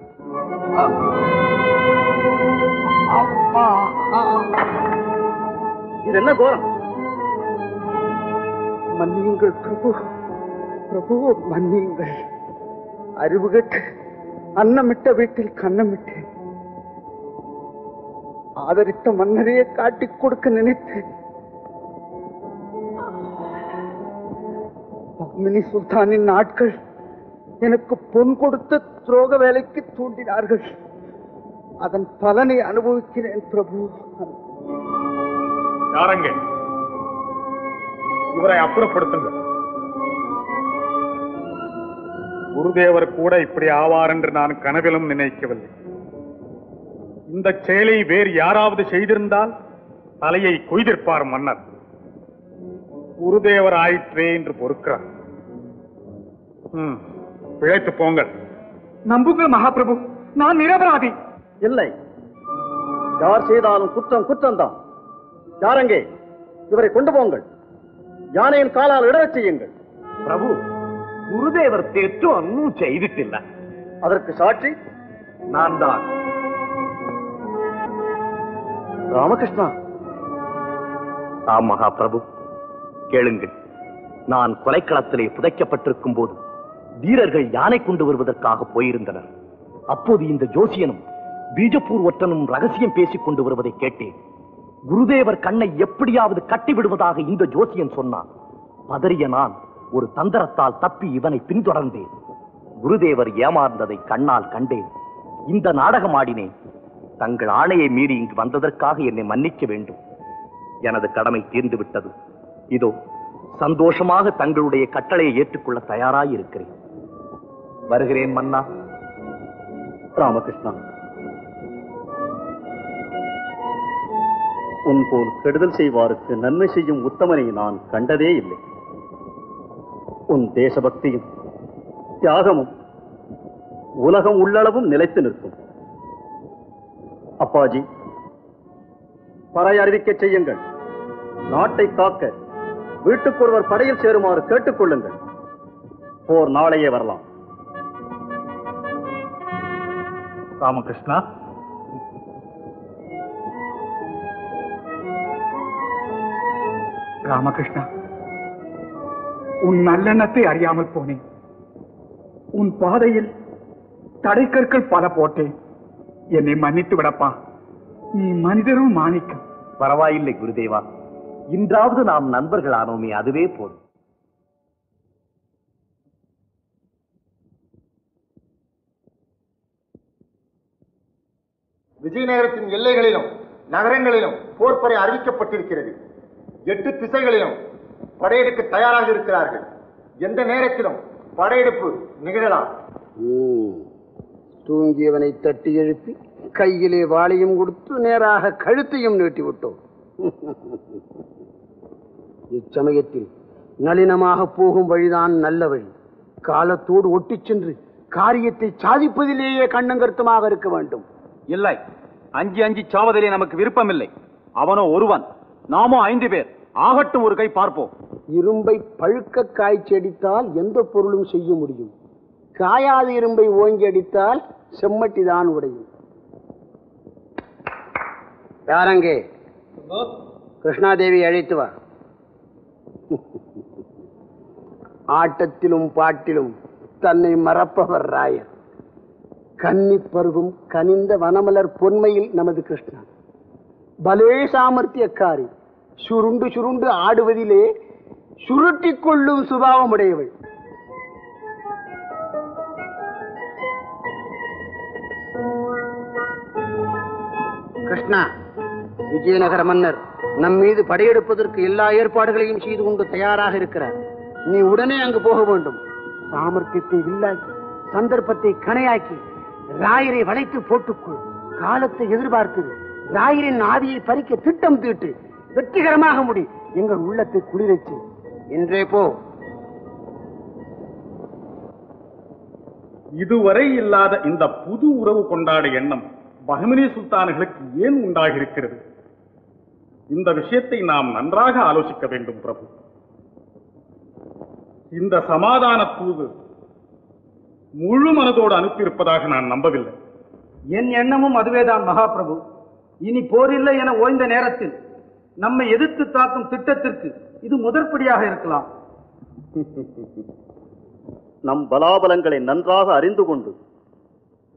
இது என்ன கோரம் மன்னியுங்கள் பிரபு பிரபு மன்னியுங்கள் அறிவுகட்டு அன்னமிட்ட வீட்டில் கன்னமிட்டேன் ஆதரித்த மன்னரையே காட்டிக் கொடுக்க நினைத்தேன் மினி சுல்தானின் ஆட்கள் எனக்கு பொன் கொடுத்து துரோக வேலைக்கு தூண்டினார்கள் அதன் பலனை அனுபவிக்கிறேன் பிரபு யாரங்க இவரை அப்புறப்படுத்துங்க குருதேவர் கூட இப்படி ஆவார் என்று நான் கனவிலும் நினைக்கவில்லை இந்த செயலை வேறு யாராவது செய்திருந்தால் தலையை கொய்திருப்பார் மன்னர் குருதேவர் ஆயிற்றே என்று பொறுக்கிறார் ம், பிழைத்து போங்கள் நம்புங்கள் மகாபிரபு நான் நிரபராதி இல்லை யார் செய்தாலும் குற்றம் குற்றம்தான் யாரங்கே இவரை கொண்டு போங்கள் யானையின் காலால் இடறச் செய்யுங்கள் പ്രഭു ഗുരുദേവർ തെറ്റോ ഒന്നും ചെയ്തിട്ടില്ല அதற்கு சாட்சி നാൻ താൻ ராமகிருஷ்ணா ஆம் மகாபிரபு கேளுங்கள் நான் கொலைக்களத்திலே புதைக்கப்பட்டிருக்கும் போது வீரர்கள் யானை கொண்டு வருவதற்காக போயிருந்தனர் அப்போது இந்த ஜோசியனும் பீஜப்பூர் ஒற்றனும் ரகசியம் பேசிக் கொண்டு வருவதை கேட்டேன் குருதேவர் கண்ணை எப்படியாவது கட்டிவிடுவதாக இந்த ஜோசியன் சொன்னான் பதறிய நான் ஒரு தந்திரத்தால் தப்பி இவனை பின்தொடர்ந்தேன் குருதேவர் ஏமாந்ததை கண்ணால் கண்டேன் இந்த நாடகம் ஆடினேன் தங்கள் ஆணையை மீறி இங்கு வந்ததற்காக என்னை மன்னிக்க வேண்டும் எனது கடமை தீர்ந்து விட்டது இதோ சந்தோஷமாக தங்களுடைய கட்டளையை ஏற்றுக்கொள்ள தயாராய் இருக்கிறேன் வருகிறேன் மன்னா ராமகிருஷ்ணா உன் போல் கெடுதல் செய்வாருக்கு நன்மை செய்யும் உத்தமனை நான் கண்டதே இல்லை உன் தேசபக்தியும் தியாகமும் உலகம் உள்ளளவும் நிலைத்து நிற்கும் அப்பாஜி பறை அறிவிக்கச் செய்யுங்கள் நாட்டை காக்க வீட்டுக்கொருவர் படையில் சேருமாறு கேட்டுக்கொள்ளுங்கள் போர் நாளையே வரலாம் ராமகிருஷ்ணா ராமகிருஷ்ணா உன் நல்லெண்ணத்தை அறியாமல் போனேன் உன் பாதையில் தடைக்கற்கள் பல போட்டேன் என்னை மன்னித்து விடப்பா நீ மனிதரும் மாணிக்கம் பரவாயில்லை குருதேவா இன்றாவது நாம் நண்பர்கள் ஆனோமே அதுவே போதும் விஜயநகரத்தின் எல்லைகளிலும் நகரங்களிலும் போர்ப்படை அறிவிக்கப்பட்டிருக்கிறது எட்டு திசைகளிலும் படையெடுக்க தயாராக இருக்கிறார்கள் எந்த நேரத்திலும் படையெடுப்பு நிகழலாம் ம். தூங்கியவனை தட்டி எழுப்பி கையிலே வாளையும் கொடுத்து நேராக கழுத்தையும் நீட்டி விட்டோம் இச்சமயத்தில் நளினமாக போகும் வழிதான் நல்ல வழி காலத்தோடு ஒட்டிச் சென்று காரியத்தை சாதிப்பதிலேயே கண்ணங்கருத்தமாக இருக்க வேண்டும் இல்லை அஞ்சி அஞ்சி சாவதிலே நமக்கு விருப்பமில்லை அவனோ ஒருவன் நாமோ ஐந்து பேர் ஆகட்டும் ஒரு கை பார்ப்போம் இரும்பை பழுக்க காய்ச்சி அடித்தால் எந்த பொருளும் செய்ய முடியும் காயாத இரும்பை ஓங்கி அடித்தால் செம்மட்டி தான் உடையும் யாரங்கே கிருஷ்ணாதேவி அழைத்து வா ஆட்டத்திலும் பாட்டிலும் தன்னை மறப்பவர் ராயர் கன்னி பருவம் கனிந்த வனமலர் பொன்மையில் நமது கிருஷ்ணன் பலே சாமர்த்தியக்காரி சுருண்டு சுருண்டு ஆடுவதிலே சுருட்டிக் கொள்ளும் சுபாவம் உடையவள் கிருஷ்ணா விஜயநகர மன்னர் நம் மீது படையெடுப்பதற்கு எல்லா ஏற்பாடுகளையும் செய்து கொண்டு தயாராக இருக்கிறார் நீ உடனே அங்கு போக வேண்டும் சாமர்த்தியத்தை வில்லாக்கி சந்தர்ப்பத்தை கணையாக்கி ராயரை வளைத்து போட்டுக்கொள் காலத்தை எதிர்பார்த்து ராயரின் ஆவியை பறிக்க திட்டம் தீட்டு வெற்றிகரமாக முடி எங்கள் உள்ளத்தை குளிரச்சு என்றே போ இதுவரை இல்லாத இந்த புது உறவு கொண்டாட எண்ணம் பஹமினி சுல்தான்களுக்கு ஏன் உண்டாகியிருக்கிறது இந்த விஷயத்தை நாம் நன்றாக ஆலோசிக்க வேண்டும் பிரபு இந்த சமாதான தூது முழு மனதோடு அனுப்பியிருப்பதாக நான் நம்பவில்லை என் எண்ணமும் அதுவேதான் மகாபிரபு இனி போரில்லை என ஓய்ந்த நேரத்தில் நம்மை எதிர்த்து தாக்கும் திட்டத்திற்கு இது முதற்படியாக இருக்கலாம் நம் பலாபலங்களை நன்றாக அறிந்து கொண்டு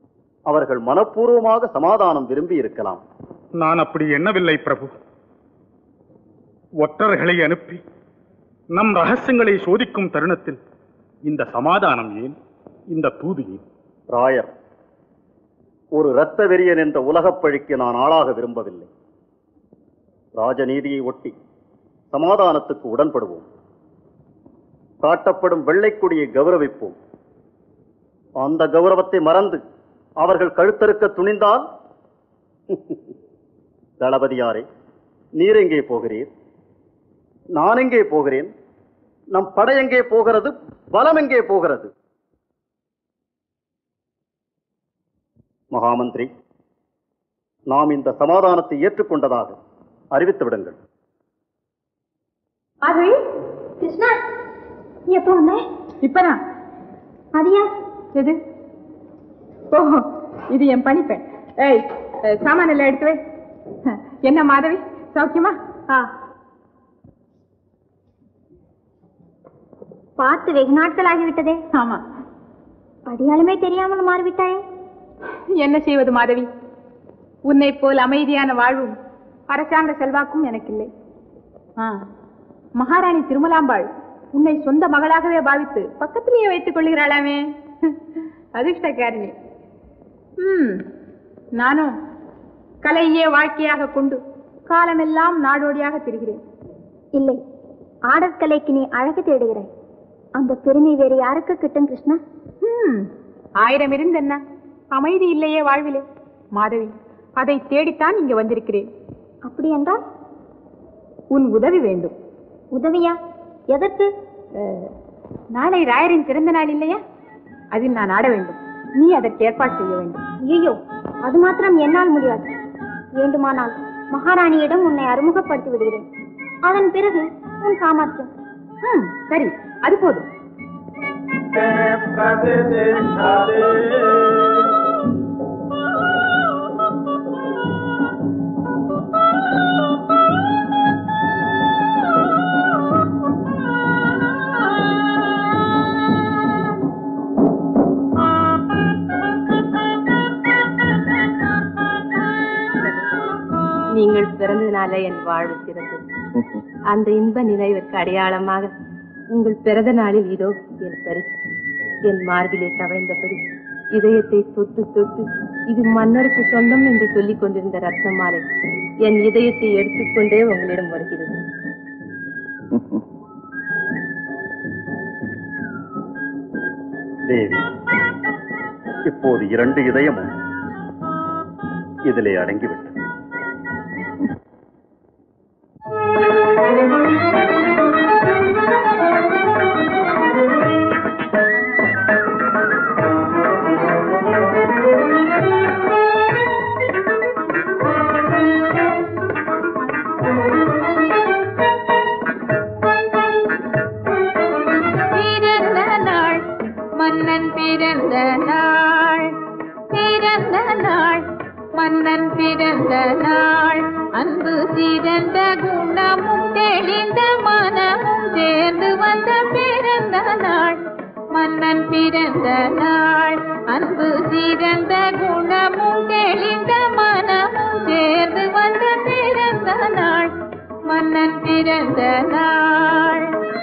அவர்கள் மனப்பூர்வமாக சமாதானம் விரும்பி இருக்கலாம் நான் அப்படி எண்ணவில்லை பிரபு ஒற்றர்களை அனுப்பி நம் ரகசியங்களை சோதிக்கும் தருணத்தில் இந்த சமாதானம் ஏன் இந்த தூது ஏன் ராயர் ஒரு இரத்த வெறியன் என்ற உலகப் பழிக்கு நான் ஆளாக விரும்பவில்லை ராஜநீதியை ஒட்டி சமாதானத்துக்கு உடன்படுவோம் காட்டப்படும் வெள்ளைக்கொடியை கௌரவிப்போம் அந்த கௌரவத்தை மறந்து அவர்கள் கழுத்தறுக்க துணிந்தால் தளபதியாரே நீர் எங்கே போகிறீர் நான் எங்கே போகிறேன் நம் படை எங்கே போகிறது பலம் எங்கே போகிறது மகாமந்திரி நாம் இந்த சமாதானத்தை ஏற்றுக்கொண்டதாக அறிவித்து விடுங்கள் மாதவி கிருஷ்ணா நீ எப்போ வந்த இப்பதான் அதியா எது ஓஹோ இது என் பணிப்பெண் ஏய் அஹ், சாமான் எல்லாம் எடுத்து வை என்ன மாதவி சௌக்கியமா ஆ பார்த்து வெகு நாட்கள் ஆகிவிட்டதே ஆமா அடையாளமே தெரியாமல் மாறிவிட்டாயே என்ன செய்வது மாதவி உன்னை போல் அமைதியான வாழ்வும் அரசாங்க செல்வாக்கும் எனக்கில்லை ஆ, மகாராணி திருமலாம்பாள் உன்னை சொந்த மகளாகவே பாவித்து பக்கத்திலேயே வைத்துக் கொள்கிறாளாமே அதிர்ஷ்டக்காரிணி ம் நானும் கலையே வாழ்க்கையாக கொண்டு காலமெல்லாம் நாடோடியாக திரிகிறேன் இல்லை ஆடற் கலைக்கு நீ அழகு தேடுகிறாய் அந்த பெருமை வேறு யாருக்கு கிட்டும் கிருஷ்ணா ம், ஆயிரம் இருந்தென்ன அமைதி இல்லையே வாழ்விலே மாதவி அதை தேடித்தான் இங்க வந்திருக்கிறேன் அப்படி என்றால் உன் உதவி வேண்டும் உதவியா எதற்கு அஹ், நாளை ராயரின் பிறந்த நாள் இல்லையா அதில் நான் ஆட வேண்டும் நீ அதற்கு ஏற்பாடு செய்ய வேண்டும் ஐயோ அது மாத்திரம் என்னால் முடியாது வேண்டுமானால் மகாராணியிடம் உன்னை அறிமுகப்படுத்தி விடுகிறேன் அதன் பிறகு உன் சாமர்த்தியம் ம், சரி அது போதும் நீங்கள் பிறந்ததுனால என் வாழ்வு சிறந்தது அந்த இன்ப நினைவிற்கு அடையாளமாக உங்கள் பிறந்த நாளில் இதோ என் பரிசு என் மார்பிலே தவழ்ந்தபடி இதயத்தை தொட்டு தொட்டு இது மன்னருக்கு சொந்தம் என்று சொல்லிக் கொண்டிருந்த ரத்ன மாலை என் இதயத்தை எடுத்துக்கொண்டே உங்களிடம் வருகிறது தேவி இப்போது இரண்டு இதயமும் இதிலே அடங்கிவிட்டது பிறந்த நாள் மன்னன் பிறந்த நாள் பிறந்த நாள் மன்னன் பிறந்த நாள் அன்பு சிறந்த குணமும் தெளிந்த மனமும் சேர்ந்து வந்த பிறந்த நாள் மன்னன் பிறந்த நாள் அன்பு சிறந்த குணமும் தெளிந்த மனமும் சேர்ந்து வந்த பிறந்த நாள் மன்னன் பிறந்த நாள்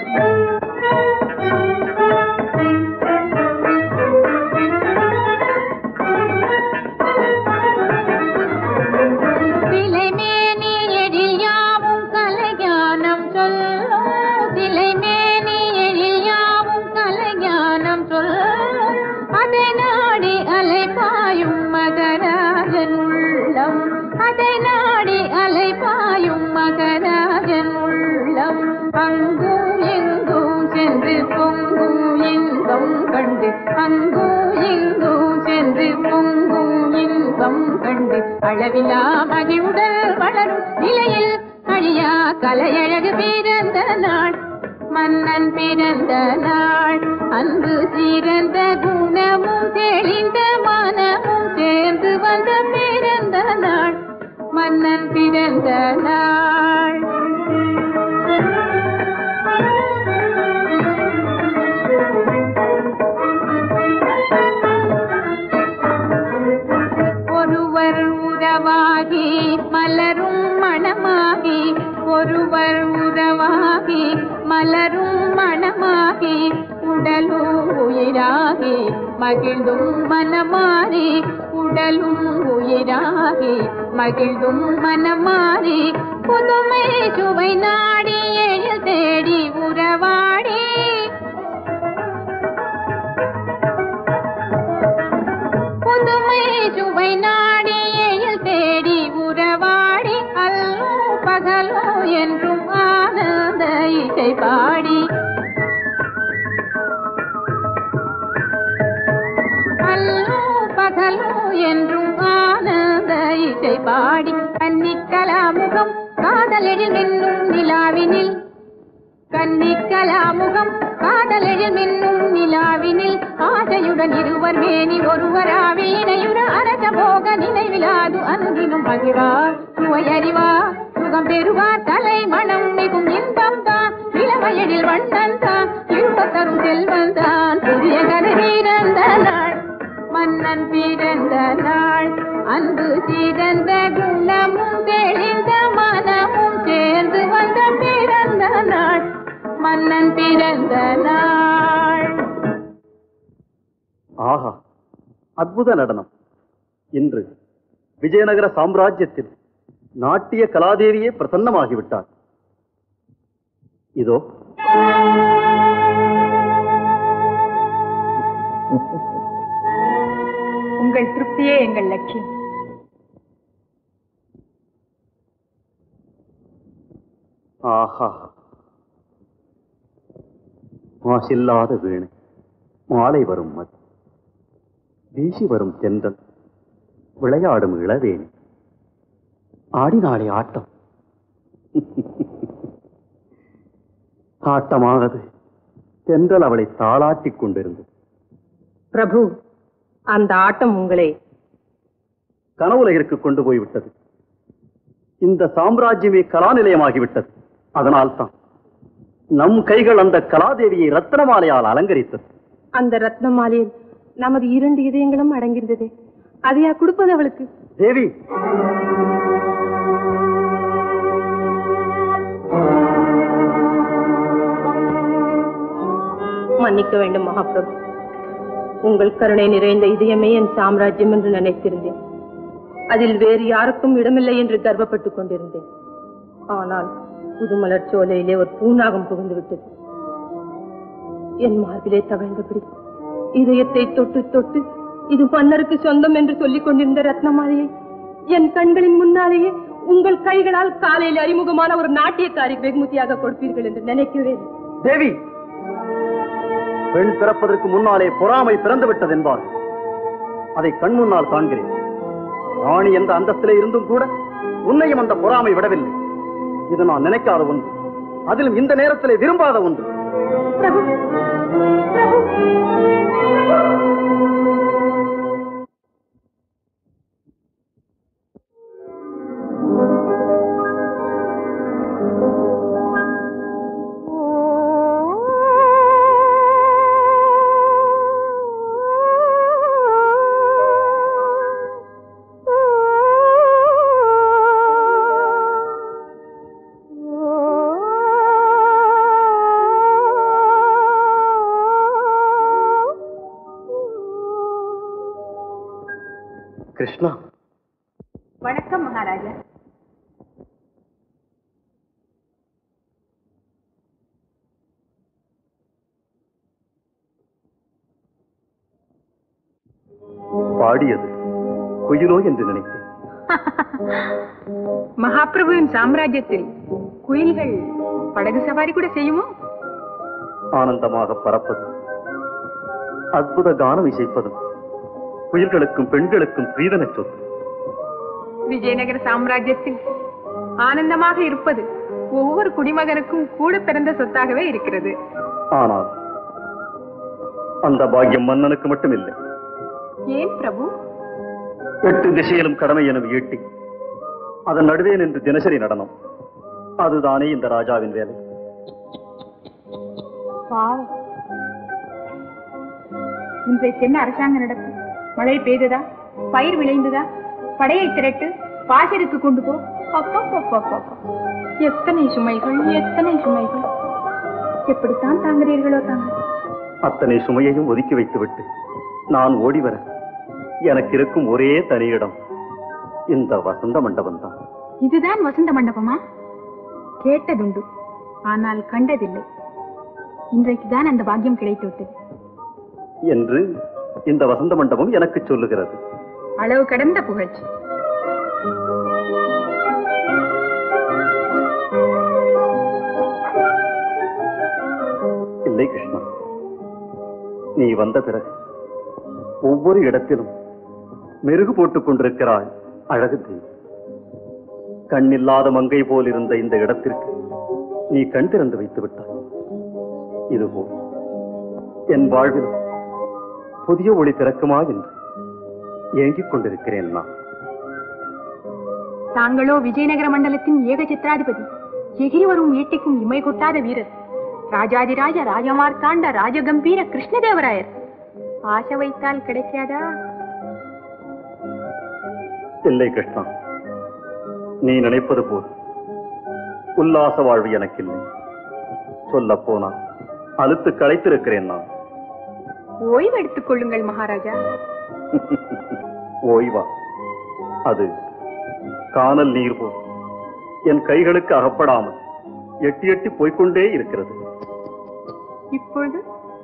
சிலைமேனி எழில் யாவும் கலைஞானம் சொல்லும் சிலைமேனி எழில் யாவும் கலைஞானம் சொல்லும் அதை நாடி அலைபாயும் மகராஜன் உள்ளம் அதை நாடி அலைபாயும் மகராஜன் உள்ளம் அங்கும் எங்கும் சென்று பொங்கும் இன்பம் கண்டு அங்கும் எங்கும் சென்று பொங்கும் இன்பம் கண்டு அளவிலா மகிழ்வுடல் வளரும் நிலையில் அழியா கலையழகு பிறந்த நாள் மன்னன் பிறந்த நாள் அன்பு சிறந்த குணமும் தெளிந்த மனமும் சேர்ந்து வந்த பிறந்த நாள் மன்னன் பிறந்த நாள் உயிராகி மலரும் மணமாகி ஒருவர் உறவாகி மலரும் மணமாகி உடலும் உயிராகி மகிழ்ந்தும் மனமாறி உடலும் உயிராகி மகிழ்ந்தும் மனமாறி புதுமை சுவை நாடி எழில் தேடி உறவாடி புதுமை சுவை நாடி எழில் தேடி உறவாடி அல்லோ பகலோ என்றும் ஆனந்த இசை பாடி அல்லோ பகலோ என்றும் ஆனந்த இசை பாடி கன்னிக்கலாமுகம் காதலெழில் மின்னும் நிலாவினில் கன்னிக்கலாமுகம் காதலெழில் மின்னும் நிலாவினில் ஆசையுடன் இருவர் மேனி ஒருவராவி இணையுற அரச போக நினைவிலாது அன்பினும் மகிழா சுவையறிவா சுகம் பெறுவார் தலை மனம் மிகும் இன்பம் தான் இளமையடில் வண்ணன் தான் இருப்ப தரும் செல்வன் தான் புதிய கதை பிறந்த நாள் மன்னன் பிறந்த நாள் அன்பு சிறந்த குணமும் தெளிந்த மனமும் சேர்ந்து வந்த பிறந்த நாள் மன்னன் பிறந்த நாள் ஆஹா அற்புத நடனம் இன்று விஜயநகர சாம்ராஜ்யத்தில் நாட்டிய கலாதேவியே பிரசன்னமாகிவிட்டார் இதோ உங்கள் திருப்தியே எங்கள் லட்சியம் ஆஹா மாசில்லாத வீணை மாலை வரும் மது வீசி வரும் தென்றல் விளையாடும் இளவேணி ஆடினாளே ஆட்டம் ஆட்டமானது தென்றல் அவளை தாளாட்டிக் கொண்டிருந்தது பிரபு அந்த ஆட்டம் உங்களை கனவுலகிற்கு கொண்டு போய்விட்டது இந்த சாம்ராஜ்யமே கலாநிலையமாகிவிட்டது அதனால்தான் நம் கைகள் அந்த கலாதேவியை ரத்னமாலையால் அலங்கரித்தது அந்த ரத்ன மாலையில் நமது இரண்டு இதயங்களும் அடங்கியிருந்தது அதையா கொடுப்பது அவளுக்கு தேவி மன்னிக்க வேண்டும் மகாபிரபு உங்கள் கருணை நிறைந்த இதயமே என் சாம்ராஜ்யம் என்று நினைத்திருந்தேன் அதில் வேறு யாருக்கும் இடமில்லை என்று கர்வப்பட்டுக் கொண்டிருந்தேன் ஆனால் புதுமலர் சோலையிலே ஒரு பூநாகம் புகுந்து விட்டது என் மார்பிலே தவழ்ந்தபடி இதயத்தை தொட்டு தொட்டு இது மன்னருக்கு சொந்தம் என்று சொல்லிக் கொண்டிருந்த ரத்னமாலையை என் கண்களின் முன்னாலேயே உங்கள் கைகளால் காலையில் அறிமுகமான ஒரு நாட்டியக்காரி வெகுமதியாக கொடுப்பீர்கள் என்று நினைக்கிறேன் தேவி பெண் பிறப்பதற்கு முன்னாலே பொறாமை பிறந்து விட்டது என்பார்கள் அதை கண் முன்னால் காண்கிறேன் ராணி என்ற அந்தஸ்திலே இருந்தும் கூட உன்னையும் அந்த பொறாமை விடவில்லை இது நான் நினைக்காத ஒன்று அதிலும் இந்த நேரத்திலே விரும்பாத ஒன்று கிருஷ்ணா வணக்கம் மகாராஜா பாடியது குயிலோ என்று நினைத்தேன் மகாபிரபுவின் சாம்ராஜ்யத்தில் குயில்கள் படகு சவாரி கூட செய்யுமோ ஆனந்தமாக பறப்பதும் அற்புத கானம் இசைப்பதும் குயில்களுக்கும் பெண்களுக்கும் ஸ்ரீதன சொத்து விஜயநகர சாம்ராஜ்யத்தில் ஆனந்தமாக இருப்பது ஒவ்வொரு குடிமகனுக்கும் கூட பிறந்த சொத்தாகவே இருக்கிறது ஆனால் அந்த பாக்கியம் மன்னனுக்கு மட்டுமில்லை ஏன் பிரபு எட்டு திசையிலும் கடமை எனும் ஈட்டி அதன் நடுவே நின்று தினசரி நடனம் அதுதானே இந்த ராஜாவின் வேலை பாவம் இன்றைக்கு என்ன அரசாங்கம் நடக்கும் மழை பெய்ததா பயிர் விளைந்ததா படையை திரட்டு பாசருக்கு கொண்டு போ அப்பப்பப்பப்பப்பா. எத்தனை சுமைகள் எத்தனை சுமைகள் எப்படித்தான் தாங்குறீர்களோ தாங்க அத்தனை சுமையையும் ஒதுக்கி வைத்துவிட்டு நான் ஓடி வர எனக்கு இருக்கும் ஒரே தனி இடம் இந்த வசந்த மண்டபம் தான் இதுதான் வசந்த மண்டபமா கேட்டதுண்டு ஆனால் கண்டதில்லை இன்றைக்குதான் அந்த பாக்கியம் கிடைத்து விட்டது என்று இந்த வசந்த மண்டபம் எனக்கு சொல்லுகிறது அளவு கடந்த புகழ்ச்சி இல்லை கிருஷ்ணா நீ வந்த பிறகு ஒவ்வொரு இடத்திலும் மெருகு போட்டுக் கொண்டிருக்கிறாய் அழகு தேவி கண்ணில்லாத மங்கை போல் இருந்த இந்த இடத்திற்கு நீ கண் திறந்து வைத்து விட்டாய் இதுபோல் என் வாழ்வில் புதிய ஒளி திறக்குமா என்று ஏங்கிக் கொண்டிருக்கிறேன் நான் தாங்களோ விஜயநகர மண்டலத்தின் ஏக சித்திராதிபதி எகிரி வரும் ஈட்டிக்கும் இமை கொட்டாத வீரர் ராஜாதிராஜ ராஜமார்த்தாண்ட ராஜகம்பீர கிருஷ்ணதேவராயர் ஆசை வைத்தால் கிடைக்காதா இல்லை கிருஷ்ணா நீ நினைப்பது போல் உல்லாச வாழ்வு எனக்கில்லை சொல்லப் போனா அழுத்து களைத்திருக்கிறேன் நான் ஓய்வு எடுத்துக் கொள்ளுங்கள் மகாராஜா ஓய்வா அது காணல் நீர் போல் என் கைகளுக்கு அகப்படாமல் எட்டி எட்டி போய்க்கொண்டே இருக்கிறது இப்பொழுது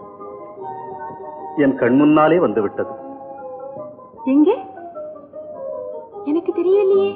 என் கண் முன்னாலே வந்துவிட்டது எங்கே எனக்கு தெரியவில்லையே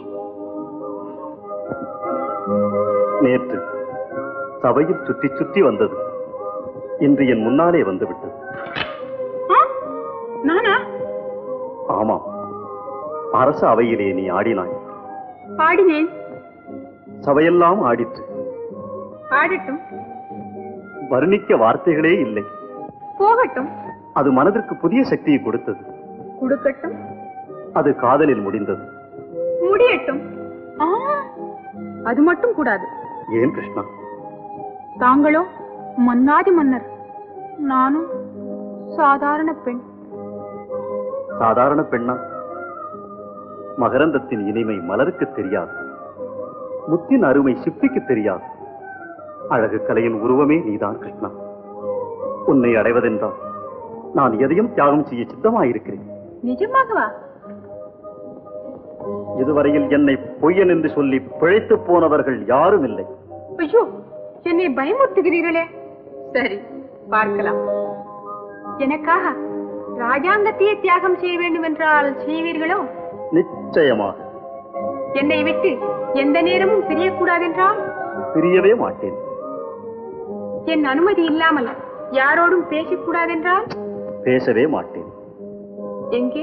நேற்று சபையில் சுற்றி சுற்றி வந்தது இன்று என் முன்னாலே வந்துவிட்டது ஆ? நானா ஆமாம் அரச அவையிலே நீ ஆடினாய் பாடினேன் சபையெல்லாம் ஆடிற்று ஆடட்டும் வர்ணிக்க வார்த்தைகளே இல்லை போகட்டும் அது மனதிற்கு புதிய சக்தியை கொடுத்தது கொடுக்கட்டும் அது காதலில் முடிந்தது முடியட்டும் ஆ, அது மட்டும் கூடாது ஏன் கிருஷ்ணா தாங்களோ மன்னாதி மன்னர் நானும் சாதாரண பெண் சாதாரண பெண்ணா மகரந்தத்தின் இனிமை மலருக்கு தெரியாது முத்தின் அருமை சிப்பிக்கு தெரியாது அழகு கலையின் உருவமே நீதான் கிருஷ்ணா உன்னை அடைவதென்றால் நான் எதையும் தியாகம் செய்ய சித்தமாயிருக்கிறேன் நிஜமாகவா இதுவரையில் என்னை பொய்யன் என்று சொல்லி பிழைத்து போனவர்கள் யாரும் இல்லை ஐயோ என்னை பயமுறுத்துகிறீர்களே சரி பார்க்கலாம் எனக்காக ராஜாங்கத்தையே தியாகம் செய்ய வேண்டும் என்றால் செய்வீர்களோ நிச்சயமாக என்னை விட்டு எந்த நேரமும் பிரியக்கூடாதென்றால் பிரியவே மாட்டேன் என் அனுமதி இல்லாமல் யாரோடும் பேசக்கூடாதென்றால் பேசவே மாட்டேன் எங்கே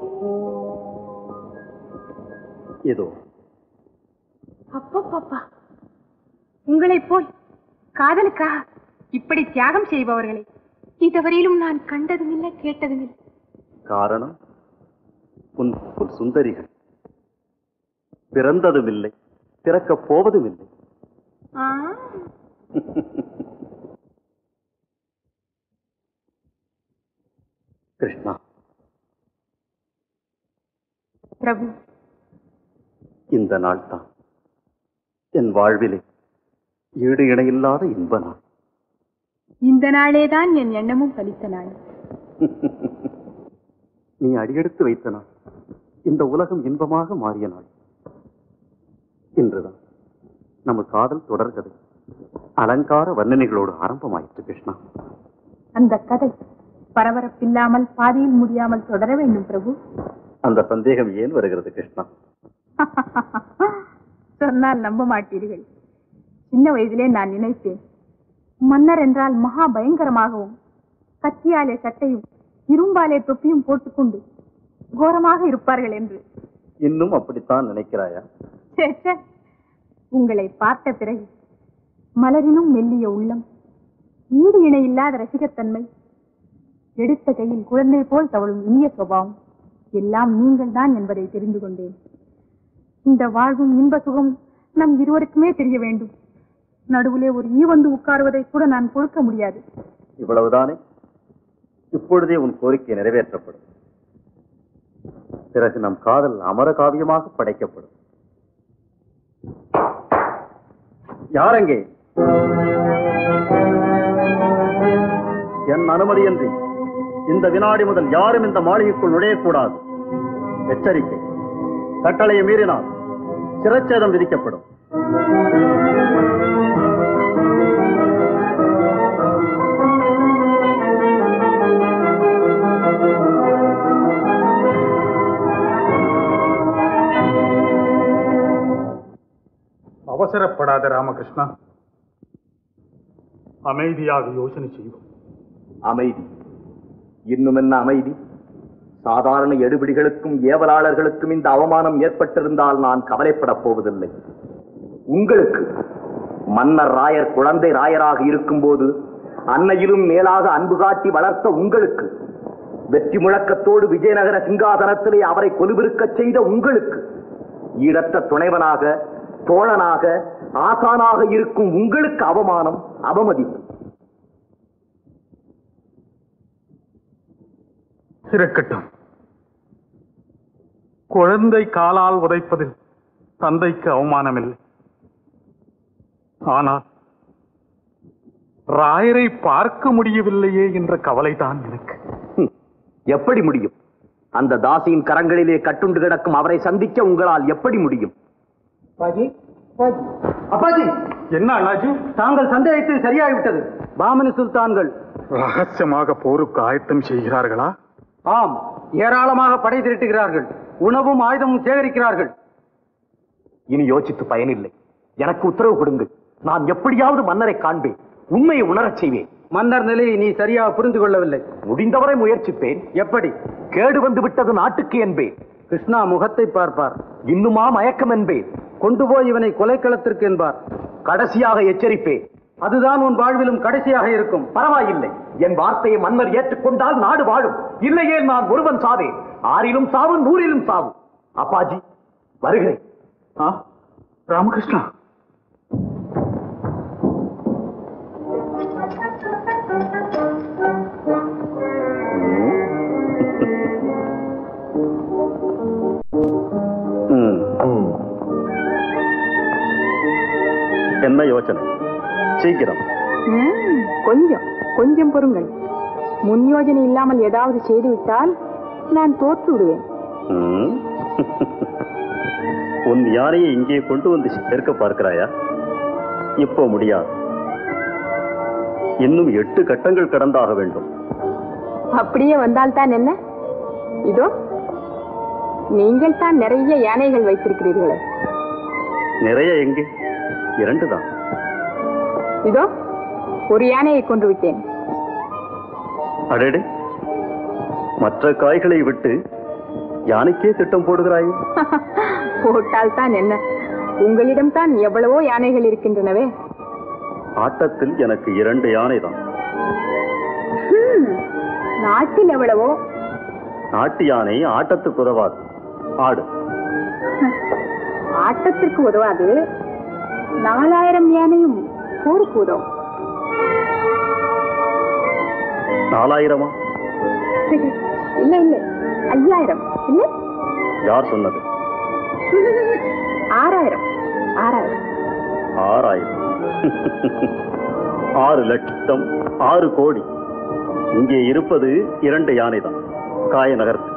இதோ அப்பப்பப்பா உங்களை போல் காதலுக்காக இப்படி தியாகம் செய்பவர்களை இதுவரையிலும் நான் கண்டதும் இல்லை கேட்டதும் இல்லை காரணம் உன் உன் சுந்தரிகள் பிறந்ததும் இல்லை பிறக்கப் போவதும் இல்லை ஆ, கிருஷ்ணா பிரபு இந்த நாள் தான் என் வாழ்விலே ஈடு இணையில்லாத இன்ப நாள் இந்த நாளேதான் என் எண்ணமும் பலித்த நாள் நீ அடியெடுத்து வைத்த நாள் இந்த உலகம் இன்பமாக மாறிய நாள் இன்றுதான் நம்ம காதல் தொடர்கதை அலங்கார வர்ணனைகளோடு ஆரம்பமாயிற்று கிருஷ்ணா அந்த கதை பரபரப்பில்லாமல் பாதியில் முடியாமல் தொடர வேண்டும் பிரபு அந்த சந்தேகம் ஏன் வருகிறது கிருஷ்ணா சொன்னால் நம்ப மாட்டீர்கள் சின்ன வயதிலே நான் நினைத்தேன் மன்னர் என்றால் மகா பயங்கரமாகவும் கத்தியாலே சட்டையும் இரும்பாலே தொப்பியும் போட்டுக்கொண்டு கோரமாக இருப்பார்கள் என்று இன்னும் அப்படித்தான் நினைக்கிறாயா ச்சே, ச்சே. உங்களை பார்த்த பிறகு மலரினும் மெல்லிய உள்ளம் ஈடு இணை இல்லாத ரசிகத்தன்மை எடுத்த கையில் குழந்தை போல் தவழும் இனிய சுபாவம் எல்லாம் நீங்கள் தான் என்பதை தெரிந்து கொண்டேன் இந்த வாழ்வும் இன்ப சுகம் நம் இருவருக்குமே தெரிய வேண்டும் நடுவிலே ஒரு ஈ வந்து உட்காருவதை கூட நான் பொறுக்க முடியாது இவ்வளவுதானே இப்பொழுதே உன் கோரிக்கை நிறைவேற்றப்படும் பிறகு நம் காதல் அமர காவியமாக படைக்கப்படும் யாரெங்கே என் அனுமதியின்றி இந்த வினாடி முதல் யாரும் இந்த மாளிகைக்குள் நுழையக்கூடாது எச்சரிக்கை கட்டளையை மீறினால் சிரச்சேதம் விதிக்கப்படும் அவசரப்படாத ராமகிருஷ்ணா அமைதியாக யோசனை செய்வோம் அமைதி இன்னும் என்ன அமைதி சாதாரண எடுபிடிகளுக்கும் ஏவலாளர்களுக்கும் இந்த அவமானம் ஏற்பட்டிருந்தால் நான் கவலைப்படப் போவதில்லை உங்களுக்கு மன்னர் ராயர் குழந்தை ராயராக இருக்கும்போது அன்னையிலும் மேலாக அன்பு காட்டி வளர்த்த உங்களுக்கு வெற்றி முழக்கத்தோடு விஜயநகர சிங்காதனத்திலே அவரை கொலுவிருக்கச் செய்த உங்களுக்கு ஈடற்ற துணைவனாக தோழனாக ஆசானாக இருக்கும் உங்களுக்கு அவமானம் அவமதிப்பு இருக்கட்டும் குழந்தை காலால் உதைப்பதில் தந்தைக்கு அவமானமில்லை ஆனால் ராயரை பார்க்க முடியவில்லையே என்ற கவலைதான் எனக்கு ஹம், எப்படி முடியும் அந்த தாசியின் கரங்களிலே கட்டுண்டு கிடக்கும் அவரை சந்திக்க உங்களால் எப்படி முடியும் அப்பாஜி என்ன அண்ணாஜி தாங்கள் சந்தேகித்து சரியாகிவிட்டது பாமனி சுல்தான்கள் ரகசியமாக போருக்கு ஆயத்தம் செய்கிறார்களா ஆம் ஏராளமாக படை திரட்டுகிறார்கள் உணவும் ஆயுதமும் சேகரிக்கிறார்கள் இனி யோசித்து பயனில்லை எனக்கு உத்தரவு கொடுங்கள் நான் எப்படியாவது மன்னரை காண்பேன் உண்மையை உணரச் செய்வேன் மன்னர் நிலையை நீ சரியாக புரிந்து கொள்ளவில்லை முடிந்தவரை முயற்சிப்பேன் எப்படி கேடு வந்து விட்டது நாட்டுக்கு என்பேன் கிருஷ்ணா முகத்தை பார்ப்பார் இன்னுமா மயக்கம் என்பேன் கொண்டு போய் இவனை கொலைக்களத்திற்கு என்பார் கடைசியாக எச்சரிப்பேன் அதுதான் உன் வாழ்விலும் கடைசியாக இருக்கும் பரவாயில்லை என் வார்த்தையை மன்னர் ஏற்றுக்கொண்டால் நாடு வாழும் இல்லையே நான் ஒருவன் சாவேன் ஆறிலும் சாவும் நூறிலும் சாவும் அப்பாஜி வருகிறேன் ஆ, ராமகிருஷ்ணா ம். என்ன யோசனை சீக்கிரம் ம், கொஞ்சம் கொஞ்சம் பொறுங்கள் முன் யோஜனை இல்லாமல் ஏதாவது செய்துவிட்டால் நான் தோற்று விடுவேன் ம். உன் யானையை இங்கே கொண்டு வந்து சேர்க்க பார்க்கிறாயா இப்போ முடியாது இன்னும் எட்டு கட்டங்கள் கடந்தாக வேண்டும் அப்படியே வந்தால் தான் என்ன இதோ நீங்கள் தான் நிறைய யானைகள் வைத்திருக்கிறீர்களே நிறைய எங்கே இரண்டு தான் இதோ ஒரு யானையை கொன்று விட்டேன் அடேடே மற்ற காய்களை விட்டு யானைக்கே திட்டம் போடுகிறாய் போட்டால் தான் என்ன உங்களிடம் தான் எவ்வளவோ யானைகள் இருக்கின்றனவே ஆட்டத்தில் எனக்கு இரண்டு யானை தான் ஹம், நாட்டில் எவ்வளவோ நாட்டு யானை ஆட்டத்துக்கு உதவாது ஆடு ஆட்டத்திற்கு உதவாது நாலாயிரம் யானையும் போருக்கு உதவும் நாலாயிரமா இல்ல இல்ல ஐயாயிரம் இல்ல யார் சொன்னது ஆறாயிரம் ஆறாயிரம் ஆறாயிரம் ஆறு லட்சம் ஆறு கோடி இங்கே இருப்பது இரண்டு யானை தான் காய நகர்த்து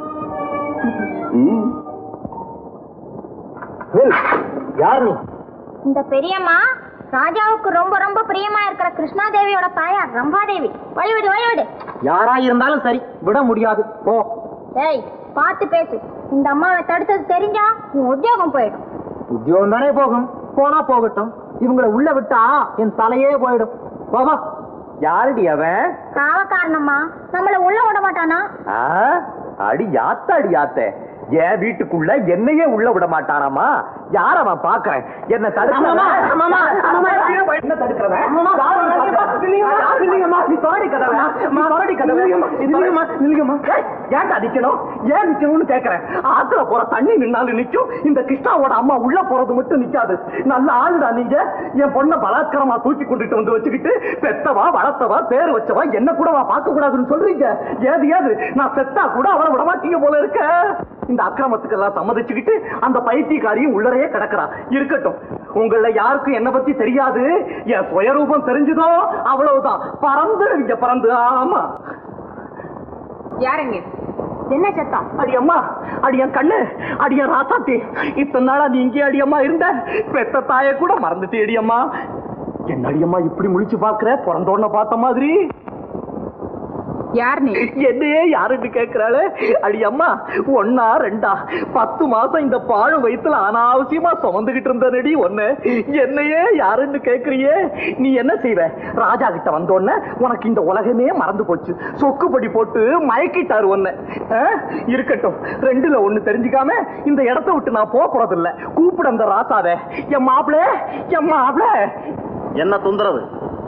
யார் நீ இந்த பெரியம்மா ராஜாவுக்கு ரொம்ப ரொம்ப பிரியமா இருக்கிற கிருஷ்ணாதேவியோட தாயார் ரம்பாதேவி வழிவிடு வழிவிடு யாராயிருந்தாலும் சரி விட முடியாது போ ஏய் பார்த்து பேசு இந்த அம்மாவை தடுத்தது தெரிஞ்சா உன் உத்தியோகம் போயிடும் உத்தியோகம் தானே போகும் போனா போகட்டும் இவங்களை உள்ள விட்டா என் தலையே போயிடும் போமா யாருடி அவன் காவக்காரனம்மா நம்மள உள்ள விட மாட்டானா ஆ, அடி யாத்த அடி யாத்த என் வீட்டுக்குள்ள என்னையே உள்ள விட மாட்டானாமா யார அவன் பாக்குறேன் என்ன அம்மாமா, அம்மாமா, அம்மாமா. தடுக்கிறவன் என்ன தடுக்கிறவன் அம்மாமா, யாரு இல்லைங்கம்மா, இல்லைங்கம்மா, இல்லைங்கம்மா. நீ தொடடி கதவை நீ தொடடி கதவை இல்லைங்கம்மா, இல்லைங்கம்மா. ஏய், ஏன்டா நிக்கணும் ஏன் நிக்கணும்னு கேக்குறேன் ஆத்துல போற தண்ணி நின்னாலும் நிக்கும் இந்த கிருஷ்ணாவோட அம்மா உள்ள போறது மட்டும் நிக்காது நல்ல ஆளுடா நீங்க என் பொண்ணை பலாத்காரமா தூக்கி கொண்டுட்டு வந்து வச்சுக்கிட்டு பெத்தவா வளர்த்தவா பேர் வச்சவா என்ன கூடவா பார்க்க கூடாதுன்னு சொல்றீங்க ஏது ஏது நான் செத்தா கூட அவளை விட மாட்டீங்க போல இருக்க இந்த அக்கிரமத்துக்கெல்லாம் சம்மதிச்சுக்கிட்டு அந்த பைத்தியக்காரியும் உள்ளரையே கிடக்குறா இருக்கட்டும் உங்கள யாருக்கும் என்ன பத்தி தெரியாது என் சுயரூபம் தெரிஞ்சதோ அவ்வளவுதான் பறந்துடுவீங்க பறந்து ஆமா யாருங்க என்ன சத்தம் அடி அம்மா அடி என் கண்ணு அடி என் ராசாத்தி இத்தனை நாளா நீ இங்கே அடியம்மா இருந்த பெத்த தாய கூட மறந்துட்டு அடியம்மா என்ன அடியம்மா இப்படி முழிச்சு பாக்குற பிறந்தோடன பார்த்த மாதிரி யார் நீ என்னையே யாருன்னு கேக்குறாளே அடி அம்மா ஒன்னா ரெண்டா பத்து மாசம் இந்த பாழும் வயித்துல அனாவசியமா சுமந்துகிட்டு இருந்தனடி ஒண்ணு என்னையே யாருன்னு கேக்குறியே நீ என்ன செய்வ ராஜா கிட்ட வந்தோடனே உனக்கு இந்த உலகமே மறந்து போச்சு சொக்குப்படி போட்டு மயக்கிட்டாரு ஒன்னு இருக்கட்டும் ரெண்டுல ஒண்ணு தெரிஞ்சுக்காம இந்த இடத்த விட்டு நான் போக போறதில்ல கூப்பிட அந்த ராசாவே என் மாப்பிள என் மாப்பிள என்ன தொந்தரவு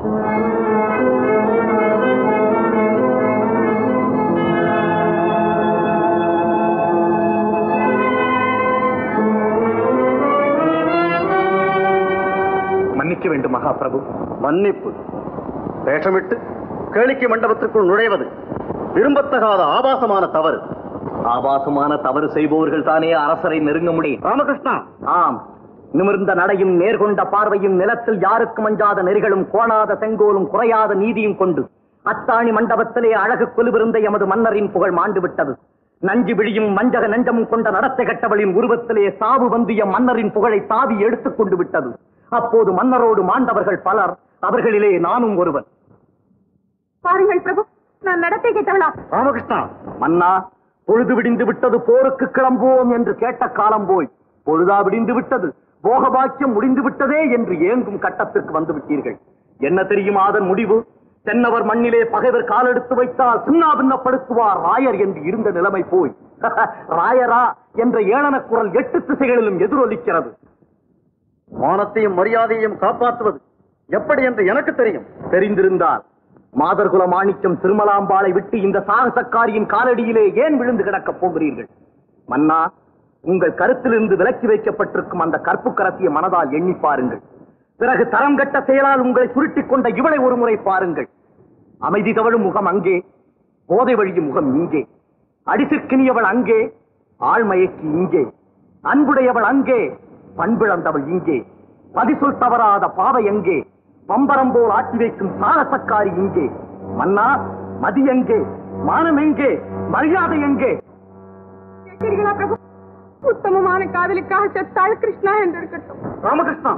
மன்னிக்க வேண்டும் மகாபிரபு மன்னிப்பு வேஷமிட்டு கேளிக்கை மண்டபத்திற்குள் நுழைவது விரும்பத்தகாத ஆபாசமான தவறு ஆபாசமான தவறு செய்பவர்கள் தானே அரசரை நெருங்க முடியும் ராமகிருஷ்ணா ஆம் நிமிர்ந்த நடையும் நேர்கொண்ட பார்வையும் நிலத்தில் யாருக்கும் அஞ்சாத நெறிகளும் கோணாத செங்கோலும் குறையாத நீதியும் கொண்டு அத்தாணி மண்டபத்திலே அழகு கொலுவிருந்த எமது மன்னரின் புகழ் மாண்டு விட்டது நஞ்சு விழியும் மஞ்சக நெஞ்சமும் கொண்ட நடத்தை கட்டவளின் உருவத்திலே சாவு வந்திய மன்னரின் புகழை தாவி எடுத்துக் கொண்டு விட்டது அப்போது மன்னரோடு மாண்டவர்கள் பலர் அவர்களிலே நானும் ஒருவன் பாருங்கள் பிரபு நான் நடத்தை கேட்டவளா ராமகிருஷ்ணா மன்னா பொழுது விடிந்து விட்டது போருக்கு கிளம்புவோம் என்று கேட்ட காலம் போய் பொழுதா விடிந்து விட்டது போகபாக்கியம் முடிந்து விட்டதே என்று ஏங்கும் கட்டத்திற்கு வந்து விட்டீர்கள் என்ன தெரியுமா அதன் முடிவு தென்னவர் மண்ணிலே பகைவர் காலெடுத்து வைத்தால் சின்னாபின்னப்படுத்துவார் ராயர் என்று இருந்த நிலைமை போய் ராயரா என்ற ஏளன குரல் எட்டு திசைகளிலும் எதிரொலிக்கிறது மானத்தையும் மரியாதையையும் காப்பாற்றுவது எப்படி என்று எனக்கு தெரியும் தெரிந்திருந்தால் மாதர்குல மாணிக்கம் திருமலாம்பாளை விட்டு இந்த சாகசக்காரியின் காலடியிலே ஏன் விழுந்து கிடக்கப் போகிறீர்கள் மன்னா உங்கள் கருத்திலிருந்து விலக்கி வைக்கப்பட்டிருக்கும் அந்த கற்பு கரத்திய மனதால் எண்ணி பாருங்கள் பிறகு தரம் கட்ட செயலால் உங்களை சுருட்டிக் கொண்ட இவளை ஒரு முறை பாருங்கள் அமைதி தவழும் முகம் அங்கே போதை வழியும் முகம் இங்கே அடிசிற்கினியவள் அங்கே ஆழ்மயக்கி இங்கே அன்புடையவள் அங்கே பண்பிழந்தவள் இங்கே பதிசொல் தவறாத பாவை எங்கே பம்பரம் போல் ஆட்டி வைக்கும் சாகசக்காரி இங்கே மன்னா மதி எங்கே மானம் எங்கே மரியாதை எங்கே கேட்டீர்களா பிரபு உத்தமமான காதலுக்காக செத்தாள் கிருஷ்ணா என்று இருக்கட்டும் ராமகிருஷ்ணா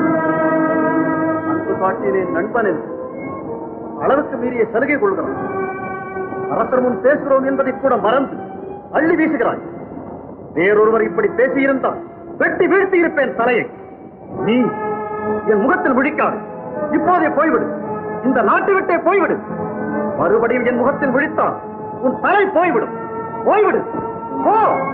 அன்பு காட்டினேன் நண்பன் என்று அளவுக்கு மீறிய சலுகை கொள்கிறான் அரசர் முன் பேசுகிறோம் என்பதை கூட மறந்து அள்ளி வீசுகிறாய் வேறொருவர் இப்படி பேசியிருந்தால் வெட்டி வீழ்த்தி இருப்பேன் தலையை நீ என் முகத்தில் விழிக்காது இப்போதே போய்விடு இந்த நாட்டை விட்டே போய்விடு மறுபடியும் என் முகத்தில் விழித்தால் உன் தலை போய்விடும் போய்விடு போ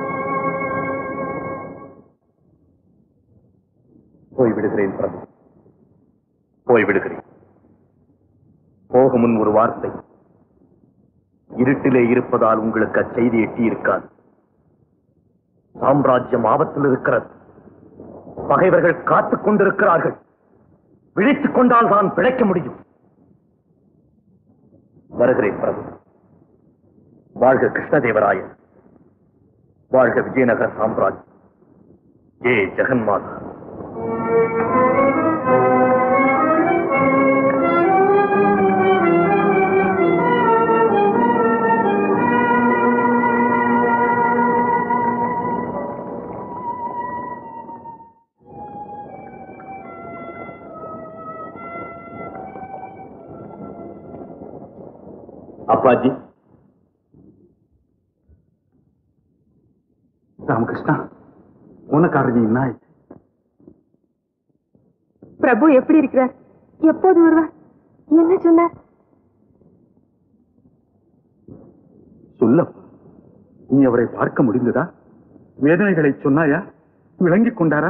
போய்விடுகிறேன் பிரபு போய்விடுகிறேன் போக முன் ஒரு வார்த்தை இருட்டிலே இருப்பதால் உங்களுக்கு அச்செய்தி எட்டி இருக்காது சாம்ராஜ்யம் ஆபத்தில் இருக்கிறது பகைவர்கள் காத்துக் கொண்டிருக்கிறார்கள் விழித்துக் கொண்டால் தான் பிழைக்க முடியும் வருகிறேன் பிரபு வாழ்க கிருஷ்ணதேவராயன் வாழ்க விஜயநகர சாம்ராஜ்யம் ஏ ஜெகன்மாதா அப்பாஜி ராமகிருஷ்ணா உனக்காரங்க என்ன ஆயிடுச்சு? பிரபு எப்படி இருக்கிறார் எப்போது வருவார் என்ன சொன்னார் சொல்ல நீ அவரை பார்க்க முடிந்ததா வேதனைகளை சொன்னாயா விளங்கிக் கொண்டாரா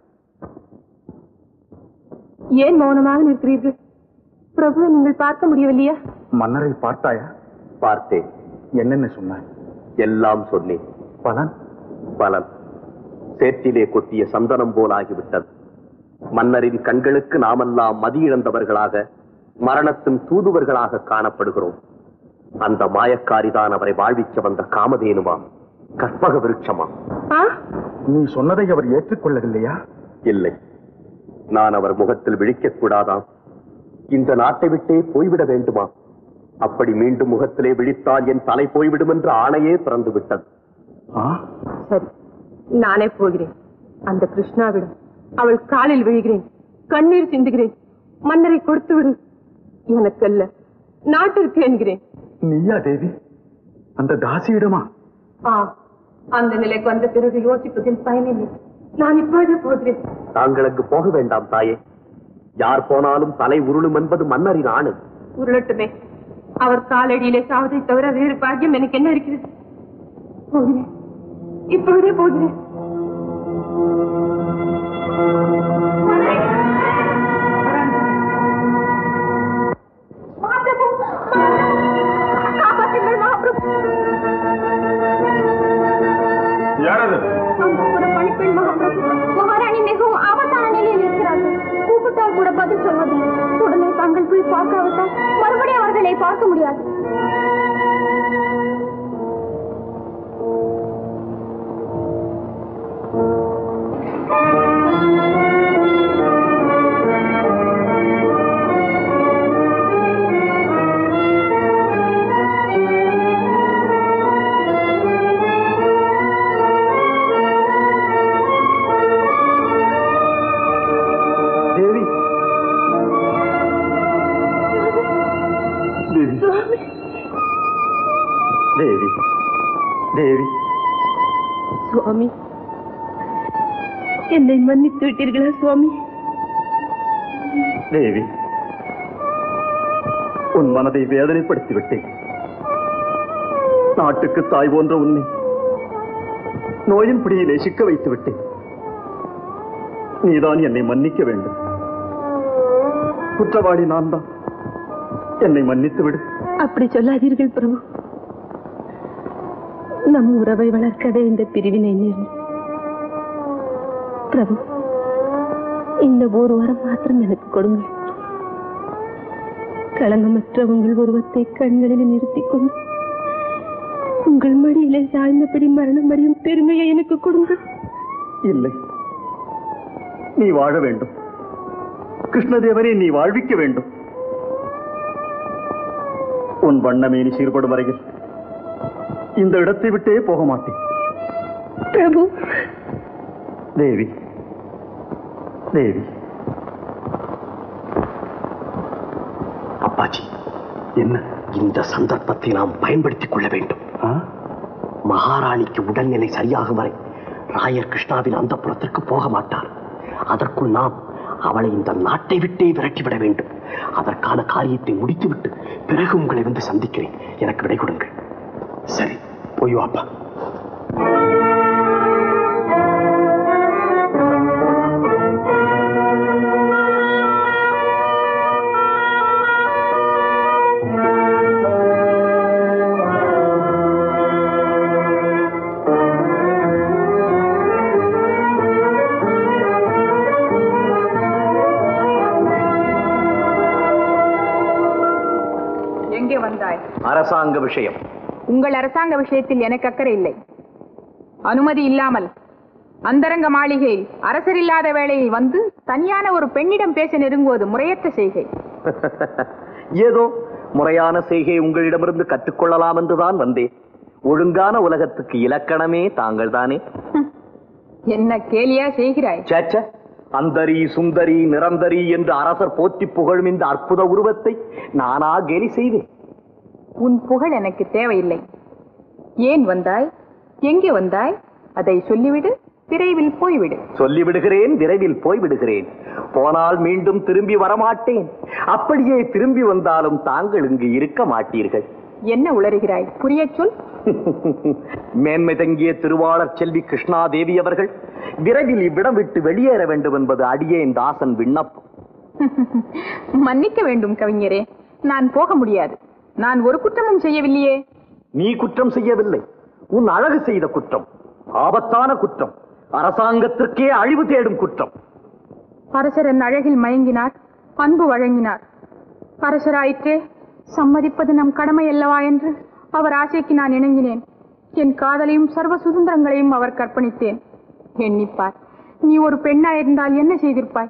ஏன் மௌனமாக நிற்கிறீர்கள் பிரபு நீங்கள் பார்க்க முடியவில்லையா மன்னரை பார்த்தாயா பார்த்தேன் என்னென்ன சொன்னாய் எல்லாம் சொன்னேன் பலன் பலன் சேற்றிலே கொட்டிய சந்தனம் போல் ஆகிவிட்டது மன்னரின் கண்களுக்கு நாமெல்லாம் மதியிழந்தவர்களாக மரணத்தின் தூதுவர்களாக காணப்படுகிறோம் அந்த மாயக்காரிதான் அவரை வாழ்விக்க வந்த காமதேனுமாம் கற்பக விருட்சமாம் நீ சொன்னதை அவர் ஏற்றுக்கொள்ளவில்லையா இல்லை நான் அவர் முகத்தில் விழிக்கக் கூடாதாம் இந்த நாட்டை விட்டே போய்விட வேண்டுமா அப்படி மீண்டும் முகத்திலே விழித்தால் என் தலை போய்விடும் என்ற ஆணையே பிறந்து விட்டது சரி நானே போகிறேன் அந்த கிருஷ்ணாவிடம் அவள் காலில் விழுகிறேன் கண்ணீர் சிந்துகிறேன் மன்னரை கொடுத்து விடு எனக்கல்ல நாட்டிற்கு என்கிறேன் நீயா தேவி அந்த தாசியிடமா ஆ அந்த நிலைக்கு வந்த பிறகு யோசிப்பதில் பயனில்லை நான் இப்பொழுதே போகிறேன் தாங்கள் அங்கு போக வேண்டாம் தாயே யார் போனாலும் தலை உருளும் என்பது மன்னரின் ஆணை உருளட்டுமே அவர் காலடியிலே சாவதை தவிர வேறு பாக்கியம் எனக்கு என்ன இருக்கிறது போகிறேன் இப்பொழுதே போகிறேன் காப்பாற்றுங்கள் மகாபிரபு யாரது அம்மா ஒரு பணிப்பெண் மகாபிரபு மகாராணி மிகவும் ஆபத்தான நிலையில் இருக்கிறார்கள் கூப்பிட்டால் கூட பதில் சொல்வதில்லை உடனே தாங்கள் போய் பார்க்காவிட்டால் மறுபடியும் அவர்களை பார்க்க முடியாது தேவி தேவி தேவி தேவி சுவாமி என்னை மன்னித்து விட்டீர்களா சுவாமி தேவி உன் மனதை வேதனைப்படுத்தி விட்டேன் நாட்டுக்கு தாய் போன்ற உன்னை நோயின் பிடியிலே சிக்க வைத்து விட்டேன் நீதான் என்னை மன்னிக்க வேண்டும் குற்றவாளி நான் தான் என்னை மன்னித்து விடு அப்படி சொல்லாதீர்கள் பிரபு நம் உறவை வளர்க்கவே இந்த பிரிவினை நேர்ந்தது பிரபு இந்த ஒரு வாரம் மாத்திரம் எனக்கு கொடுங்கள் களங்கமற்ற உங்கள் உருவத்தை கண்களில் நிறுத்திக் கொண்டு உங்கள் மடியிலே சாய்ந்தபடி மரணம் அடையும் பெருமையை எனக்கு கொடுங்கள் இல்லை நீ வாழ வேண்டும் கிருஷ்ணதேவரை நீ வாழ்விக்க வேண்டும் உன் வண்ணமேனி சீர்படும் வரையில் இந்த இடத்தை விட்டே போக மாட்டேன் பிரபு தேவி தேவி அப்பாஜி என்ன இந்த சந்தர்ப்பத்தை நாம் பயன்படுத்திக் கொள்ள வேண்டும் மகாராணிக்கு உடல்நிலை சரியாகும் வரை ராயர் கிருஷ்ணாவின் அந்த புறத்திற்கு போக மாட்டார் அதற்குள் நாம் அவளை இந்த நாட்டை விட்டே விரட்டிவிட வேண்டும் அதற்கான காரியத்தை முடித்துவிட்டு பிறகு உங்களை வந்து சந்திக்கிறேன் எனக்கு விடை கொடுங்கள் சரி போய் வாப்பா எங்கே வந்தாய் அரசாங்க விஷயம் உங்கள் அரசாங்க விஷயத்தில் எனக்கு அக்கறை இல்லை அனுமதி இல்லாமல் அந்தரங்க மாளிகையில் அரசர் இல்லாத வேளையில் வந்து தனியான ஒரு பெண்ணிடம் பேச நெருங்குவது முறையற்ற செய்கை ஏதோ முறையான செய்கை உங்களிடமிருந்து கற்றுக்கொள்ளலாம் என்றுதான் வந்தேன் ஒழுங்கான உலகத்துக்கு இலக்கணமே தாங்கள் தானே என்ன கேலியா செய்கிறாய் சேச்ச அந்தரி சுந்தரி நிரந்தரி என்று அரசர் போற்றி புகழும் இந்த அற்புத உருவத்தை நானா கேலி செய்வேன் உன் புகழ் எனக்கு தேவையில்லை ஏன் வந்தாய் எங்கே வந்தாய் அதை சொல்லிவிடு விரைவில் போய்விடு சொல்லி விடுகிறேன் விரைவில் போய் விடுகிறேன் போனால் மீண்டும் திரும்பி வரமாட்டேன் அப்படியே திரும்பி வந்தாலும் தாங்கள் இங்கு இருக்க மாட்டீர்கள் என்ன உளறுகிறாய் புரியச் சொல் மேன்மை தங்கிய திருவாளர் செல்வி கிருஷ்ணாதேவி அவர்கள் விரைவில் இவ்விடம் விட்டு வெளியேற வேண்டும் என்பது அடியேன் தாசன் விண்ணப்பம் மன்னிக்க வேண்டும் கவிஞரே நான் போக முடியாது நான் ஒரு குற்றமும் செய்யவில்லையே நீ குற்றம் செய்யவில்லை உன் அழகு செய்த குற்றம் ஆபத்தான குற்றம் அரசாங்கத்திற்கே அழிவு தேடும் குற்றம் அரசர் என் அழகில் மயங்கினார் அன்பு வழங்கினார் அரசராயிற்றே சம்மதிப்பது நம் கடமை அல்லவா என்று அவர் ஆசைக்கு நான் இணங்கினேன் என் காதலையும் சர்வ சுதந்திரங்களையும் அவர் கற்பணித்தேன் எண்ணிப்பார் நீ ஒரு பெண்ணா இருந்தால் என்ன செய்திருப்பாய்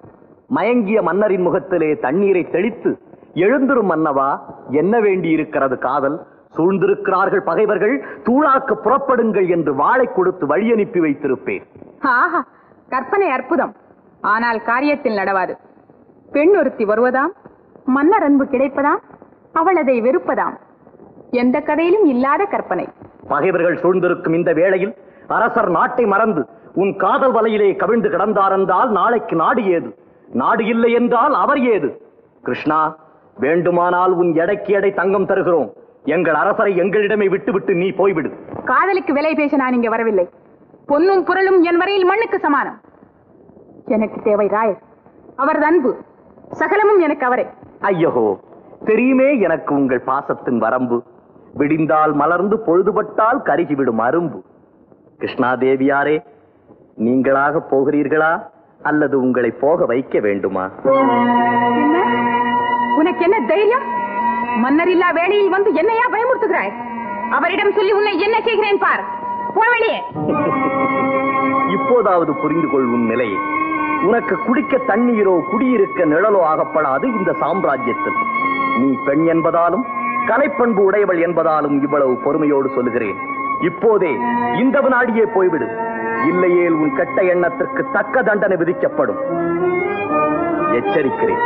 மயங்கிய மன்னரின் முகத்திலே தண்ணீரை தெளித்து எழுந்திரும் மன்னவா என்ன வேண்டி இருக்கிறது காதல் சூழ்ந்திருக்கிறார்கள் பகைவர்கள் தூளாக்க புறப்படுங்கள் என்று வாளை கொடுத்து வழி அனுப்பி வைத்திருப்பேன் ஆஹா கற்பனை அற்புதம் ஆனால் காரியத்தில் நடவாது பெண் ஒருத்தி வருவதாம் மன்னர் அன்பு கிடைப்பதாம் அவள் அதை வெறுப்பதாம் எந்த கதையிலும் இல்லாத கற்பனை பகைவர்கள் சூழ்ந்திருக்கும் இந்த வேளையில் அரசர் நாட்டை மறந்து உன் காதல் வலையிலே கவிழ்ந்து கிடந்தார் என்றால் நாளைக்கு நாடு ஏது நாடு இல்லை என்றால் அவர் ஏது கிருஷ்ணா வேண்டுமானால் உன் எடைக்கு எடை தங்கம் தருகிறோம் எங்கள் அரசரை எங்களிடமே விட்டுவிட்டு நீ போய்விடு காதலுக்கு விலை பேச நான் இங்க வரவில்லை பொன்னும் புரளும் என் வரையில் மண்ணுக்கு சமானம் எனக்கு தேவை ராயர் அவரது அன்பு சகலமும் எனக்கு அவரே ஐயோ தெரியுமே எனக்கு உங்கள் பாசத்தின் வரம்பு விடிந்தால் மலர்ந்து பொழுதுபட்டால் கருகிவிடும் அரும்பு கிருஷ்ணா தேவியாரே நீங்களாக போகிறீர்களா அல்லது உங்களை போக வைக்க வேண்டுமா என்ன உனக்கு என்ன தைரியம் மன்னர் இல்லா வேளையில் வந்து என்னையா பயமுறுத்துகிறாய் அவரிடம் சொல்லி உன்னை என்ன செய்கிறேன் பார் போ வெளியே இப்போதாவது புரிந்து கொள்ளும் நிலையை உனக்கு குடிக்க தண்ணீரோ குடியிருக்க நிழலோ ஆகப்படாது இந்த சாம்ராஜ்யத்தில் நீ பெண் என்பதாலும் கலைப்பண்பு உடையவள் என்பதாலும் இவ்வளவு பொறுமையோடு சொல்லுகிறேன் இப்போதே இந்த வினாடியே போய்விடு இல்லையேல் உன் கெட்ட எண்ணத்திற்கு தக்க தண்டனை விதிக்கப்படும் எச்சரிக்கிறேன்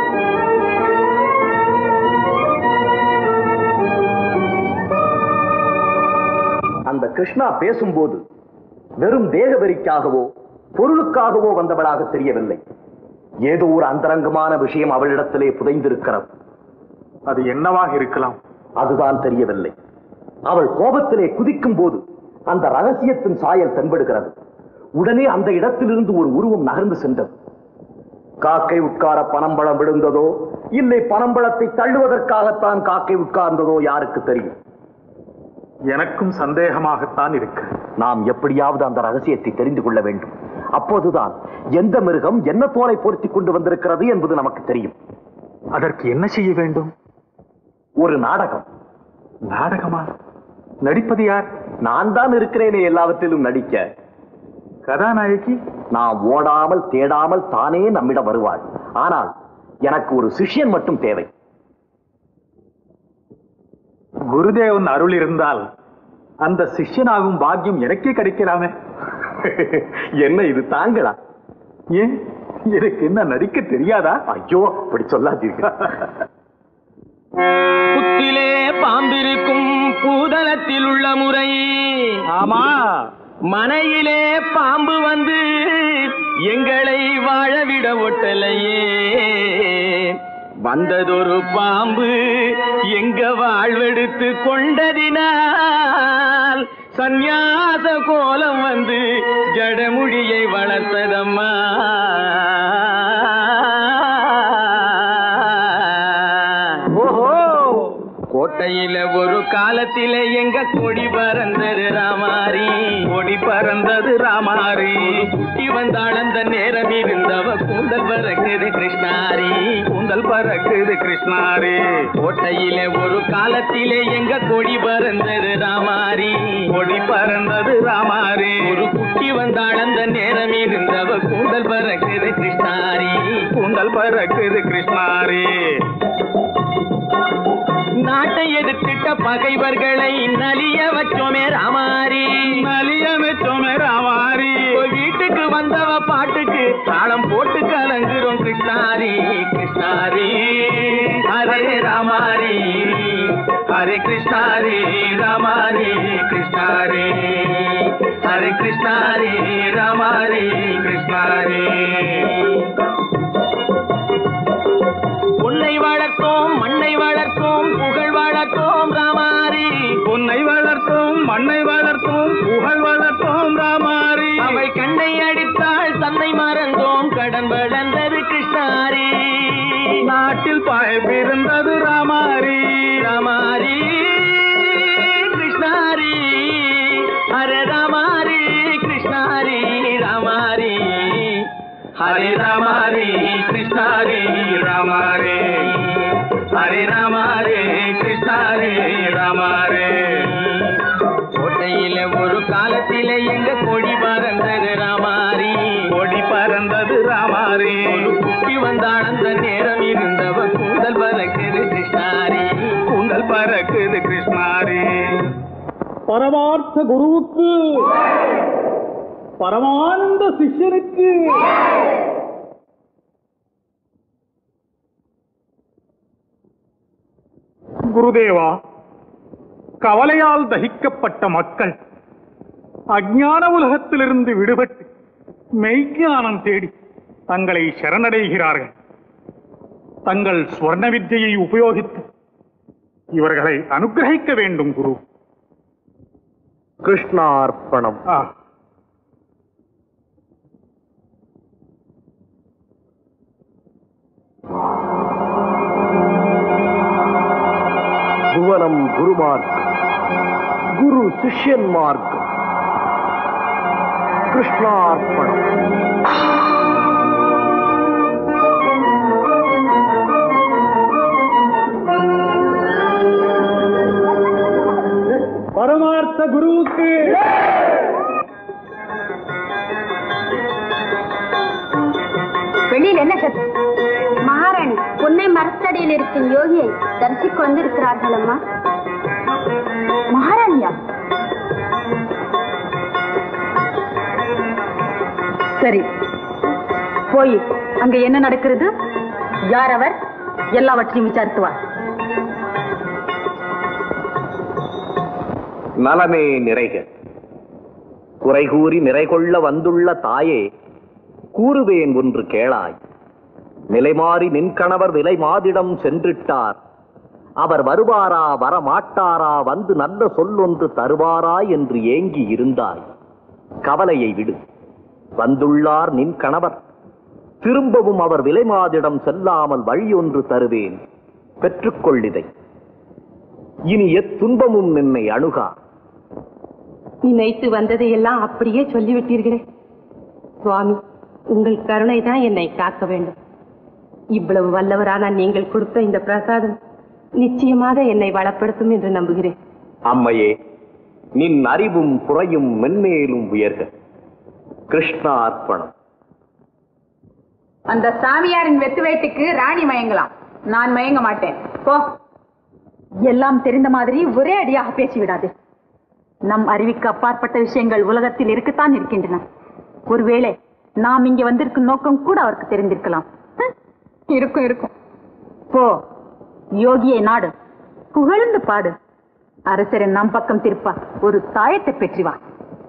அந்த கிருஷ்ணா பேசும்போது வெறும் தேகவெறிக்காகவோ பொருளுக்காகவோ வந்தவளாக தெரியவில்லை ஏதோ ஒரு அந்தரங்கமான விஷயம் அவளிடத்திலே புதைந்திருக்கிறது அது என்னவாக இருக்கலாம் அதுதான் தெரியவில்லை அவள் கோபத்திலே குதிக்கும் போது அந்த ரகசியத்தின் சாயல் தென்படுகிறது உடனே அந்த இடத்திலிருந்து ஒரு உருவம் நகர்ந்து சென்றது காக்கை உட்கார பனம்பழம் விழுந்ததோ இல்லை பனம்பழத்தை தள்ளுவதற்காகத்தான் காக்கை உட்கார்ந்ததோ யாருக்கு தெரியும் எனக்கும் சந்தேகமாகத்தான் இருக்கு நாம் எப்படியாவது அந்த ரகசியத்தை தெரிந்து கொள்ள வேண்டும் அப்போதுதான் எந்த மிருகம் என்ன தோலை பொருத்தி கொண்டு வந்திருக்கிறது என்பது நமக்கு தெரியும் அதற்கு என்ன செய்ய வேண்டும் ஒரு நாடகம் நாடகமா நடிப்பது யார் நான் தான் இருக்கிறேனே எல்லாவற்றிலும் நடிக்க கதாநாயகி நான் ஓடாமல் தேடாமல் தானே நம்மிடம் வருவாள் ஆனால் எனக்கு ஒரு சிஷ்யன் மட்டும் தேவை குருதேவன் அருள் இருந்தால் அந்த சிஷ்யனாகும் பாக்கியம் எனக்கே கிடைக்கலாமே என்ன இது தாங்களா ஏன் எனக்கு என்ன நடிக்க தெரியாதா ஐயோ அப்படி சொல்லாதீர்கள் புத்திலே பாம்பிருக்கும் பூதலத்தில் உள்ள முறை ஆமா மனையிலே பாம்பு வந்து எங்களை வாழவிட ஒட்டலையே வந்ததொரு பாம்பு எங்க வாழ்வெடுத்து கொண்டதினால் சந்நியாச கோலம் வந்து ஜடமுடியை வளர்த்ததம்மா ஓஹோ கோட்டையில ஒரு காலத்தில எங்க கொடி பறந்தது ராமாரி கொடி பறந்தது ராமாரி குட்டி வந்தாள் அந்த நேரம் இருந்தவ கூந்தல் பறக்குது கிருஷ்ணாரி கூந்தல் பறக்குது கிருஷ்ணாரி கோட்டையில ஒரு காலத்திலே எங்க கொடி பறந்தது ராமாரி கொடி பறந்தது ராமாரி ஒரு குட்டி வந்தாள் அந்த நேரம் இருந்தவ கூந்தல் பறக்குது கிருஷ்ணாரி கூந்தல் பறக்குது கிருஷ்ணாரி நாட்டை எதிர்த்திட்ட பகைவர்களை நலிய வச்சோமே ராமாரி நலிய வச்சோமே ராமாரி வீட்டுக்கு வந்தவ பாட்டுக்கு தாளம் போட்டு கலங்குறோம் கிருஷ்ணாரி கிருஷ்ணாரி ஹரே ராமாரி ஹரே கிருஷ்ணாரி ராமாரி கிருஷ்ணாரி ஹரே கிருஷ்ணாரி ராமாரி கிருஷ்ணாரி பொன்னை வளர்த்தோம் மண்ணை வளர்த்தோம் புகழ் வளர்த்தோம் ராமாரி பொன்னை வளர்த்தோம் மண்ணை வளர்த்தோம் புகழ் வளர்த்தோம் ராமாரி அவை கண்ணை அடித்தாள் தன்னை மறந்தோம் கடன் வளர்ந்தது கிருஷ்ணாரி நாட்டில் பாய்பிருந்தது ராமாரி ராமாரி கிருஷ்ணாரி ஹரே ராமாரி கிருஷ்ணாரி ராமாரி ஹரே ராமாரி கிருஷ்ணாரி ராமாரே ஹரே ராமாரே கிருஷ்ணாரே ராமாரே கோட்டையில ஒரு காலத்தில எங்க கொடி பறந்தது ராமாரி கொடி பறந்தது ராமாரி ஒரு குட்டி வந்தாள் பரமார்த்த குருவுக்கு பரமானந்த சிஷ்யனுக்கு குருதேவா கவலையால் தகிக்கப்பட்ட மக்கள் அஞ்ஞான உலகத்திலிருந்து விடுபட்டு மெய்ஞானம் தேடி தங்களை சரணடைகிறார்கள் தங்கள் ஸ்வர்ண வித்தையை உபயோகித்து இவர்களை அனுகிரகிக்க வேண்டும் குரு கிருஷ்ணார்ப்பணம் ஆ புவனம் குருமார்க் குரு சிஷ்யன் மார்க் கிருஷ்ணார்ப்பணம் பரமார்த்த குருவுக்கு வெளியில் என்ன சத்து மகாராணி பொன்னை மரத்தடியில் இருக்கும் யோகியை தரிசிக்க வந்திருக்கிறார்கள் அம்மா மகாராணியா சரி போய் அங்க என்ன நடக்கிறது யார் அவர் எல்லாவற்றையும் விசாரித்து வா நலமே நிறைக குறை கூறி நிறை கொள்ள வந்துள்ள தாயே கூறுவேன் ஒன்று கேளாய் நிலைமாறி நின் கணவர் விலை மாதிடம் சென்றிட்டார் அவர் வருவாரா வரமாட்டாரா வந்து நல்ல சொல்லொன்று தருவாரா என்று ஏங்கி இருந்தாய் கவலையை விடு வந்துள்ளார் நின் கணவர் திரும்பவும் அவர் விலை மாதிடம் செல்லாமல் வழியொன்று தருவேன் பெற்றுக்கொள்ளிதை இனி எத்துன்பமும் நின்னை அணுகா நினைத்து வந்ததையெல்லாம் அப்படியே சொல்லிவிட்டீர்களே சுவாமி உங்கள் கருணை தான் என்னை காக்க வேண்டும் இவ்வளவு வல்லவரான நீங்கள் கொடுத்த இந்த பிரசாதம் நிச்சயமாக என்னை வளப்படுத்தும் என்று நம்புகிறேன் அம்மையே நின் அறிவும் புறையும் மென்மேலும் உயர்க கிருஷ்ணா அர்ப்பணம் அந்த சாமியாரின் வெத்து வேட்டுக்கு ராணி மயங்கலாம் நான் மயங்க மாட்டேன் போ எல்லாம் தெரிந்த மாதிரி ஒரே அடியாக பேசிவிடாதே நம் அறிவுக்கு அப்பாற்பட்ட விஷயங்கள் உலகத்தில் இருக்கத்தான் இருக்கின்றன ஒருவேளை நாம் இங்கே வந்திருக்கும் நோக்கம் கூட அவருக்கு தெரிந்திருக்கலாம் ஹம், இருக்கும் இருக்கும் போ யோகியை நாடு புகழ்ந்து பாடு அரசரின் நம் பக்கம் திருப்ப ஒரு தாயத்தை பெற்றி வா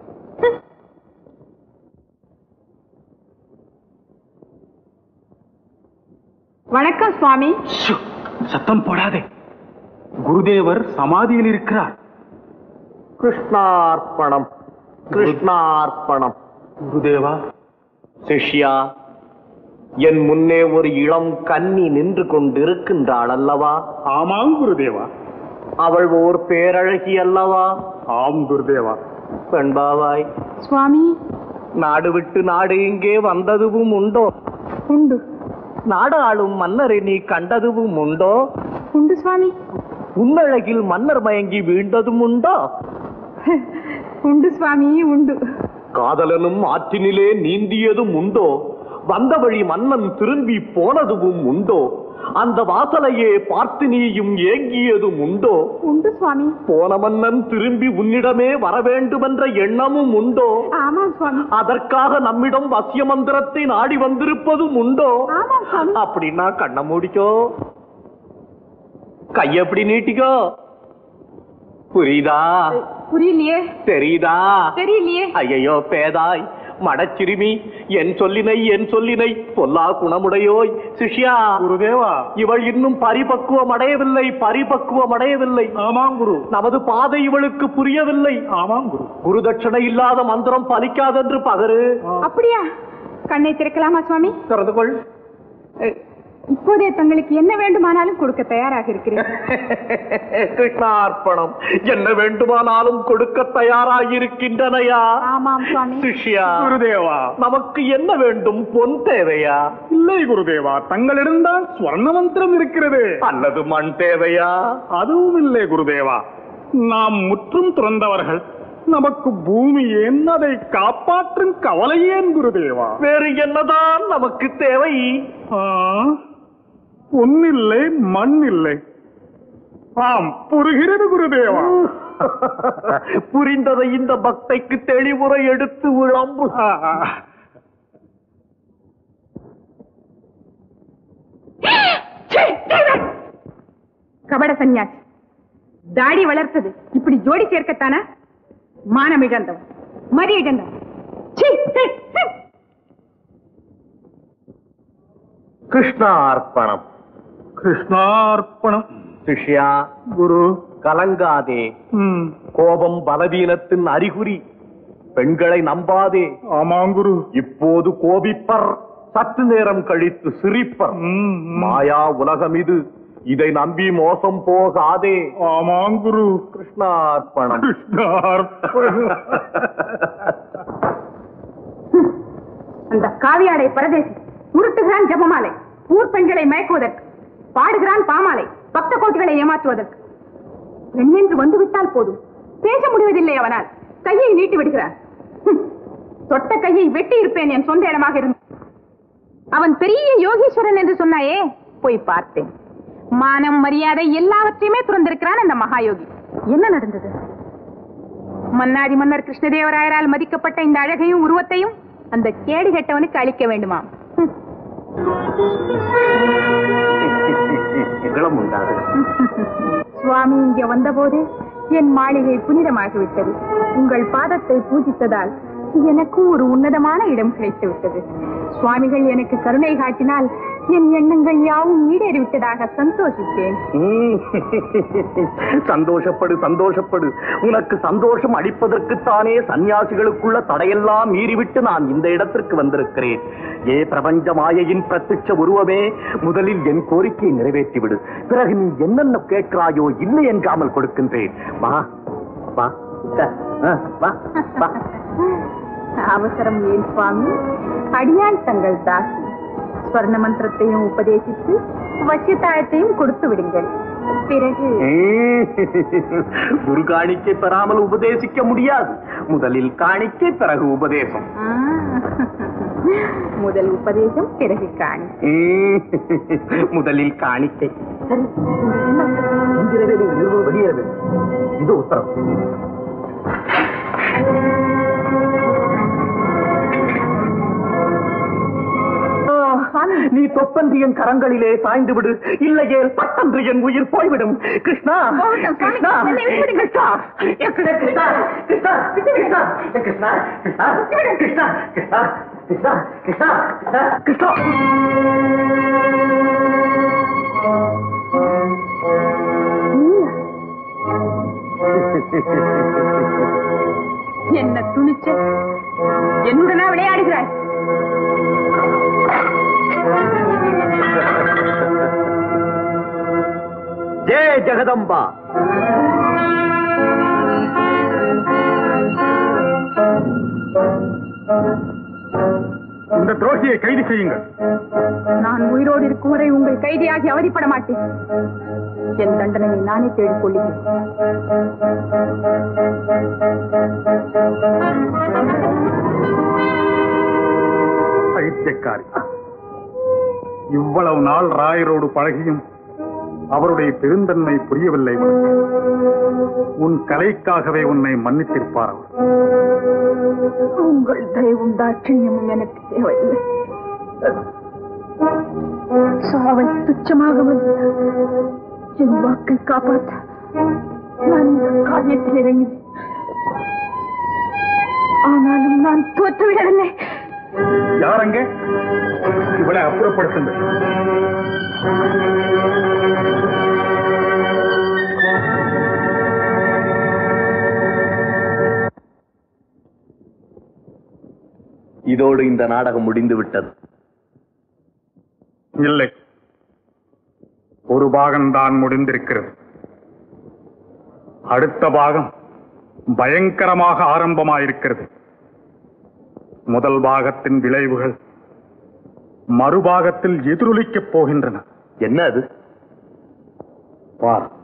வணக்கம் சுவாமி சத்தம் போடாதே குருதேவர் சமாதியில் இருக்கிறார் கிருஷ்ணார்ப்பணம் கிருஷ்ணார்ப்பணம் குருதேவா சிஷ்யா என் முன்னே ஒரு இளம் கன்னி நின்று கொண்டிருக்கின்றாள் அல்லவா ஆமாம் குருதேவா அவள் ஓர் பேரழகி அல்லவா ஆம் குருதேவா பெண்பாவாய் சுவாமி நாடு விட்டு நாடு இங்கே வந்ததுவும் உண்டோ உண்டு நாடாளும் மன்னரை நீ கண்டதுவும் உண்டோ உண்டு சுவாமி உன்னழகில் மன்னர் மயங்கி வீழ்ந்ததும் உண்டோ உண்டு சுவாமி உண்டு காதலனும் ஆற்றினிலே நீந்தியதும் உண்டோ வந்த வழி மன்னன் திரும்பி போனதுவும் உண்டோ அந்த வாசலையே பார்த்து நீயும் ஏங்கியதும் உண்டோ உண்டு சுவாமி போன மன்னன் திரும்பி உன்னிடமே வர வேண்டுமென்ற எண்ணமும் உண்டோ ஆமாம் சுவாமி அதற்காக நம்மிடம் வசிய மந்திரத்தை நாடி வந்திருப்பதும் உண்டோ ஆமாம் சுவாமி அப்படின்னா கண்ணை மூடிக்கோ கையப்படி நீட்டிக்கோ புரியுதா புரியலையே தெரியுதா தெரியலையே ஐயையோ பேதாய் மடச்சிறுமி என் சொல்லினை என் சொல்லினை பொல்லா குணமுடையோய் சிஷ்யா குருதேவா இவள் இன்னும் பரிபக்குவம் அடையவில்லை பரிபக்குவம் அடையவில்லை ஆமாம் குரு நமது பாதை இவளுக்கு புரியவில்லை ஆமாம் குரு குருதட்சணை இல்லாத மந்திரம் பலிக்காதென்று பகரு அப்படியா கண்ணை திறக்கலாமா சுவாமி திறந்து கொள் இப்போதே தங்களுக்கு என்ன வேண்டுமானாலும் கொடுக்க தயாராக இருக்கிறேன் கிருஷ்ணார்ப்பணம் என்ன வேண்டுமானாலும் கொடுக்க தயாராயிருக்கின்றனையா ஆமாம் சுவாமி சிஷ்யா குருதேவா நமக்கு என்ன வேண்டும் பொன் தேவையா இல்லை குருதேவா தங்களிடம்தான் ஸ்வர்ண மந்திரம் இருக்கிறது அல்லது மண் தேவையா அதுவும் இல்லை குருதேவா நாம் முற்றும் துறந்தவர்கள் நமக்கு பூமி ஏன் அதை காப்பாற்றும் கவலை ஏன் குருதேவா வேறு என்னதான் நமக்கு தேவை ஆ, பொன்னில்லை மண் இல்லை ஆம் புரிகிறது குருதேவா புரிந்ததை இந்த பக்தைக்கு தெளிவுரை எடுத்து விளம்பு கபட சந்நியாசி தாடி வளர்த்தது இப்படி ஜோடி சேர்க்கத்தானா மானம் இழந்தவன் மரி இழந்தவன் சீ, சீ, சீ. கிருஷ்ணார்ப்பணம் கிருஷ்ணார்ப்பணம் சிஷ்யா குரு கலங்காதே கோபம் பலவீனத்தின் அறிகுறி பெண்களை நம்பாதே ஆமாங்குரு இப்போது கோபிப்பர் சற்று நேரம் கழித்து சிரிப்பர் மாயா உலகம் இது இதை நம்பி மோசம் போகாதே ஆமாங்குரு கிருஷ்ணார்ப்பணம் அந்த காவியாடை பரதேசி உருட்டுகிறான் ஜபமாலை ஊர் பெண்களை மயக்குவதற்கு பாடுகிறான் பாமாலை பக்த கோட்டிகளை ஏமாற்றுவதற்கு பெண்ணென்று வந்துவிட்டால் போதும் பேச முடிவதில்லை அவனால் கையை நீட்டி விடுகிறான் ஹம். தொட்ட கையை வெட்டி இருப்பேன் என் சொந்த இடமாக இருந்து அவன் பெரிய யோகீஸ்வரன் என்று சொன்னாயே போய் பார்த்தேன் மானம் மரியாதை எல்லாவற்றையுமே துறந்திருக்கிறான் அந்த மகாயோகி என்ன நடந்தது மன்னாதி மன்னர் கிருஷ்ணதேவராயரால் மதிக்கப்பட்ட இந்த அழகையும் உருவத்தையும் அந்த கேடு கெட்டவனுக்கு அளிக்க வேண்டுமாம் ஹம். இளம் உண்டாது சுவாமி இங்கே வந்தபோது என் மாளிகை புனிதமாகிவிட்டது உங்கள் பாதத்தை பூஜித்ததால் எனக்கும் ஒரு உன்னதமான இடம் கிடைத்து விட்டது சுவாமிகள் எனக்கு கருணை காட்டினால் என் எண்ணங்கள் யாவும் ஈடேறிவிட்டதாக சந்தோஷித்தேன் ம். சந்தோஷப்படு சந்தோஷப்படு உனக்கு சந்தோஷம் அளிப்பதற்குத்தானே சந்நியாசிகளுக்குள்ள தடையெல்லாம் மீறிவிட்டு நான் இந்த இடத்திற்கு வந்திருக்கிறேன் ஏ பிரபஞ்ச மாயையின் பிரத்யட்ச உருவமே முதலில் என் கோரிக்கையை நிறைவேற்றிவிடு பிறகு நீ என்னென்ன கேட்கிறாயோ இல்லை என்றாமல் கொடுக்கின்றேன் வா வா உட்கார். ஆ, வா வா அவசரம் ஏன் சுவாமி அடியான் தங்கள் தாசி ஸ்வர்ண மந்திரத்தையும் உபதேசித்து வசியத்தாழத்தையும் கொடுத்து விடுங்கள் பிறகு ம். குரு காணிக்கை பெறாமல் உபதேசிக்க முடியாது முதலில் காணிக்கை பிறகு உபதேசம் ஆ, முதல் உபதேசம் பிறகு காணி ம். முதலில் காணிக்கை சரி இங்கிருந்தே நீங்கள் இருவரும் வெளியேற வேண்டும் இது உத்தரவு ஓ, நீ தொப்பன்றியின் கரங்களிலே சாய்ந்து விடு இல்லையே பத்தன்று என் உயிர் போய்விடும் கிருஷ்ணா கிருஷ்ணா கிருஷ்ணா கிருஷ்ணா கிருஷ்ணா கிருஷ்ணா கிருஷ்ணா கிருஷ்ணா கிருஷ்ணா கிருஷ்ணா கிருஷ்ணா கிருஷ்ணா கிருஷ்ணா என்ன துணிச்சல் என்னுடனா விளையாடுகிறாய் ஜெய ஜெகதம்பா இந்த துரோகியை கைது செய்யுங்கள் நான் உயிரோடு இருக்கும் வரை உங்கள் கைதியாகி அவதிப்பட மாட்டேன் என் தண்டனையை நானே தேடிக் கொள்கிறேன் பைத்தியக்காரி இவ்வளவு நாள் ராயரோடு பழகியும் அவருடைய பெருந்தன்மை புரியவில்லை உனக்கு. உன் கலைக்காகவே உன்னை மன்னித்திருப்பார் அவர் உங்கள் தயவும் தாட்சியமும் எனக்கு தேவையில்லை சாவை துச்சமாக வந்து என் வாக்கை காப்பாற்ற நான் இந்த காரியத்தில் இறங்கினேன் ஆனாலும் நான் தோற்றுவிடவில்லை யாரங்க இவளை அப்புறப்படுத்துங்கள் இதோடு இந்த நாடகம் முடிந்து விட்டது இல்லை ஒரு பாகம்தான் முடிந்திருக்கிறது அடுத்த பாகம் பயங்கரமாக ஆரம்பமாயிருக்கிறது முதல் பாகத்தின் விளைவுகள் மறுபாகத்தில் எதிரொலிக்கப் போகின்றன என்ன அது பார்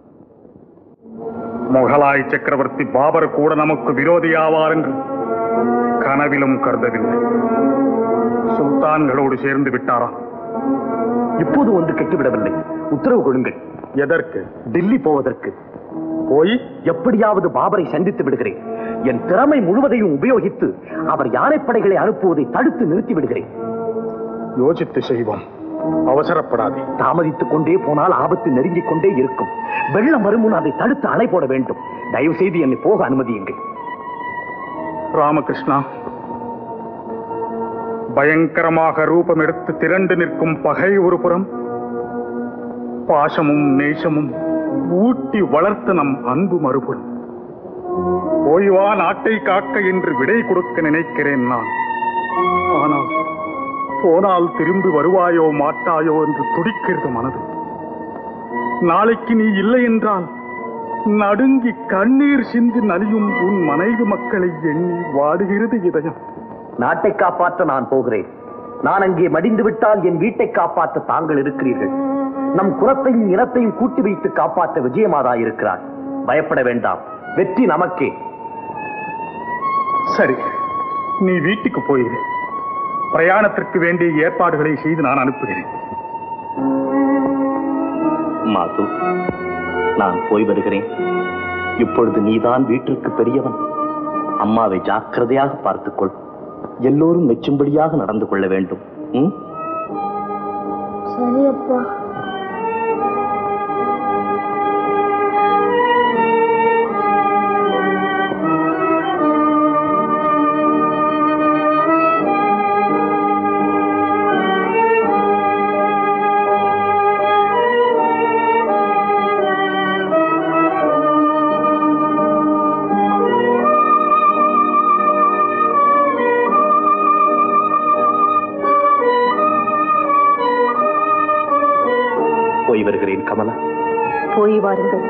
முகலாய் சக்கரவர்த்தி பாபர் கூட நமக்கு விரோதியாவார் என்று கனவிலும் கருதவில்லை சுல்தான்களோடு சேர்ந்து விட்டாராம் இப்போது வந்து கெட்டுவிடவில்லை உத்தரவு கொடுங்கள் எதற்கு டெல்லி போவதற்கு போய் எப்படியாவது பாபரை சந்தித்து விடுகிறேன் என் திறமை முழுவதையும் உபயோகித்து அவர் யானைப்படைகளை அனுப்புவதை தடுத்து நிறுத்தி விடுகிறேன் யோசித்து செய்வோம் அவசரப்படாதே தாமதித்துக் கொண்டே போனால் ஆபத்து நெருங்கிக் கொண்டே இருக்கும் வெள்ளம் வருமுன் அதை தடுத்து அணை போட வேண்டும் தயவு செய்து என்னை போக அனுமதியுங்கள் ராமகிருஷ்ணா பயங்கரமாக ரூபம் எடுத்து திரண்டு நிற்கும் பகை ஒரு புறம் பாசமும் நேசமும் ஊட்டி வளர்த்த நம் அன்பு மறுபுறம் போய் வா நாட்டை காக்க என்று விடை கொடுக்க நினைக்கிறேன் நான் ஆனால் போனால் திரும்பி வருவாயோ மாட்டாயோ என்று துடிக்கிறது மனது நாளைக்கு நீ இல்லை என்றால் நடுங்கி கண்ணீர் சிந்தி நலியும் உன் மனைவி மக்களை எண்ணி வாடுகிறது இதயம் நாட்டை காப்பாற்ற நான் போகிறேன் நான் அங்கே மடிந்து விட்டால் என் வீட்டை காப்பாற்ற தாங்கள் இருக்கிறீர்கள் நம் குலத்தையும் இனத்தையும் கூட்டி வைத்து காப்பாற்ற விஜயமாதா இருக்கிறார் பயப்பட வேண்டாம் வெற்றி நமக்கே சரி நீ வீட்டுக்கு போயிரு பிரயாணத்திற்கு வேண்டிய ஏற்பாடுகளை செய்து நான் அனுப்புகிறேன் மாது நான் போய் வருகிறேன் இப்பொழுது நீதான் வீட்டிற்கு பெரியவன் அம்மாவை ஜாக்கிரதையாக பார்த்துக்கொள் எல்லோரும் மெச்சும்படியாக நடந்து கொள்ள வேண்டும் ம்? சரி அப்பா போய் வருகிறேன் கமலா போய் வாருங்கள்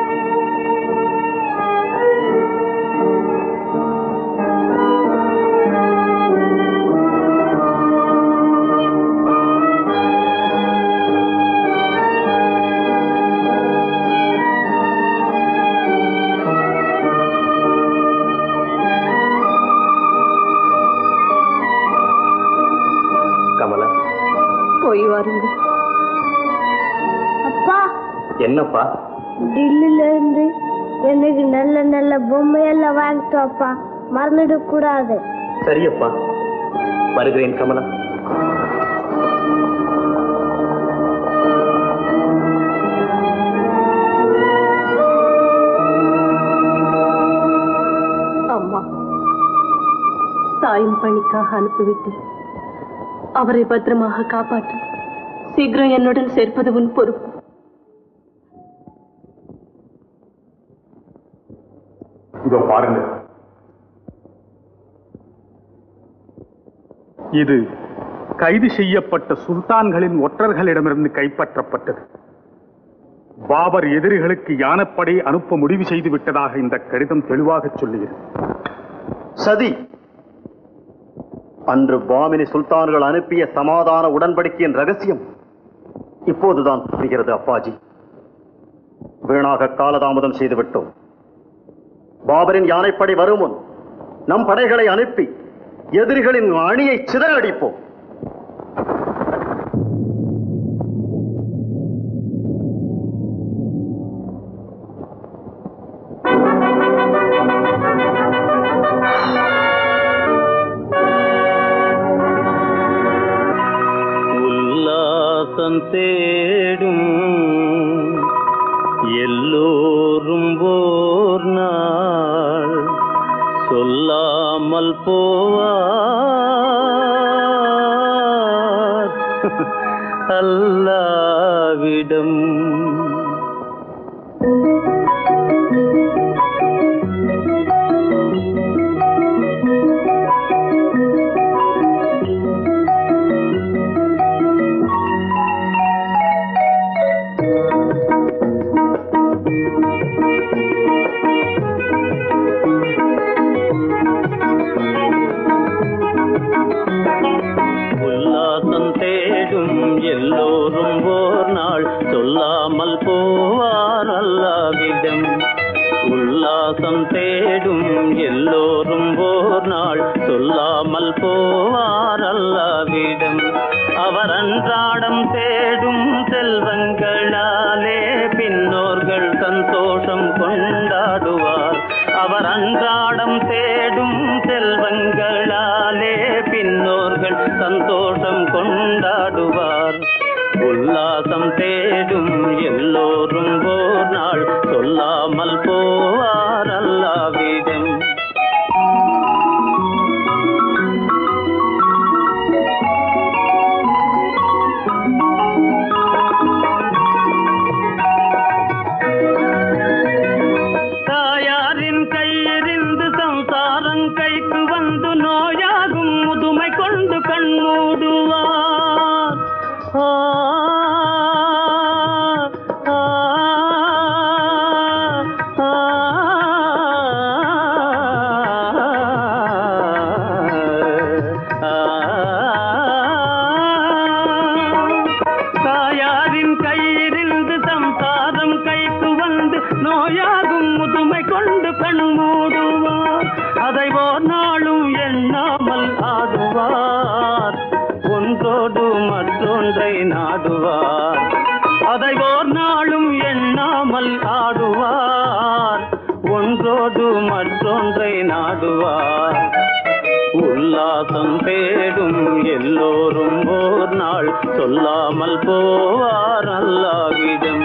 கமலா போய் வாருங்கள் அப்பா என்னப்பா டில்லில இருந்து எனக்கு நல்ல நல்ல பொம்மையெல்லாம் வாங்கிட்டு வாப்பா மறந்துட கூடாது சரியப்பா வருகிறேன் கமலா அம்மா தாயின் பணிக்காக அனுப்பிவிட்டு அவரை பத்திரமாக காப்பாற்ற சீக்கிரம் என்னுடன் சேர்ப்பது உன் பொறுப்பு இதோ பாருங்க இது கைது செய்யப்பட்ட சுல்தான்களின் ஒற்றர்களிடமிருந்து கைப்பற்றப்பட்டது பாபர் எதிரிகளுக்கு யானைப்படை அனுப்ப முடிவு செய்து விட்டதாக இந்த கடிதம் தெளிவாக சொல்லுகிறது சதி அன்று பாமினி சுல்தான்கள் அனுப்பிய சமாதான உடன்படிக்கையின் ரகசியம் இப்போதுதான் புரிகிறது அப்பாஜி வீணாக காலதாமதம் செய்துவிட்டோம் பாபரின் யானைப்படை வரும் முன் நம் படைகளை அனுப்பி எதிரிகளின் அணியை சிதறடிப்போம் உல்லாசம் தேடும் எல்லோரும் ஓர் நாள் சொல்லாமல் போவார் அல்லாவிடம் உல்லாசம் தேடும் எல்லோரும் ஓர் நாள் சொல்லாமல் போவார் அல்லாவிடம் உல்லாசம் தேடும் எல்லோரும் ஓர் நாள் சொல்லாமல் போவார் அல்லாவிடம் அவர் அன்றாடம் தேடும் செல்வங்களாலே பின்னோர்கள் சந்தோஷம் கொண்டாடுவார் உல்லாசம் தேடும் எல்லோரும் ஓர் நாள் சொல்லாமல் போவார் அல்லாவிடம் தாயாரின் கையிருந்து சம்சாரம் கைக்கு வந்து நோயாகும் முதுமை கொண்டு கண் மூடுவார் ஆ, ஆ, ஆ, தாயாரின் கையிலிருந்து சம்சாரம் கைக்கு வந்து நோயாகும் முதுமை கொண்டு கண் மூடுவார் அதை ஓர் நாளும் எண்ணாமல் ஆடுவார் ஒன்றோடு மற்றொன்றை நாடுவார் அதை ஓர் நாளும் எண்ணாமல் ஆடுவார் ஒன்றோடு மற்றொன்றை நாடுவார் உல்லாசம் தேடும் எல்லோரும் ஓர் நாள் சொல்லாமல் போவார் அல்லாவிடம்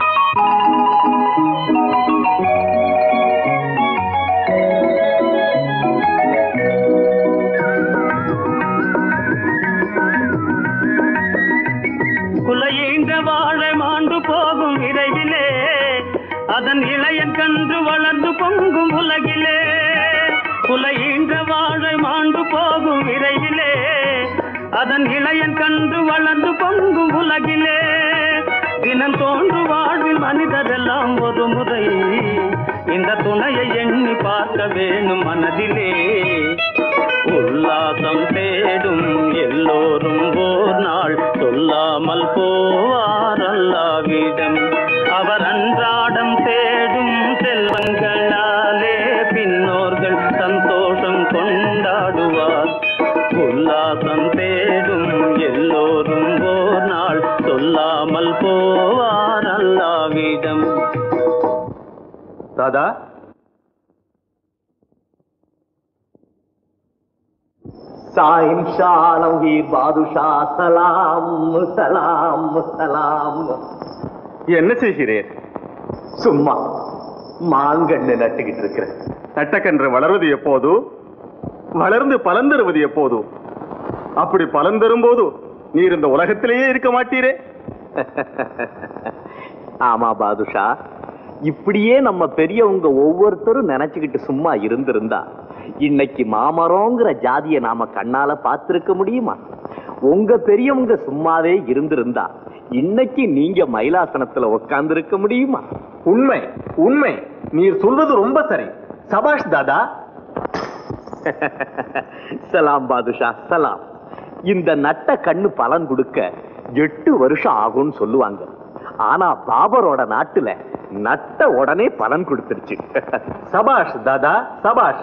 குலையீண்ட வாழை மாண்டு போகும் விரைவிலே அதன் இளையன் கன்று வளர்ந்து பொங்கும் உலகிலே குலையீண்ட வாழை மாண்டு போகும் விரைவிலே அதன் இளையன் கன்று வளர்ந்து பொங்கும் உலகிலே தினம் தோன்று வாழ்வில் மனிதரெல்லாம் ஒரு முறை இந்த துணையை எண்ணி பார்க்க வேணும் மனதிலே உல்லாசம் தேடும் எல்லோரும் ஓர் நாள் சொல்லாமல் போவார் அல்லாவிடம் அவர் அன்றாடம் தேடும் செல்வங்களாலே பின்னோர்கள் சந்தோஷம் கொண்டாடுவார் உல்லாசம் தேடும் எல்லோரும் ஓர் நாள் சொல்லாமல் போவார் அல்லாவிடம் தாதா சாயும் ஷாலங்கீர் பாதுஷா சலாம் சலாம் சலாம் என்ன செய்கிறேன் சும்மா மாங்கண்ணு நட்டுக்கிட்டு இருக்கிறேன் தட்டக்கன்று வளர்வது எப்போது வளர்ந்து பலன் தருவது எப்போது அப்படி பலன் தரும்போது நீர் இந்த உலகத்திலேயே இருக்க மாட்டீரே ஆமா பாதுஷா இப்படியே நம்ம பெரியவங்க ஒவ்வொருத்தரும் நினைச்சுக்கிட்டு சும்மா இருந்திருந்தா இன்னைக்கு மாமரம்ங்கிற ஜாதிய நாம கண்ணால பார்த்திருக்க முடியுமா உங்க பெரியவங்க சும்மாவே இருந்திருந்தா இன்னைக்கு நீங்க மயிலாசனத்துல உட்கார்ந்து இருக்க முடியுமா உண்மை உண்மை நீர் சொல்வது ரொம்ப சரி சபாஷ் தாதா சலாம் பாதுஷா சலாம் இந்த நட்ட கண்ணு பலன் கொடுக்க எட்டு வருஷம் ஆகும்னு சொல்லுவாங்க ஆனா பாபரோட நாட்டுல நட்ட உடனே பலன் கொடுத்துருச்சு சபாஷ் தாதா சபாஷ்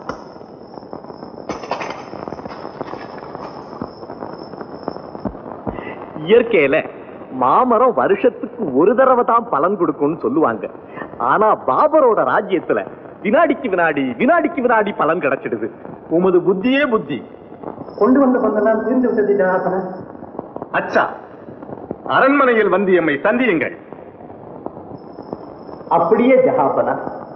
இயற்கையில மாமரம் வருஷத்துக்கு ஒரு தடவை தான் பலன் கொடுக்கும்னு சொல்லுவாங்க ஆனா பாபரோட ராஜ்யத்துல வினாடிக்கு வினாடி வினாடிக்கு வினாடி பலன் கிடைச்சிடுது உமது புத்தியே புத்தி கொண்டு வந்த பலனெல்லாம் தீர்ந்து விட்டது ஜனார்தன அச்சா அரண்மனையில் வந்து எம்மை சந்தியுங்கள் அப்படியே ஜஹாபனா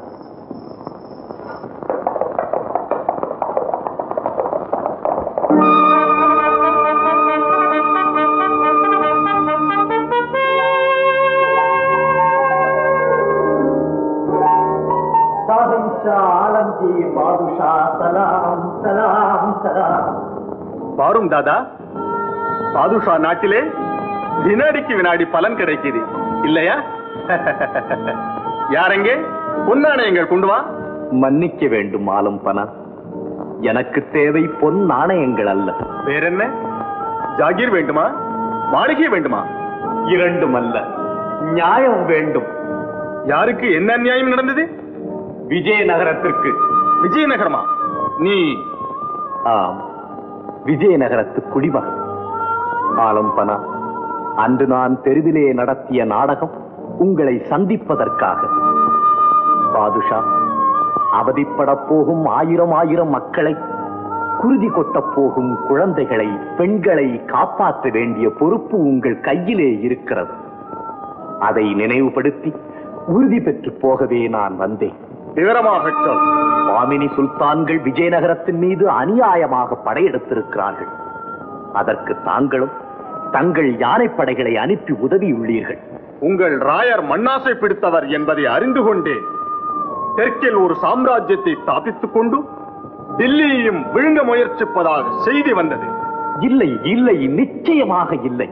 ஆலம்கீர் பாதுஷா சலாம் சலாம் சலாம் பாரும் தாதா பாதுஷா நாட்டிலே வினாடிக்கு வினாடி பலன் கிடைக்குது இல்லையா யாரெங்கே பொன்னாணயங்கள் கொண்டு வா மன்னிக்க வேண்டும் ஆலம் பனா எனக்கு தேவை பொன் நாணயங்கள் அல்ல வேறென்ன ஜாகீர் வேண்டுமா மாளிகை வேண்டுமா இரண்டும் அல்ல நியாயம் வேண்டும் யாருக்கு என்ன அநியாயம் நடந்தது விஜயநகரத்திற்கு விஜயநகரமா நீ ஆம் விஜயநகரத்து குடிமகன் ஆலம்பனா அன்று நான் தெருவிலே நடத்திய நாடகம் உங்களை சந்திப்பதற்காக பாதுஷா அவதிப்படப் போகும் ஆயிரம் ஆயிரம் மக்களை குருதி கொட்டப் போகும் குழந்தைகளை பெண்களை காப்பாற்ற வேண்டிய பொறுப்பு உங்கள் கையிலே இருக்கிறது அதை நினைவுபடுத்தி உறுதி பெற்று போகவே நான் வந்தேன் விவரமாக சொல் பாமினி சுல்தான்கள் விஜயநகரத்தின் மீது அநியாயமாக படையெடுத்திருக்கிறார்கள் அதற்கு தாங்களும் தங்கள் யானைப்படைகளை அனுப்பி உதவியுள்ளீர்கள் உங்கள் ராயர் மண்ணாசை பிடித்தவர் என்பதை அறிந்து கொண்டேன் தெற்கில் ஒரு சாம்ராஜ்யத்தை ஸ்தாபித்துக் கொண்டு டில்லியையும் விழுங்க முயற்சிப்பதாக செய்தி வந்தது இல்லை இல்லை நிச்சயமாக இல்லை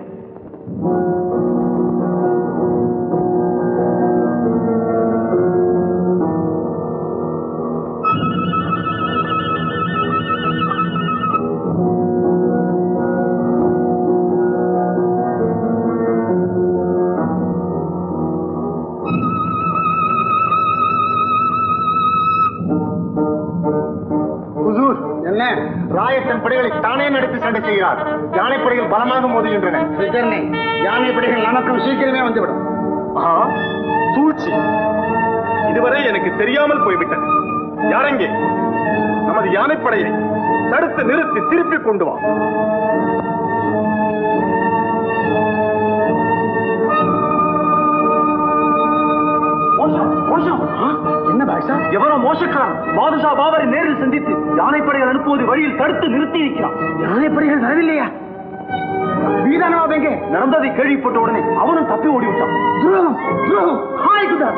ஹுசூர் என்ன ராயத்தன் படைகளை தானே நடத்தி சண்டை செய்கிறார் யானைப்படைகள் பலமாக மோதுகின்றன யானைப்படைகள் நமக்கும் சீக்கிரமே வந்துவிடும் ஆஹா சூழ்ச்சி இதுவரை எனக்கு தெரியாமல் போய்விட்டது யாரெங்கே நமது யானைப்படையை தடுத்து நிறுத்தி திருப்பி கொண்டு வா என்ன பாஷா எவரோ மோசக்காரன் பாதுஷா பாபரை நேரில் சந்தித்து யானைப்படைகள் அனுப்புவது வழியில் தடுத்து நிறுத்தி இருக்கிறான் யானைப்படைகள் வரவில்லையா வீரானவா எங்கே நடந்ததை கேள்விப்பட்ட உடனே அவனும் தப்பி ஓடிவிட்டான் துரோகம் துரோகம் ஹாய் குதா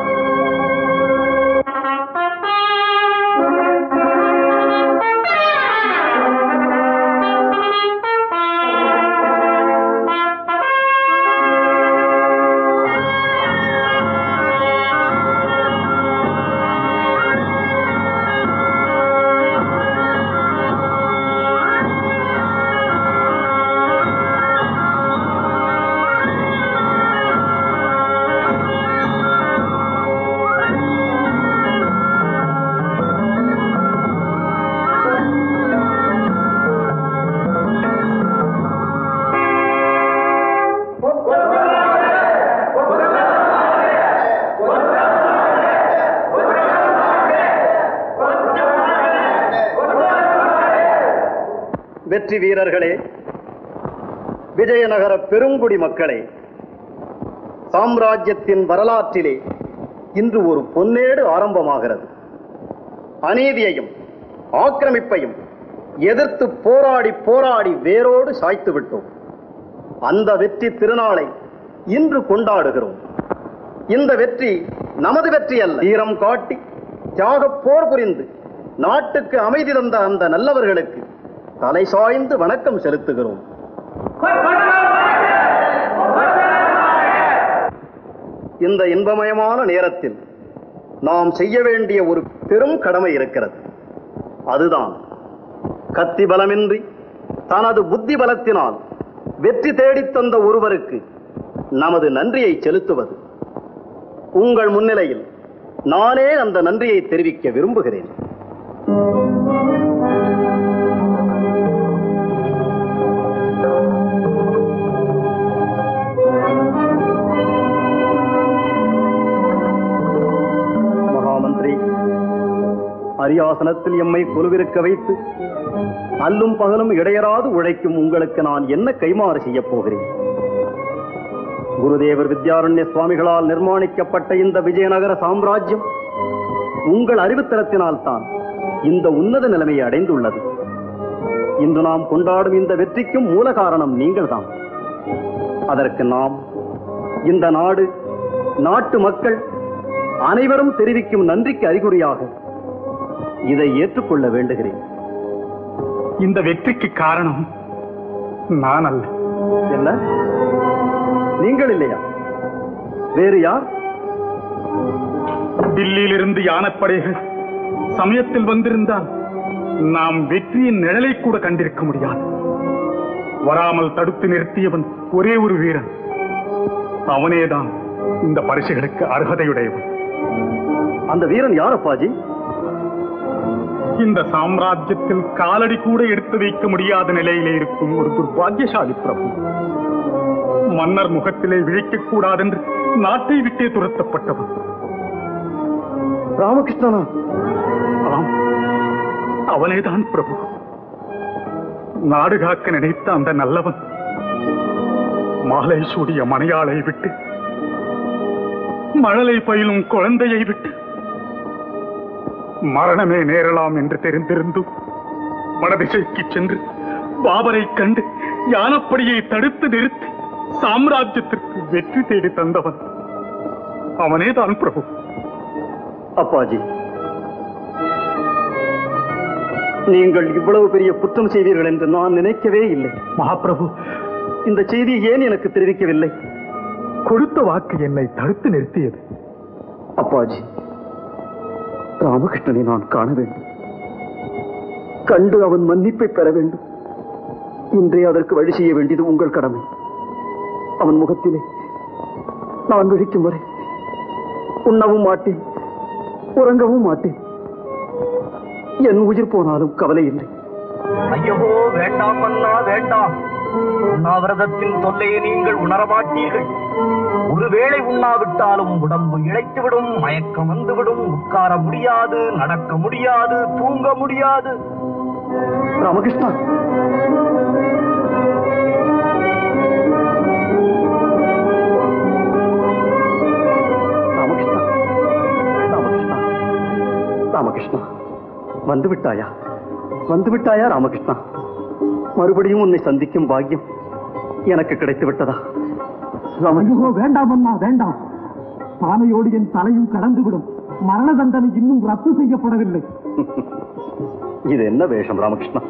வெற்றி வீரர்களே விஜயநகர பெருங்குடி மக்களே சாம்ராஜ்யத்தின் வரலாற்றிலே இன்று ஒரு பொன்னேடு ஆரம்பமாகிறது அநீதியையும் ஆக்கிரமிப்பையும் எதிர்த்து போராடி போராடி வேரோடு சாய்த்து விட்டோம் அந்த வெற்றி திருநாளை இன்று கொண்டாடுகிறோம் இந்த வெற்றி நமது வெற்றி அல்ல வீரம் காட்டி தியாகப் போர் புரிந்து நாட்டுக்கு அமைதி தந்த அந்த நல்லவர்களுக்கு தலை சாய்ந்து வணக்கம் செலுத்துகிறோம் இந்த இன்பமயமான நேரத்தில் நாம் செய்ய வேண்டிய ஒரு பெரும் கடமை இருக்கிறது அதுதான் கத்தி பலமின்றி தனது புத்தி பலத்தினால் வெற்றி தேடித் தந்த ஒருவருக்கு நமது நன்றியை செலுத்துவது உங்கள் முன்னிலையில் நானே அந்த நன்றியை தெரிவிக்க விரும்புகிறேன் மகாமந்திரி அரியாசனத்தில் எம்மை கொலுவிருக்க வைத்து அல்லும் பகலும் இடையராது உழைக்கும் உங்களுக்கு நான் என்ன கைமாறு செய்யப் போகிறேன் குருதேவர் வித்யாரண்ய சுவாமிகளால் நிர்மாணிக்கப்பட்ட இந்த விஜயநகர சாம்ராஜ்யம் உங்கள் அறிவுத்திறத்தினால் தான் இந்த உன்னத நிலைமையை அடைந்துள்ளது இன்று நாம் கொண்டாடும் இந்த வெற்றிக்கும் மூல காரணம் நீங்கள்தான் அதற்கு நாம் இந்த நாடு நாட்டு மக்கள் அனைவரும் தெரிவிக்கும் நன்றிக்கு அறிகுறியாக இதை ஏற்றுக்கொள்ள வேண்டுகிறேன் இந்த வெற்றிக்கு காரணம் நான் அல்ல என்ன நீங்கள் இல்லையா வேறு யார் டில்லியிலிருந்து யானைப்படைகள் சமயத்தில் வந்திருந்தால் நாம் வெற்றியின் நிழலை கூட கண்டிருக்க முடியாது வராமல் தடுத்து நிறுத்தியவன் ஒரே ஒரு வீரன் அவனேதான் இந்த பரிசுகளுக்கு அர்ஹதையுடையவன் அந்த வீரன் யார் அப்பாஜி இந்த சாம்ராஜ்யத்தில் காலடி கூட எடுத்து வைக்க முடியாத நிலையிலே இருக்கும் ஒரு துர்பாகியசாலி பிரபு மன்னர் முகத்திலே விழிக்கக் கூடாதென்று நாட்டை விட்டே துரத்தப்பட்டவன் ராமகிருஷ்ணனா ஆம் அவனேதான் பிரபு நாடு காக்க நினைத்த அந்த நல்லவன் மாலை சூடிய மனையாளை விட்டு மழலை பயிலும் குழந்தையை விட்டு மரணமே நேரலாம் என்று தெரிந்திருந்தும் வடதிசைக்கு சென்று பாபரை கண்டு யானப்படியை தடுத்து நிறுத்தி சாம்ராஜ்யத்திற்கு வெற்றி தேடி தந்தவன் அவனே தான் பிரபு அப்பாஜி நீங்கள் இவ்வளவு பெரிய குற்றம் செய்வீர்கள் என்று நான் நினைக்கவே இல்லை மகாபிரபு இந்த செய்தியை ஏன் எனக்கு தெரிவிக்கவில்லை கொடுத்த வாக்கு என்னை தடுத்து நிறுத்தியது அப்பாஜி ராமகிருஷ்ணனை நான் காண வேண்டும் கண்டு அவன் மன்னிப்பை பெற வேண்டும் இன்றே அதற்கு வழி செய்ய வேண்டியது உங்கள் கடமை அவன் முகத்திலே நான் விழிக்கும் வரை உண்ணவும் மாட்டேன் உறங்கவும் மாட்டேன் என் உயிர் போனாலும் கவலை இல்லை ஐயோ வேண்டாம் அண்ணா வேண்டாம் உண்ணாவிரதத்தின் தொல்லையை நீங்கள் உணரமாட்டீர்கள் ஒருவேளை உண்ணாவிட்டாலும் உடம்பு இழைத்துவிடும் மயக்கம் வந்துவிடும் உட்கார முடியாது நடக்க முடியாது தூங்க முடியாது ராமகிருஷ்ணா ராமகிருஷ்ணா ராமகிருஷ்ணா ராமகிருஷ்ணா வந்து விட்டாயா வந்து விட்டாயா ராமகிருஷ்ணா மறுபடியும் உன்னை சந்திக்கும் பாக்கியம் எனக்கு கிடைத்து விட்டதா ஐயோ வேண்டாம் அண்ணா வேண்டாம் பானையோடு என் தலையும் கடந்துவிடும் மரண தண்டனை இன்னும் ரத்து செய்யப்படவில்லை இது என்ன வேஷம் ராமகிருஷ்ணா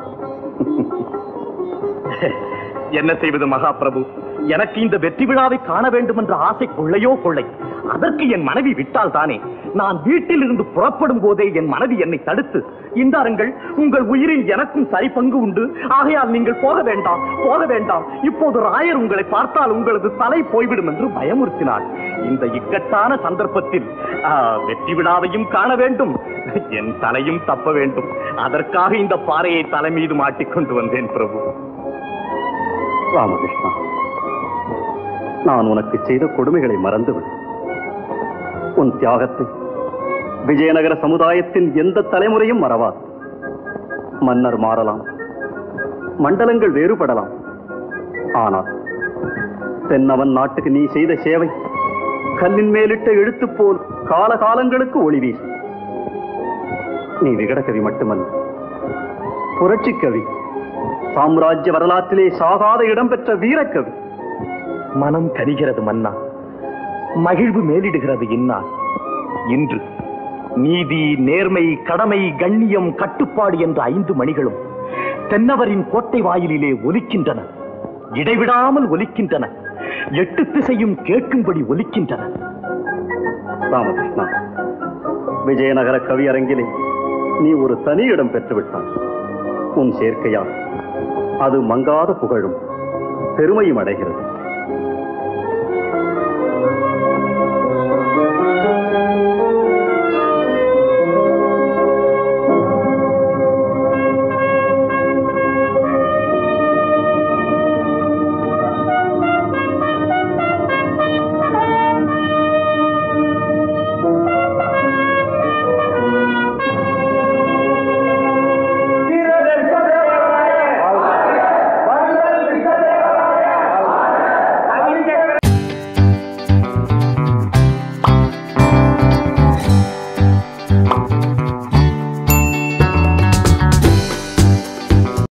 என்ன செய்வது மகாபிரபு எனக்கு இந்த வெற்றி விழாவை காண வேண்டும் என்ற ஆசை கொள்ளையோ கொள்ளை அதற்கு என் மனைவி விட்டால் தானே நான் வீட்டில் இருந்து புறப்படும் போதே என் மனைவி என்னை தடுத்து இந்தாருங்கள் உங்கள் உயிரில் எனக்கும் சரி பங்கு உண்டு ஆகையால் நீங்கள் போக வேண்டாம் போக வேண்டாம் இப்போது ராயர் உங்களை பார்த்தால் உங்களது தலை போய்விடும் என்று பயமுறுத்தினார் இந்த இக்கட்டான சந்தர்ப்பத்தில் ஆ, வெற்றி விழாவையும் காண வேண்டும் என் தலையும் தப்ப வேண்டும் அதற்காக இந்த பாறையை தலை மீது மாட்டிக்கொண்டு வந்தேன் பிரபு ராமகிருஷ்ணா நான் உனக்கு செய்த கொடுமைகளை மறந்துவிடு உன் தியாகத்தை விஜயநகர சமுதாயத்தின் எந்த தலைமுறையும் மறவாது மன்னர் மாறலாம் மண்டலங்கள் வேறுபடலாம் ஆனால் தென்னவன் நாட்டுக்கு நீ செய்த சேவை கல்லின் மேலிட்ட எழுத்து போல் காலகாலங்களுக்கு ஒளி வீசும் நீ விகடகவி மட்டுமல்ல புரட்சி கவி சாம்ராஜ்ய வரலாற்றிலே சாகாத இடம் பெற்ற வீரக்கவி மனம் கனிகிறது மன்னா மகிழ்வு மேலிடுகிறது இன்னா இன்று நீதி நேர்மை கடமை கண்ணியம் கட்டுப்பாடு என்ற ஐந்து மணிகளும் தென்னவரின் கோட்டை வாயிலிலே ஒலிக்கின்றன இடைவிடாமல் ஒலிக்கின்றன எட்டு திசையும் கேட்கும்படி ஒலிக்கின்றன ராமகிருஷ்ணா விஜயநகர கவியரங்கிலே நீ ஒரு தனி இடம் பெற்றுவிட்டாய் உன் சேர்க்கையால் அது மங்காத புகழும் பெருமையும் அடைகிறது